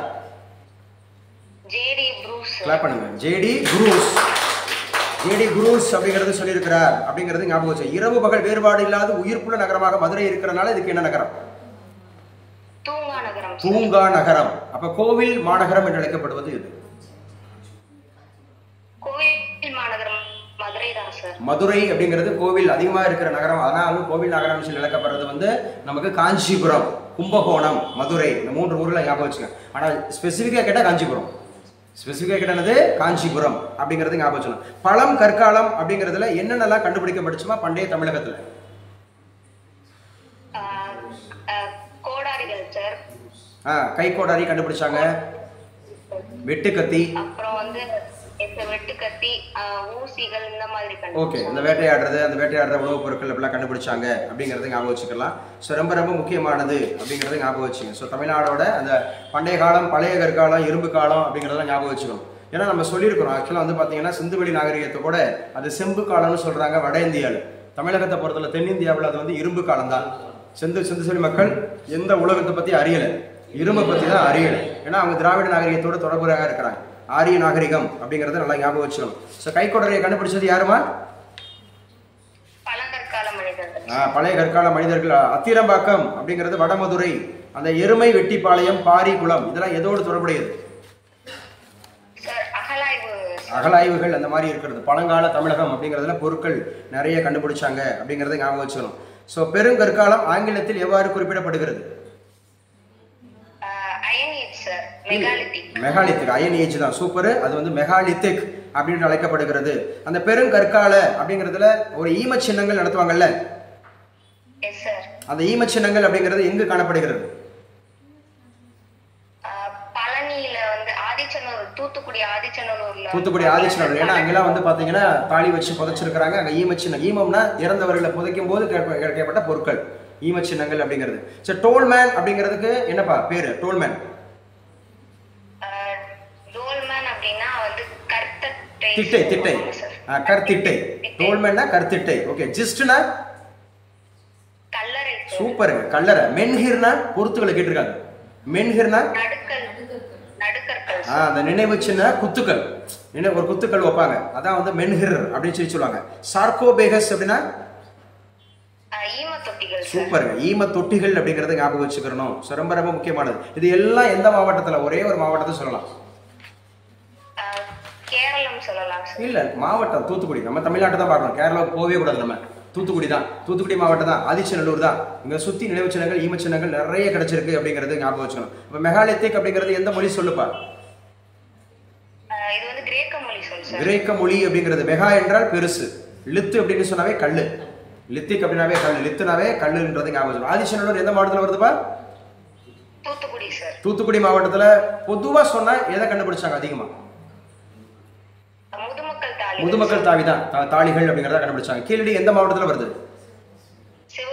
ஜேடி ப்ரூஸ் கிளாப் பண்ணுங்க ஜேடி குரூஸ் ஜேடி குரூஸ் அப்படிங்கிறது சொல்லியிருக்கிறார் அப்படிங்கிறது ஞாபகம் வச்சு இரவு பகல் வேறுபாடு இல்லாத உயிர்ப்புள்ள நகரமாக மதுரை இருக்கிறனால இதுக்கு என்ன நகரம் தூங்கா நகரம் சார் தூங்கா நகரம் அப்ப கோவில் மாநகரம் என்று அழைக்கப்படுவது இது கோவில் மாநகரம் மதுரை தான் சார் மதுரை அப்படிங்கிறது கோவில் அதிகமாக இருக்கிற நகரம் அதனால வந்து கோவில் நகரம் சொல்லி அழைக்கப்படுறது வந்து நமக்கு காஞ்சிபுரம் கும்பகோணம் மதுரை இந்த மூன்று ஊர்ல ஞாபகம் வச்சுங்க ஆனா ஸ்பெசிஃபிக்காக கேட்டால் காஞ்சிபுரம் ஸ்பெசிஃபிக்காக கேட்டது காஞ்சிபுரம் அப்படிங்கிறது ஞாபகம் வச்சுக்கணும் பழம் கற்காலம் அப்படிங்கிறதுல என்னென்னலாம் கண்டுபிடிக்கப்பட்டுச்சுமா பண்டைய தமிழகத்துல ஆஹ், ஆஹ், கோடாரிகள் சார் ஆ கைக்கோடாரி கண்டுபிடிச்சாங்க வெட்டுக்கத்தி அப்புறம் வந்து இந்த வெட்டுக்கத்தி ஆஹ், ஊசிகள் இந்த மாதிரி ஓகே இந்த கண்டுபிடிச்சாங்க. வேட்டையாடுறது அந்த வேட்டையாடுற உணவுப் பொருட்கள் அப்படிலாம் கண்டுபிடிச்சாங்க அப்படிங்கிறத ஞாபகம் வச்சுக்கலாம் ஸோ ரொம்ப ரொம்ப முக்கியமானது அப்படிங்கிறத ஞாபகம் வச்சுங்க ஸோ தமிழ்நாடோட அந்த பண்டைய காலம் பழைய கற்காலம் இரும்பு காலம் அப்படிங்கிறதெல்லாம் ஞாபகம் வச்சுக்கணும் ஏன்னா நம்ம சொல்லியிருக்கிறோம் ஆக்சுவலாக வந்து பார்த்தீங்கன்னா சிந்துவெளி நாகரிகத்தை கூட அது செம்பு காலம்னு சொல்கிறாங்க வட இந்தியாவில் தமிழகத்தை பொறுத்தவரை தென்னிந்தியாவில் அது வந்து இரும்பு காலம் தான் செந்து சிந்துவெளி மக்கள் எந்த உலகத்தை பற்றி அறியலை இரும்பை பற்றி தான் அறியலை ஏன்னா அவங்க திராவிட நாகரிகத்தோட தொடர்புறாக இருக்கிறாங்க ஆரிய நாகரிகம் அப்படிங்கிறத நல்லா ஞாபகம் வச்சுக்கணும் ஸோ கைக்கொடரையை கண்டுபிடிச்சது யாருமா பழங்கற்கால மனிதர்கள் ஆ, பழைய கற்கால மனிதர்கள் அத்திரம்பாக்கம் அப்படிங்கிறது வடமதுரை அந்த எருமை வெட்டிப்பாளையம் பாரிகுளம் இதெல்லாம் எதோடு தொடர்புடையது சார் அகலாய்வு அகலாய்வுகள் அந்த மாதிரி இருக்கிறது பழங்கால தமிழகம் அப்படிங்கிறதுல பொருட்கள் நிறைய கண்டுபிடிச்சாங்க அப்படிங்கிறத ஞாபகம் வச்சுக்கணும் ஸோ பெருங்கற்காலம் ஆங்கிலத்தில் எவ்வாறு குறிப்பிடப்படுகிறது iron age sir megalithic megalithic iron age தான் சூப்பர் அது வந்து மெகாலித்திக் அப்படின்னு அழைக்கப்படுகிறது அந்த பெருங்கற்கால அப்படிங்கிறதுல ஒரு ஈம சின்னங்கள் நடத்துவாங்கல்ல எஸ் சார் அந்த ஈம சின்னங்கள் அப்படிங்கிறது எங்கு காணப்படுகிறது பழனியில வந்து ஆதிச்சநல்லூர் தூத்துக்குடி ஆதிச்சநல்லூர்ல தூத்துக்குடி ஆதிச்சநல்லூர் ஏன்னா அங்கெல்லாம் வந்து பாத்தீங்கன்னா தாலி வச்சு புதைச்சிருக்கிறாங்க அங்க ஈமச்சின்னம் ஈமம்னா இறந்தவர்களை புதைக்கும் போது கிடைப்ப- கிடைக்கப்பட்ட பொருட்கள் ஈமச்சின்னங்கள் அப்படிங்கிறது சரி டோல்மேன் அப்படிங்கிறதுக்கு என்னப்பா பேரு டோல்மேன் டோல்மேன் அப்படின்னா வந்து கர்த்தட்டை திட்டை திட்டை சார் ஆ, கற்திட்டை டோல்மேன்னா கற்திட்டை ஓகே ஜிஸ்ட்னா கல்லறை சார் சூப்பருங்க கல்லறை மென்ஹிர்னா பொருத்துக்களை கேட்டிருக்காங்க மென்ஹிர்னா நடுக்கல் நடுக்கற்கள் ஆ, அந்த நினைவு சின்ன குத்துக்கள் நினைவு ஒரு குத்துக்கள் வைப்பாங்க அதான் வந்து மென்ஹிர் அப்படின்னு சொல்லி சொல்லுவாங்க சார்கோபேகஸ் அப்படின்னா ஆஹ் ஈம தொட்டிகள் சார் சூப்பருங்க ஈம தொட்டிகள் அப்படிங்கறத ஞாபகம் வச்சுக்கிறணும் ஸோ ரொம்ப ரொம்ப முக்கியமானது இது எல்லாம் எந்த மாவட்டத்துல ஒரே ஒரு மாவட்டத்தை சொல்லலாம் ஆஹ் கேரளம் சொல்லலாம் சார் இல்ல மாவட்டம் தூத்துக்குடி நம்ம தமிழ்நாட்டை தான் பார்க்கணும் கேரளாவுக்கு போகவே கூடாது நம்ம தூத்துக்குடி தான் தூத்துக்குடி மாவட்டம் தான் ஆதிச்சநல்லூர் தான் இங்க சுத்தி நினைவு சின்னங்கள் ஈம சின்னங்கள் நிறைய கிடைச்சிருக்கு அப்படிங்கிறது ஞாபகம் வச்சுக்கணும் இப்போ மெகாலித்திக் அப்படிங்கிறது எந்த மொழி சொல்லுப்பா ஆஹ் இது வந்து கிரேக்க மொழி சொல் சார் கிரேக்க மொழி அப்படிங்கிறது மெகா என்றால் பெருசு லித்து அப்படின்னு சொன்னாவே கல்லு லித்திக் அப்படின்னாவே கல் லித்துனாவே கல்லுன்றது ஞாபகம் வச்சுக்கணும். ஆதிச்சநல்லூர் எந்த மாவட்டத்தில் வருதுப்பா தூத்துக்குடி சார் தூத்துக்குடி மாவட்டத்துல பொதுவா சொன்னா எதை கண்டுபிடிச்சாங்க அதிகமா முதுமக்கள் தாலி முதுமக்கள் தாவி தான் தா- தாளிகள் அப்படிங்கறத கண்டுபிடிச்சாங்க கீழடி எந்த மாவட்டத்துல வருது சிவகங்கை சார்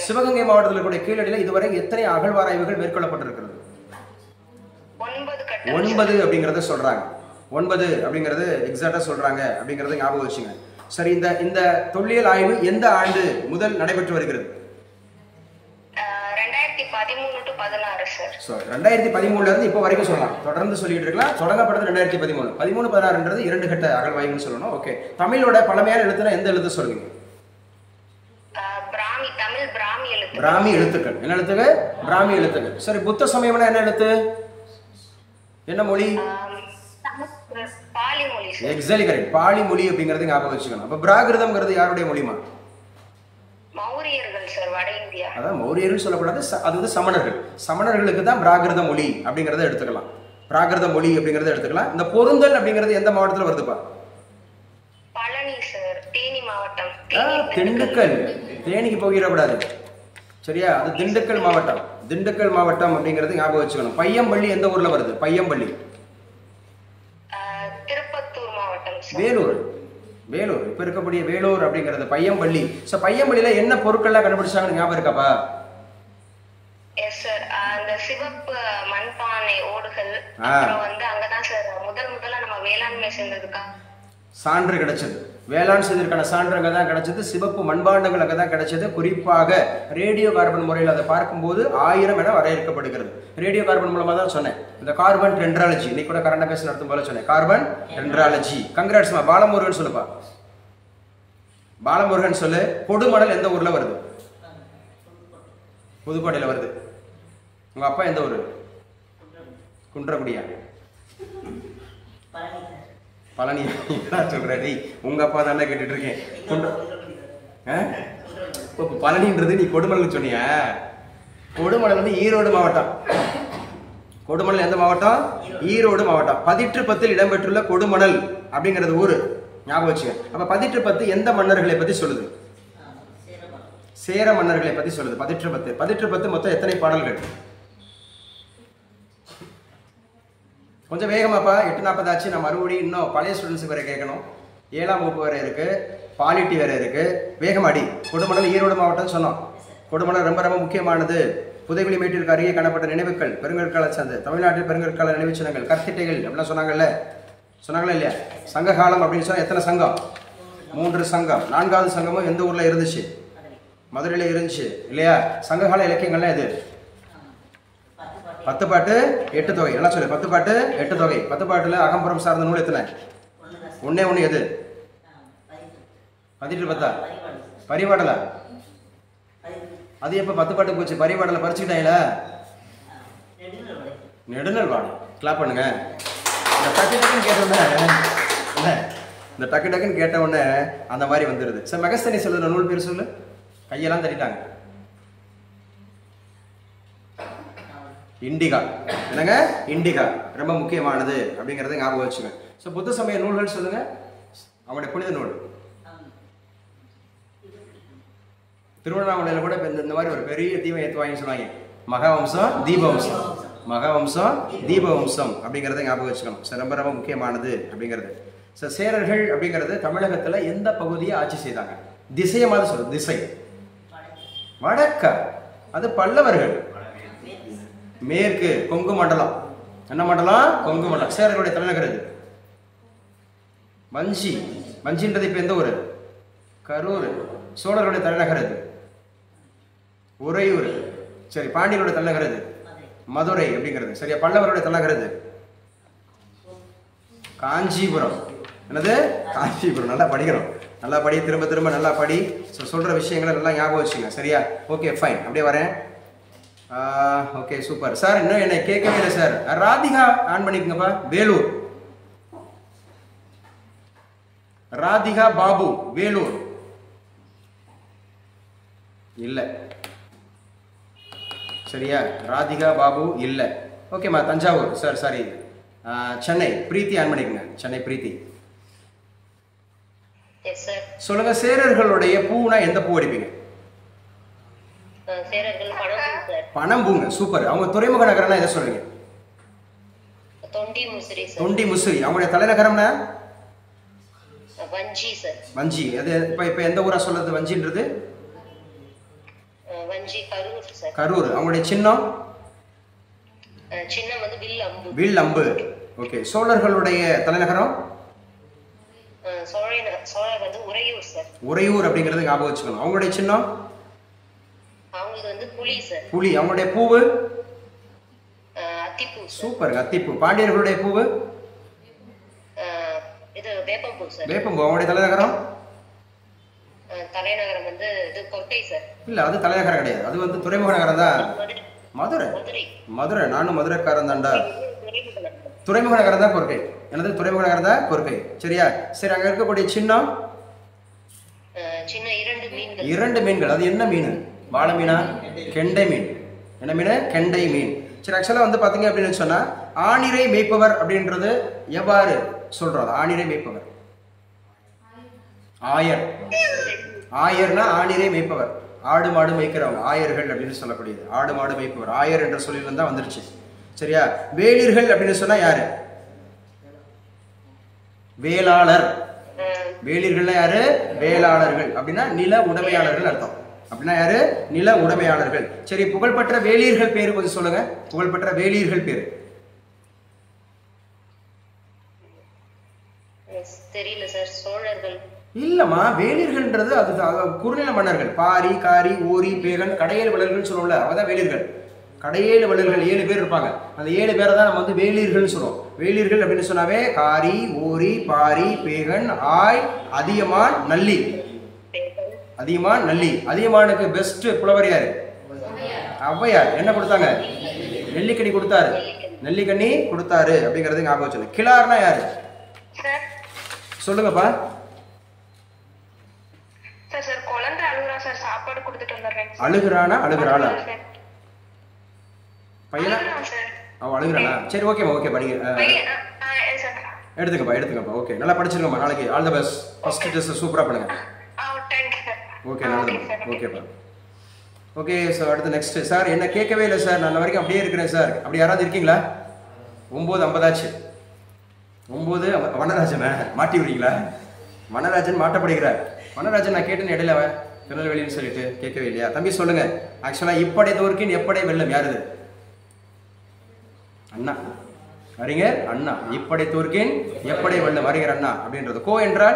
சார் சிவகங்கை மாவட்டத்தில் இருக்கக்கூடிய கீழடியில் இதுவரை எத்தனை அகழ்வாராய்வுகள் மேற்கொள்ளப்பட்டிருக்கிறது ஒன்பது கட்டம் ஒன்பது அப்படிங்கிறத சொல்றாங்க ஒன்பது அப்படிங்கிறது எக்ஸாக்டா சொல்றாங்க அப்படிங்கறத ஞாபகம் வச்சுங்க சரி இந்த இந்த தொல்லியல் ஆய்வு எந்த ஆண்டு முதல் நடைபெற்று வருகிறது அஹ், ரெண்டாயிரத்தி பதிமூணு டு பதினாறு சார் ஸோ ரெண்டாயிரத்தி பதிமூணுல இருந்து இப்போ வரைக்கும் சொல்லலாம் தொடர்ந்து சொல்லிட்டு இருக்கலாம் தொடங்கப்பட்டது ரெண்டாயிரத்தி பதிமூணு பதிமூணு பதினாறுன்றது இரண்டு கட்ட அகழ்வாய்வுன்னு சொல்லணும் ஓகே தமிழோட பழமையான எழுத்துனா எந்த எழுத்து சொல்லுவீங்க அஹ், பிராமி தமிழ் பிராமி எழுத்து பிராமி எழுத்துக்கள் என்ன எழுத்துக்கள் பிராமி எழுத்துக்கள் சரி புத்த சமயம்னா என்ன எழுத்து என்ன மொழி அஹ், சமஸ்கிருத- பாலி மொழி சார் எக்ஸாலி கரெக்ட் பாலி மொழி அப்படிங்கிறது ஞாபகம் வச்சுக்கணும் அப்போ பிராகிருதம்ங்கிறது யாருடைய மொழிமா மௌரியர்கள் சார் வட இந்தியா அதான் மௌரியர்கள் சொல்லக்கூடாது ச- அது வந்து சமணர்கள் சமணர்களுக்கு தான் பிராகிருத மொழி அப்படிங்கிறத எடுத்துக்கலாம் பிராகிருத மொழி அப்படிங்கிறத எடுத்துக்கலாம் இந்த பொருந்தல் அப்படிங்கிறது எந்த மாவட்டத்தில் வருதுப்பா பழனி சார் தேனி மாவட்டம் ஆ, திண்டுக்கல் தேனிக்கு போகிடக்கூடாது சரியா அது திண்டுக்கல் மாவட்டம் திண்டுக்கல் மாவட்டம் அப்படிங்கிறது ஞாபகம் வச்சுக்கணும் பையம்பள்ளி எந்த ஊர்ல வருது பையம்பள்ளி அஹ், திருப்பத்தூர் மாவட்டம் சார் வேலூர் வேலூர் இப்போ இருக்கக்கூடிய வேலூர் அப்படிங்கிறது பையம்பள்ளி ஸோ பையம்பள்ளியில் என்ன பொருட்கள்லாம் கண்டுபிடிச்சாங்கன்னு ஞாபகம் இருக்காப்பா எஸ் சார் அந்த சிவப்பு மண்பானை ஓடுகள் ஆ. அப்புறம் வந்து அங்கதான் சார் முதல் முதல்ல நம்ம வேளாண்மை செஞ்சதுக்கா சான்று கிடைச்சது வேளாண் செய்ததற்கான சான்று அங்கே தான் கிடைச்சது சிவப்பு மண்பாண்டங்கள் அங்கே தான் கிடைச்சது குறிப்பாக ரேடியோ கார்பன் முறையில் அதை பார்க்கும்போது ஆயிரம் என வரையறுக்கப்படுகிறது ரேடியோ கார்பன் மூலமாக தான் சொன்னேன் இந்த கார்பன் டென்ட்ராலஜி இன்னைக்கு கூட கரண்ட் பேச நடத்தும் போல சொன்னேன் கார்பன் டென்ட்ராலஜி கங்க்ராட்ஸ்மா பாலமுருகன் சொல்லுப்பா பாலமுருகன் சொல்லு கொடுமணல் எந்த ஊர்ல வருது புதுக்கோட்டையில் வருது உங்க அப்பா எந்த ஊர் குன்றக்குடியா பழனி என்ன சொல்ற டேய் உங்க அப்பா தானே கேட்டுட்டு இருக்கேன் குன்ற ஆ? இப்போ பழனின்றது நீ கொடுமணல் சொன்னியா கொடுமணல் வந்து ஈரோடு மாவட்டம் கொடுமணல் எந்த மாவட்டம் ஈரோடு மாவட்டம் பதிற்று பத்தில் இடம்பெற்றுள்ள கொடுமணல் அப்படிங்கிறது ஊரு ஞாபகம் வச்சுக்க அப்ப பதிற்று பத்து எந்த மன்னர்களை பத்தி சொல்லுது சேர மன்னர்களை பத்தி சொல்லுது பதிற்று பத்து பதிற்று பத்து மொத்தம் எத்தனை பாடல்கள் கொஞ்சம் வேகமாப்பா எட்டு நாற்பது ஆச்சு நான் மறுபடியும் இன்னும் பழைய ஸ்டூடெண்ட்ஸுக்கு வேற கேட்கணும் ஏழாம் வகுப்பு வேற இருக்கு பாலிட்டி வேற இருக்கு வேகமாடி கொடுமணல் ஈரோடு மாவட்டம் சொன்னோம் கொடுமணல் ரொம்ப ரொம்ப முக்கியமானது புதைகுழி மேட்டிற்கு அருகே காணப்பட்ட நினைவுகள் பெருங்கற்கால சந்து தமிழ்நாட்டில் பெருங்கற்கால நினைவுச் சின்னங்கள் கற்திட்டைகள் அப்படிலாம் சொன்னாங்கல்ல சொன்னாங்களா இல்லையா சங்க காலம் அப்படின்னு சொன்னா எத்தனை சங்கம் மூன்று சங்கம் நான்காவது சங்கமும் எந்த ஊர்ல இருந்துச்சு மதுரையில இருந்துச்சு இல்லையா சங்ககால இலக்கியங்கள்லாம் எது பத்து பாட்டு எட்டு தொகை நல்லா சொல்லு பத்து பாட்டு எட்டு தொகை பத்து பாட்டுல அகம்புறம் சார்ந்த நூல் எத்தனை ஒண்ணே ஒண்ணு எது பதிட்டு பத்தா பரிபாடலா அது எப்ப பத்து பாட்டு போச்சு பரிபாடல பறிச்சுக்கிட்டாங்களா நெடுநல் வாடு கிளாப் பண்ணுங்க இந்த டக்கு டக்குன்னு கேட்ட உடனே இல்ல, இந்த டக்கு டக்குன்னு கேட்ட உடனே அந்த மாதிரி வந்துருது சார் மெகஸ்தனி சொல்லுற நூல் பேர் சொல்லு கையெல்லாம் தட்டிட்டாங்க இண்டிகா என்னங்க இண்டிகா ரொம்ப முக்கியமானது அப்படிங்கறத ஞாபகம் வச்சுங்க ஸோ புத்த சமய நூல்கள் சொல்லுங்க அவங்களுடைய புனித நூல் திருவண்ணாமலையில் கூட இப்ப இந்த இந்த மாதிரி ஒரு பெரிய தீபம் ஏற்றுவாங்கன்னு சொன்னாங்க மகாவம்சம் தீபவம்சம் மகாவம்சம் தீபவம்சம் அப்படிங்கிறத ஞாபகம் வச்சுக்கணும் சார் ரொம்ப ரொம்ப முக்கியமானது அப்படிங்கிறது சார் சேரர்கள் அப்படிங்கிறது தமிழகத்துல எந்த பகுதியை ஆட்சி செய்தாங்க திசையை மாதிரி சொல்லு திசை வடக்க அது பல்லவர்கள் மேற்கு கொங்கு மண்டலம் என்ன மண்டலம் கொங்கு மண்டலம் சேரர்களுடைய தலைநகர் இது வஞ்சி வஞ்சின்றது இப்ப எந்த ஊர் கரூர் சோழர்களுடைய தலைநகர் இது உறையூர் சரி பாண்டியர்களுடைய தலைநகர் இது மதுரை அப்படிங்கிறது சரியா பல்லவருடைய தலைநகர் இது காஞ்சிபுரம் என்னது காஞ்சிபுரம் நல்லா படிக்கணும் நல்லா படி திரும்ப திரும்ப நல்லா படி ஸோ சொல்கிற விஷயங்களை நல்லா ஞாபகம் வச்சுங்க சரியா ஓகே ஃபைன் அப்படியே வரேன் ஓகே சூப்பர் சார் இன்னும் என்னை கேட்கவே இல்லை சார் ராதிகா ஆன் பண்ணிக்கங்கப்பா வேலூர் ராதிகா பாபு வேலூர் இல்லை சரியா ராதிகா பாபு இல்லை ஓகேம்மா Thanjavur sir sorry Chennai Preethi on பண்ணிக்கங்க சென்னை பிரீத்தி எஸ் சார் சொல்லுங்க சேரர்களுடைய பூனா எந்த பூ அடிப்பீங்க சேரர்கள் பணம் சார் பணம் பூங்க சூப்பர் அவங்க துறைமுக நகரம்னா எதை சொல்றீங்க தொண்டி முசிறி சார் தொண்டி முசிறி அவங்களுடைய தலைநகரம்னா வஞ்சி சார் வஞ்சி அது இப்போ இப்போ எந்த ஊரா சொல்றது வஞ்சின்றது அஹ் வஞ்சி கரூர் சார் கரூர் அவங்களுடைய சின்னம் அஹ் சின்னம் வந்து வில் அம்பு வில் அம்பு ஓகே சோழர்களுடைய தலைநகரம் அஹ் சோழன் சோழர் வந்து உறையூர் சார் உறையூர் அப்படிங்கிறது ஞாபகம் வச்சுக்கணும் அவங்களுடைய சின்னம் அவங்களுக்கு வந்து புலி சார் புலி அவங்களுடைய பூவு அஹ் அத்திப்பூ சார் சூப்பருங்க அத்திப்பூ பாண்டியர்களுடைய பூவு அஹ் இது வேப்பம்பூ சார் வேப்பம்பூ அவங்களுடைய தலைநகரம் அஹ் தலைநகரம் வந்து இது கொட்டை சார் இல்ல அது தலைநகரம் கிடையாது அது வந்து துறைமுக நகரம் தான் மதுரை மதுரை மதுரை மதுரை நானும் மதுரைக்காரன் தான்டா துறைமுக நகரம். துறைமுக நகரம் தான் கொர்க்கை எனது துறைமுக நகரம் தான் கொர்க்கை சரியா சரி அங்க இருக்கக்கூடிய சின்னம் அஹ் சின்ன இரண்டு மீன்கள் இரண்டு மீன்கள் அது என்ன மீன் வாழை மீனா கெண்டை மீன் என்ன மீன் கெண்டை மீன் சரி ஆக்சுவலாக வந்து பார்த்தீங்க அப்படின்னு சொன்னால் ஆணிரை மேய்ப்பவர் அப்படின்றது எவ்வாறு சொல்கிறோம் அது ஆணிரை மேய்ப்பவர் ஆயர் ஆயர்னா ஆணிரை மேய்ப்பவர் ஆடு மாடு மேய்க்கிறவங்க ஆயர்கள் அப்படின்னு சொல்லக்கூடியது ஆடு மாடு மேய்ப்பவர் ஆயர் என்ற சொல்லிலிருந்து தான் வந்துருச்சு சரியா வேளிர்கள் அப்படின்னு சொன்னா யாரு வேளாளர் அஹ் வேளிர்கள்னா யாரு வேளாளர்கள் அப்படின்னா நில உடைமையாளர்கள் அர்த்தம் அப்படின்னா யாரு நில உடைமையாளர்கள் சரி புகழ்பெற்ற வேளிர்கள் பேரு கொஞ்சம் சொல்லுங்க புகழ்பெற்ற வேளிர்கள் பேரு எஸ், தெரியல சார் சோழர்கள் இல்லம்மா வேளிர்கள்ன்றது அது அது குறுநில மன்னர்கள் பாரி காரி ஓரி பேகன் கடையேழு வளர்கள் சொல்லுவோம்ல அவதான் வேளிர்கள் கடையேழு வளர்கள் ஏழு பேர் இருப்பாங்க அந்த ஏழு பேரை தான் நம்ம வந்து வேளிர்கள்னு சொல்லுவோம் வேளிர்கள் அப்படின்னு சொன்னாவே காரி ஓரி பாரி பேகன் ஆய் அதியமான் நல்லி அதியமான் நல்லி அதியமானுக்கு பெஸ்ட் புலவர் யாரு ஔவையார் என்ன கொடுத்தாங்க நெல்லிக்கனி கொடுத்தாரு நெல்லிக்கனி கொடுத்தாரு அப்படிங்கறது ஞாபகம் வச்சுக்கணும் கிளார்னா யாரு சார் சொல்லுங்கப்பா சார் சார் குழந்தை அழுகுறா சார் சாப்பாடு கொடுத்துட்டு வந்துடுறேன் சார். அழுகுறானா அழுகுறாளா சார். பையனா அழுகுறான் சார் அவன் அழுகுறானா சரி ஓகேம்மா ஓகேப்பா நீங்க அஹ், பையன் ஆ, ஆ, எஸ் சார் எடுத்துங்கப்பா எடுத்துங்கப்பா ஓகே நல்லா படிச்சிருங்கம்மா நாளைக்கு all the best first test சூப்பரா பண்ணுங்க ஆ தேங்க்யூ சார் ஓகே ஆ, நல்லது சார் ஓகேப்பா ஓகே ஸோ அடுத்து நெக்ஸ்ட் சார் என்ன கேட்கவே இல்லை சார் நான் வரைக்கும் அப்படியே இருக்கிறேன் சார் அப்படி யாராவது இருக்கீங்களா ஒம்பது ஐம்பதாச்சு ஒம்பது வனராஜனா மாட்டி விடுறீங்களா வனராஜன் மாட்டப்படுகிறார் வனராஜன் நான் கேட்டேன்னு இடையில அவன் திருநெல்வேலின்னு சொல்லிட்டு கேட்கவே இல்லையா தம்பி சொல்லுங்க ஆக்சுவலாக இப்படை தோற்கின் எப்படை வெள்ளம் யாருது அண்ணா அறிஞர் அண்ணா இப்படை தோற்கின் எப்படை வெள்ளம் அறிஞர் அண்ணா அப்படின்றது கோ என்றால்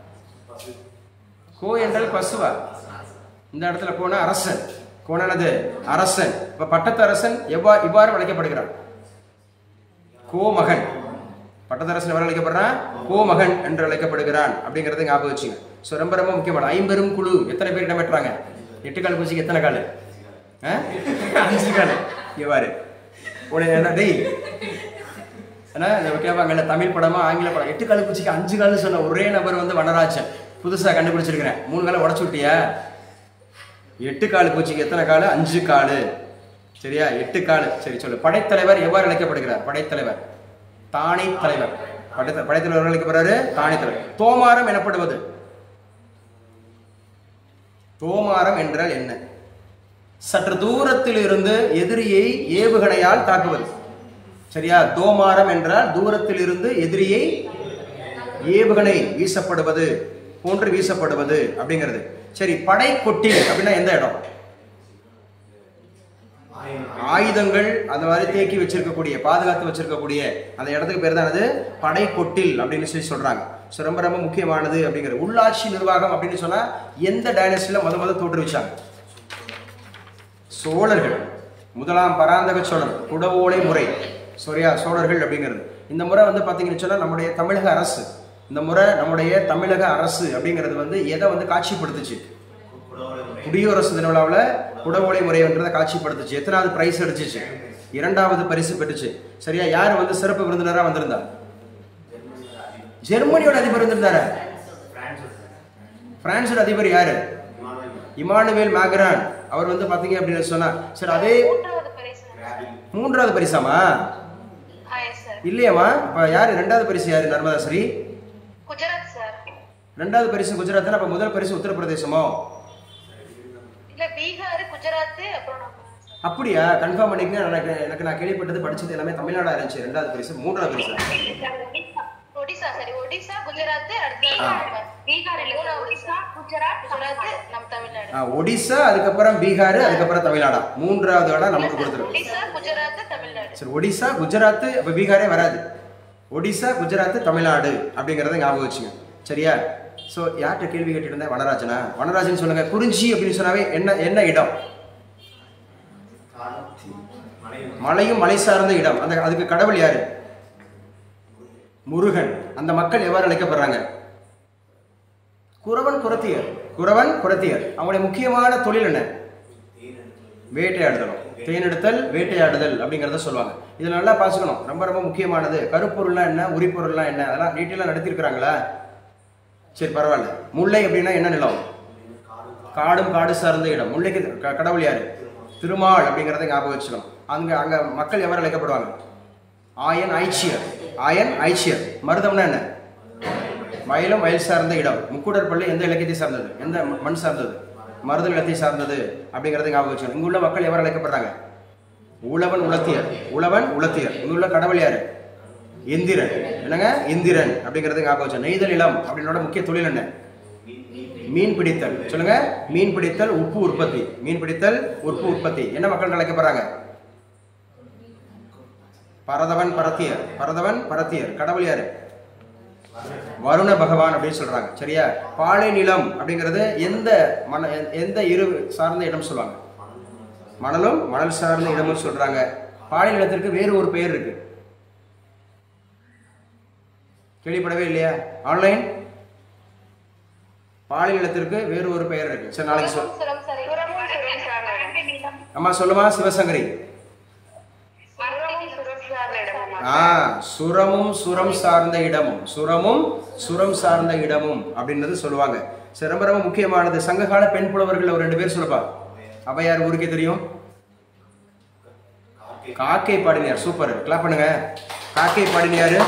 கோ என்றால் பசுவா இந்த இடத்துல கோனா அரசன் கோனானது அரசன் இப்ப பட்டத்து அரசன் எவ்வா இவ்வாறு அழைக்கப்படுகிறான் கோமகன் பட்டத்தரசன் எவ்வாறு அழைக்கப்படுறான் கோமகன் என்று அழைக்கப்படுகிறான் அப்படிங்கறத ஞாபகம் வச்சுங்க ஸோ ரொம்ப ரொம்ப முக்கியமான ஐம்பெரும் குழு எத்தனை பேர் இடம்பெற்றாங்க எட்டு கால் பூச்சிக்கு எத்தனை கால் ஆ? அஞ்சு கால் இவ்வாறு உடனே என்ன டேய் ஏன்னா இந்த கேட்பாங்கல்ல தமிழ் படமா ஆங்கில படம் எட்டு கால் பூச்சிக்கு அஞ்சு கால் சொன்ன ஒரே நபர் வந்து வனராஜன் புதுசா கண்டுபிடிச்சிருக்கிறேன் மூணு காலை உடச்சு விட்டியா எட்டு கால் பூச்சிக்கு எத்தனை கால் அஞ்சு கால் சரியா எட்டு கால் சரி சொல்லு படைத்தலைவர் எவ்வாறு அழைக்கப்படுகிறார் படைத்தலைவர் தானை தலைவர் படைத்த படைத்தலைவர் அழைக்கப்படுறாரு தானை தலைவர் தோமாரம் எனப்படுவது தோமாரம் என்றால் என்ன சற்று தூரத்தில் இருந்து எதிரியை ஏவுகணையால் தாக்குவது சரியா தோமாரம் என்றால் தூரத்தில் இருந்து எதிரியை ஏவுகணை வீசப்படுவது போன்று வீசப்படுவது அப்படிங்கிறது சரி படை கொட்டில் அப்படின்னா எந்த இடம் ஆயுதங்கள் அந்த மாதிரி தேக்கி வச்சிருக்கக்கூடிய பாதுகாத்து வச்சிருக்கக்கூடிய அந்த இடத்துக்கு பேர் தான் அது படை கொட்டில் அப்படின்னு சொல்லி சொல்றாங்க ஸோ ரொம்ப ரொம்ப முக்கியமானது அப்படிங்கிறது உள்ளாட்சி நிர்வாகம் அப்படின்னு சொன்னா எந்த டைனஸ்டில முத முத தோற்றுவிச்சாங்க சோழர்கள் முதலாம் பராந்தக சோழர் குடவோலை முறை சரியா சோழர்கள் அப்படிங்கிறது இந்த முறை வந்து பார்த்தீங்கன்னு சொன்னா நம்முடைய தமிழக அரசு இந்த முறை நம்முடைய தமிழக அரசு அப்படிங்கிறது வந்து எதை வந்து காட்சிப்படுத்துச்சு குடியரசு தின விழாவில் குடவோலை முறைன்றதை காட்சிப்படுத்துச்சு எத்தனாவது பிரைஸ் அடிச்சிச்சு இரண்டாவது பரிசு பெற்றுச்சு சரியா யார் வந்து சிறப்பு விருந்தினராக வந்திருந்தா ஜெர்மனியோட அதிபர் வந்திருந்தாரு பிரான்ஸோட அதிபர் யாரு இமானுவேல் மேக்ரான் அவர் வந்து பாத்தீங்க அப்படின்னு சொன்னா சரி அதே மூன்றாவது பரிசு மூன்றாவது பரிசாமா ஆ எஸ் சார் இல்லையாமா இப்ப யாரு ரெண்டாவது பரிசு யாரு நர்மதா ஸ்ரீ குஜராத் சார் ரெண்டாவது பரிசு குஜராத் அப்ப முதல் பரிசு உத்தரப்பிரதேசமோ இல்ல பீகார் குஜராத் அப்புறம் நம்ம அப்படியா கன்ஃபார்ம் பண்ணிக்கங்க எனக்கு எனக்கு நான் கேள்விப்பட்டது படிச்சது எல்லாமே தமிழ்நாடா இருந்துச்சு ரெண்டாவது பரிசு மூன்றாவது பரிசு ஒடிசா ஒடிசா சரி ஒடிசா குஜராத் அடுத்து பீகார் இல்ல சார் ஒடிசா குஜராத் நம்ம தமிழ்நாடு ஆ, ஒடிசா அதுக்கப்புறம் பீகார் அதுக்கப்புறம் தமிழ்நாடா மூன்றாவது இடம் நமக்கு கொடுத்துரும் ஒடிசா குஜராத் தமிழ்நாடு சரி ஒடிசா குஜராத் அப்போ பீகாரே வராது ஒடிசா குஜராத் தமிழ்நாடு அப்படிங்கிறத ஞாபகம் வச்சுங்க சரியா ஸோ யார்கிட்ட கேள்வி கேட்டுட்டு இருந்தேன் வனராஜனா வனராஜன் சொல்லுங்க குறிஞ்சி அப்படின்னு சொன்னாவே என்ன என்ன இடம் மலையும் மலை சார்ந்த இடம் அந்த அதுக்கு கடவுள் யாரு முருகன் அந்த மக்கள் எவ்வாறு அழைக்கப்படுறாங்க குறவன் குரத்தியர் குறவன் குரத்தியர் அவங்களுடைய முக்கியமான தொழில் என்ன வேட்டையாடுதலும் தேனெடுத்தல் வேட்டையாடுதல் அப்படிங்கிறத சொல்லுவாங்க இதில் நல்லா பார்த்துக்கணும் ரொம்ப ரொம்ப முக்கியமானது கருப்பொருள்லாம் என்ன உரிப்பொருள்லாம் என்ன அதெல்லாம் டீட்டெயிலாக நடத்திருக்கிறாங்களா சரி பரவாயில்ல முல்லை அப்படின்னா என்ன நிலம் காடும் காடு சார்ந்த இடம் முல்லைக்கு க- கடவுள் யாரு திருமால் அப்படிங்கிறத ஞாபகம் வச்சுக்கணும் அங்க அங்க மக்கள் எவ்வாறு அழைக்கப்படுவாங்க ஆயன் ஐச்சியர் ஆயன் ஐச்சியர் மருதம்னா என்ன வயலும் வயல் சார்ந்த இடம் முக்கூடர் பள்ளி எந்த இலக்கியத்தை சார்ந்தது எந்த ம- மண் சார்ந்தது மருத நிலத்தை சார்ந்தது அப்படிங்கிறத ஞாபகம் வச்சுக்கணும் இங்க உள்ள மக்கள் எவ்வாறு அழைக்கப்படுறாங்க உழவன் உலத்தியர் உழவன் உலத்தியர் இங்க உள்ள கடவுள் யாரு இந்திரன் என்னங்க இந்திரன் அப்படிங்கிறது ஞாபகம் வச்சு நெய்தல் இளம் அப்படின்னோட முக்கிய தொழில் என்ன மீன் பிடித்தல் சொல்லுங்க மீன் பிடித்தல் உப்பு உற்பத்தி மீன் பிடித்தல் உப்பு உற்பத்தி என்ன மக்கள் அழைக்கப்படுறாங்க பரதவன் பரத்தியர் பரதவன் பரத்தியர் கடவுள் யாரு வருண பகவான் அப்படின்னு சொல்றாங்க சரியா பாலை நிலம் அப்படிங்கிறது எந்த மன எ- எந்த இரு சார்ந்த இடம் சொல்லுவாங்க மணலும் மணல் சார்ந்த இடமும் சொல்றாங்க பாலை நிலத்திற்கு வேறு ஒரு பெயர் இருக்கு கேள்விப்படவே இல்லையா ஆன்லைன் பாலை நிலத்திற்கு வேறு ஒரு பெயர் இருக்கு சரி நாளைக்கு சொல் சுரம் சரி சுரமும் சுரம் சார்ந்த இடம் அம்மா சொல்லுமா சிவசங்கரி சுரமும் சுரம் சார்ந்த இடமா ஆ சுரமும் சுரம் சார்ந்த இடமும் சுரமும் சுரம் சார்ந்த இடமும் அப்படின்றது சொல்லுவாங்க சரி ரொம்ப ரொம்ப முக்கியமானது சங்ககால பெண் புலவர்கள் ஒரு ரெண்டு பேர் சொல்லுப்பா அவையார் ஊருக்கே தெரியும் காக்கை பாடினியார் சூப்பர் கிளாப் பண்ணுங்க காக்கை பாடினியாரு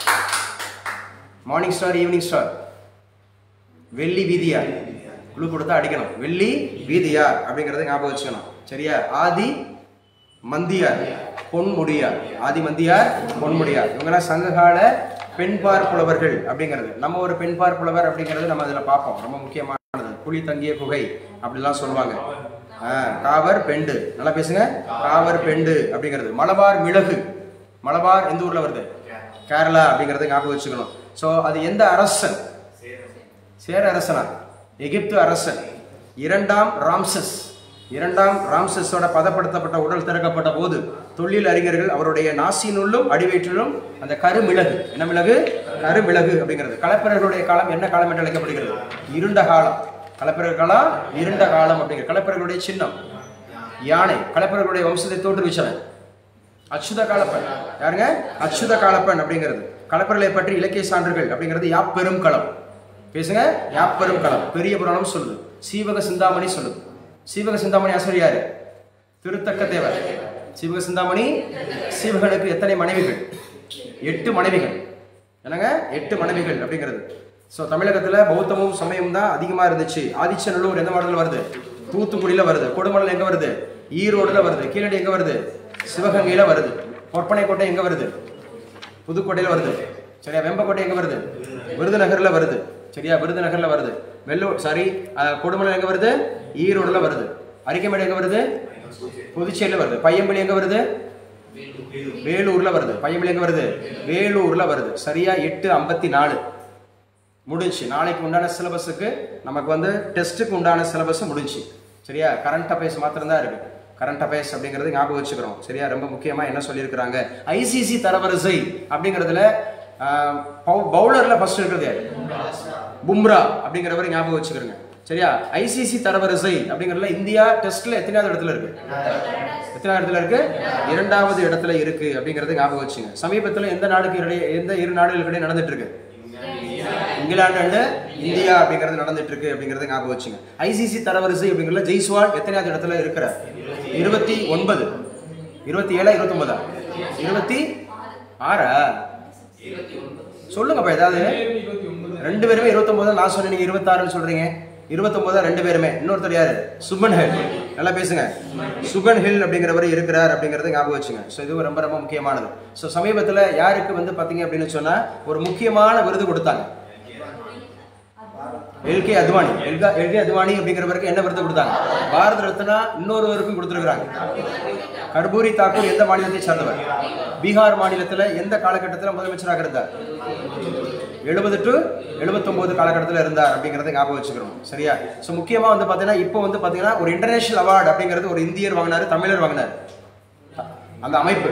மார்னிங் ஸ்டார் ஈவினிங் ஸ்டார் வெள்ளி வீதியார் குழு கொடுத்தா அடிக்கணும் வெள்ளி வீதியார் அப்படிங்கறத ஞாபகம் வச்சுக்கணும் சரியா ஆதி மந்தியார் பொன்முடியார் ஆதி மந்தியார் பொன்முடியார் இவங்கெல்லாம் சங்ககால பெண்பார் புலவர்கள் அப்படிங்கிறது நம்ம ஒரு பெண்பார் புலவர் அப்படிங்கிறது நம்ம அதில் பார்ப்போம் ரொம்ப முக்கியமானது புலி தங்கிய குகை அப்படிலாம் சொல்லுவாங்க ஆ, காவர் பெண்டு நல்லா பேசுங்க காவர் பெண்டு அப்படிங்கிறது மலபார் மிளகு மலபார் எந்த ஊர்ல வருது கேரளா அப்படிங்கறத ஞாபகம் வச்சுக்கணும் ஸோ அது எந்த அரசன் சேர அரசனா எகிப்து அரசன் இரண்டாம் ராம்சஸ் இரண்டாம் ராம்சஸோட பதப்படுத்தப்பட்ட உடல் திறக்கப்பட்ட போது தொழில் அறிஞர்கள் அவருடைய நாசினுள்ளும் அடிவயிற்றிலும் அந்த கருமிளகு என்ன மிளகு கருமிளகு அப்படிங்கிறது கலப்பிரர்களுடைய காலம் என்ன காலம் என்று அழைக்கப்படுகிறது இருண்ட காலம் கலப்பிரர் காலம் இருண்ட காலம் அப்படிங்கிற கலப்பிரர்களுடைய சின்னம் யானை கலப்பிரர்களுடைய வம்சத்தை தோற்றுவிச்சவன் அச்சுத காலப்பன் யாருங்க அச்சுத காலப்பன் அப்படிங்கிறது கலப்பரலை பற்றி இலக்கிய சான்றுகள் அப்படிங்கிறது யாப்பெரும் களம் பேசுங்க யாப்பெரும் களம் பெரிய புராணம் சொல்லுது சீவக சிந்தாமணி சொல்லுது சீவக சிந்தாமணி ஆசிரியர் யாரு திருத்தக்க தேவர் சீவக சிந்தாமணி சீவகனுக்கு எத்தனை மனைவிகள் எட்டு மனைவிகள் என்னங்க எட்டு மனைவிகள் அப்படிங்கிறது ஸோ தமிழகத்துல பௌத்தமும் சமயமும் தான் அதிகமா இருந்துச்சு ஆதிச்சநல்லூர் எந்த மாடல் வருது தூத்துக்குடியில வருது கொடுமணல் எங்க வருது ஈரோடுல வருது கீழடி எங்க வருது சிவகங்கையில வருது பொற்பனை கோட்டை எங்க வருது புதுக்கோட்டையில வருது சரியா வெம்பக்கோட்டை எங்க வருது விருதுநகர்ல வருது சரியா விருதுநகர்ல வருது வெள்ளூர் சாரி அஹ், கொடுமணல் எங்க வருது ஈரோடுல வருது அரிக்கமேடு எங்க வருது புதுச்சேரியில வருது பையம்பள்ளி எங்க வருது வேலூர்ல வருது பையம்பள்ளி எங்க வருது வேலூர்ல வருது சரியா எட்டு ஐம்பத்தி நாலு முடிஞ்சு நாளைக்கு உண்டான சிலபஸுக்கு நமக்கு வந்து டெஸ்ட்டுக்கு உண்டான சிலபஸ் முடிஞ்சு சரியா கரண்ட் அஃபேர்ஸ் மாத்திரம்தான் இருக்கு கரண்ட் அஃபேர்ஸ் அப்படிங்கிறது ஞாபகம் வச்சுக்கிறோம் சரியா ரொம்ப முக்கியமா என்ன சொல்லியிருக்கிறாங்க ஐசிசி தரவரிசை அப்படிங்கிறதுல பவுலர்ல ஃபர்ஸ்ட் இருக்கிறது யாரு பும்ரா அப்படிங்கிறவரை ஞாபகம் வச்சுக்கிறோங்க சரியா ஐசிசி தரவரிசை அப்படிங்கிறதுல இந்தியா டெஸ்ட்ல எத்தனாவது இடத்துல இருக்கு எத்தனாவது இடத்துல இருக்கு இரண்டாவது இடத்துல இருக்கு அப்படிங்கறது ஞாபகம் வச்சுங்க சமீபத்துல எந்த நாடுக்கு இடையே எந்த இரு நாடுகளுக்கு இடையே நடந்துட்டு இருக்கு இங்கிலாந்து அண்ட் இந்தியா அப்படிங்கிறது நடந்துட்டு இருக்கு அப்படிங்கறது ஞாபகம் வச்சுங்க ஐசிசி தரவரிசை அப்படிங்கிறதுல ஜெய்ஸ்வால் எத்தனாவது இடத்துல இருக்கிறார் இருபத்தி ஒன்பது இருபத்தி ஏழா இருபத்தி ஒன்பதா இருபத்தி ஆறா சொல்லுங்கப்பா ஏதாவது ரெண்டு பேருமே இருபத்தொன்பது நான் சொன்னேன் நீங்க இருபத்தாறுன்னு சொல்றீங்க இருபத்தொன்பதா ரெண்டு பேருமே இன்னொருத்தர் யாரு சுபன் ஹில் நல்லா பேசுங்க சுபன் ஹில் அப்படிங்கிறவர் இருக்கிறார் அப்படிங்கறத ஞாபகம் வச்சுங்க ஸோ இது ரொம்ப ரொம்ப முக்கியமானது ஸோ சமீபத்தில் யாருக்கு வந்து பார்த்தீங்க அப்படின்னு சொன்னா ஒரு முக்கியமான விருது கொடுத்தாங்க எல்கே அத்வானி எல்கா எல்கே அத்வானி அப்படிங்கிறவருக்கு என்ன விருது கொடுத்தாங்க பாரத ரத்னா இன்னொருவருக்கும் கொடுத்துருக்குறாங்க கர்பூரி தாக்கூர் எந்த மாநிலத்தை சார்ந்தவர் பீகார் மாநிலத்தில் எந்த காலகட்டத்தில் முதலமைச்சராக இருந்தார் எழுபது டு எழுபத்தொம்போது காலகட்டத்தில் இருந்தார் அப்படிங்கிறத ஞாபகம் வச்சுக்கிறோம் சரியா ஸோ முக்கியமாக வந்து பார்த்தீங்கன்னா இப்போ வந்து பார்த்தீங்கன்னா ஒரு இன்டர்நேஷனல் அவார்டு அப்படிங்கிறது ஒரு இந்தியர் வாங்கினார் தமிழர் வாங்கினார் அந்த அமைப்பு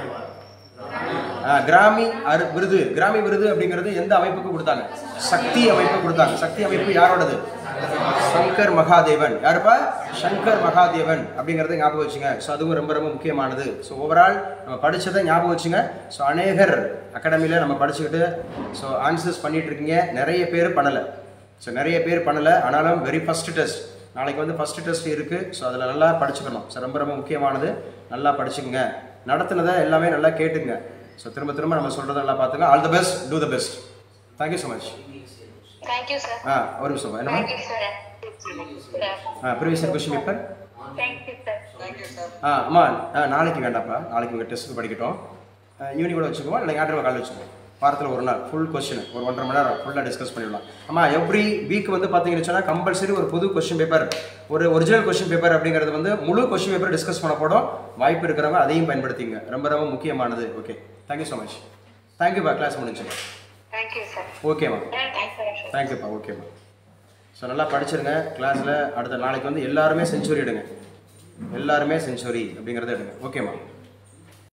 ஆ, கிராமி அரு விருது கிராமி விருது அப்படிங்கிறது எந்த அமைப்புக்கு கொடுத்தாங்க சக்தி அமைப்பு கொடுத்தாங்க சக்தி அமைப்பு யாரோடது சங்கர் மகாதேவன் யாருப்பா சங்கர் மகாதேவன் அப்படிங்கிறத ஞாபகம் வச்சுங்க ஸோ அதுவும் ரொம்ப ரொம்ப முக்கியமானது ஸோ ஓவரால் நம்ம படிச்சதை ஞாபகம் வச்சுங்க ஸோ அநேகர் அகாடமியில் நம்ம படிச்சுக்கிட்டு ஸோ ஆன்சர்ஸ் பண்ணிட்டு இருக்கீங்க நிறைய பேர் பண்ணலை ஸோ நிறைய பேர் பண்ணலை ஆனாலும் வெரி ஃபர்ஸ்ட் டெஸ்ட் நாளைக்கு வந்து ஃபர்ஸ்ட் டெஸ்ட் இருக்குது ஸோ அதில் நல்லா படிச்சுக்கணும் ஸோ ரொம்ப ரொம்ப முக்கியமானது நல்லா படிச்சுக்கங்க நடத்துனதை எல்லாமே நல்லா கேட்டுங்க ஸோ திரும்ப திரும்ப நம்ம சொல்கிறத நல்லா பார்த்துங்க all the best to the best thank you so much thank you sir ஆ ஒரு நிமிஷம் என்னம்மா தேங்க்யூ சார் ஆ previous year question paper thank you sir ஆ அம்மா ஆ நாளைக்கு வேண்டாம்ப்பா நாளைக்கு உங்கள் டெஸ்ட்டு படிக்கட்டும் ஈவினிங் கூட வச்சுக்குவோம் இல்லை ஞாயிற்றுக்கிழமை காலையில் வச்சுக்குவோம் வாரத்தில் ஒரு நாள் ஃபுல் கொஸ்டின் ஒரு ஒன்றரை மணி நேரம் ஃபுல்லாக டிஸ்கஸ் பண்ணிடலாம் அம்மா எவ்ரி வீக் வந்து பார்த்தீங்கன்னு சொன்னால் கம்பல்சரி ஒரு புது கொஸ்டின் பேப்பர் ஒரு ஒரிஜினல் கொஸ்டின் பேப்பர் அப்படிங்கிறது வந்து முழு கொஸ்டின் பேப்பர் டிஸ்கஸ் பண்ண போடும் வாய்ப்பு இருக்கிறவங்க அதையும் பயன்படுத்திங்க ரொம்ப ரொம்ப முக்கியமானது ஓகே தேங்க்யூ ஸோ மச் தேங்க்யூப்பா கிளாஸ் முடிஞ்சு தேங்க்யூ சார் ஓகேம்மா தேங்க்யூப்பா ஓகேம்மா ஸோ நல்லா படிச்சிருங்க கிளாஸில் அடுத்த நாளைக்கு வந்து எல்லாருமே செஞ்சுரி எடுங்க எல்லாருமே செஞ்சுரி அப்படிங்கிறத எடுங்க ஓகேம்மா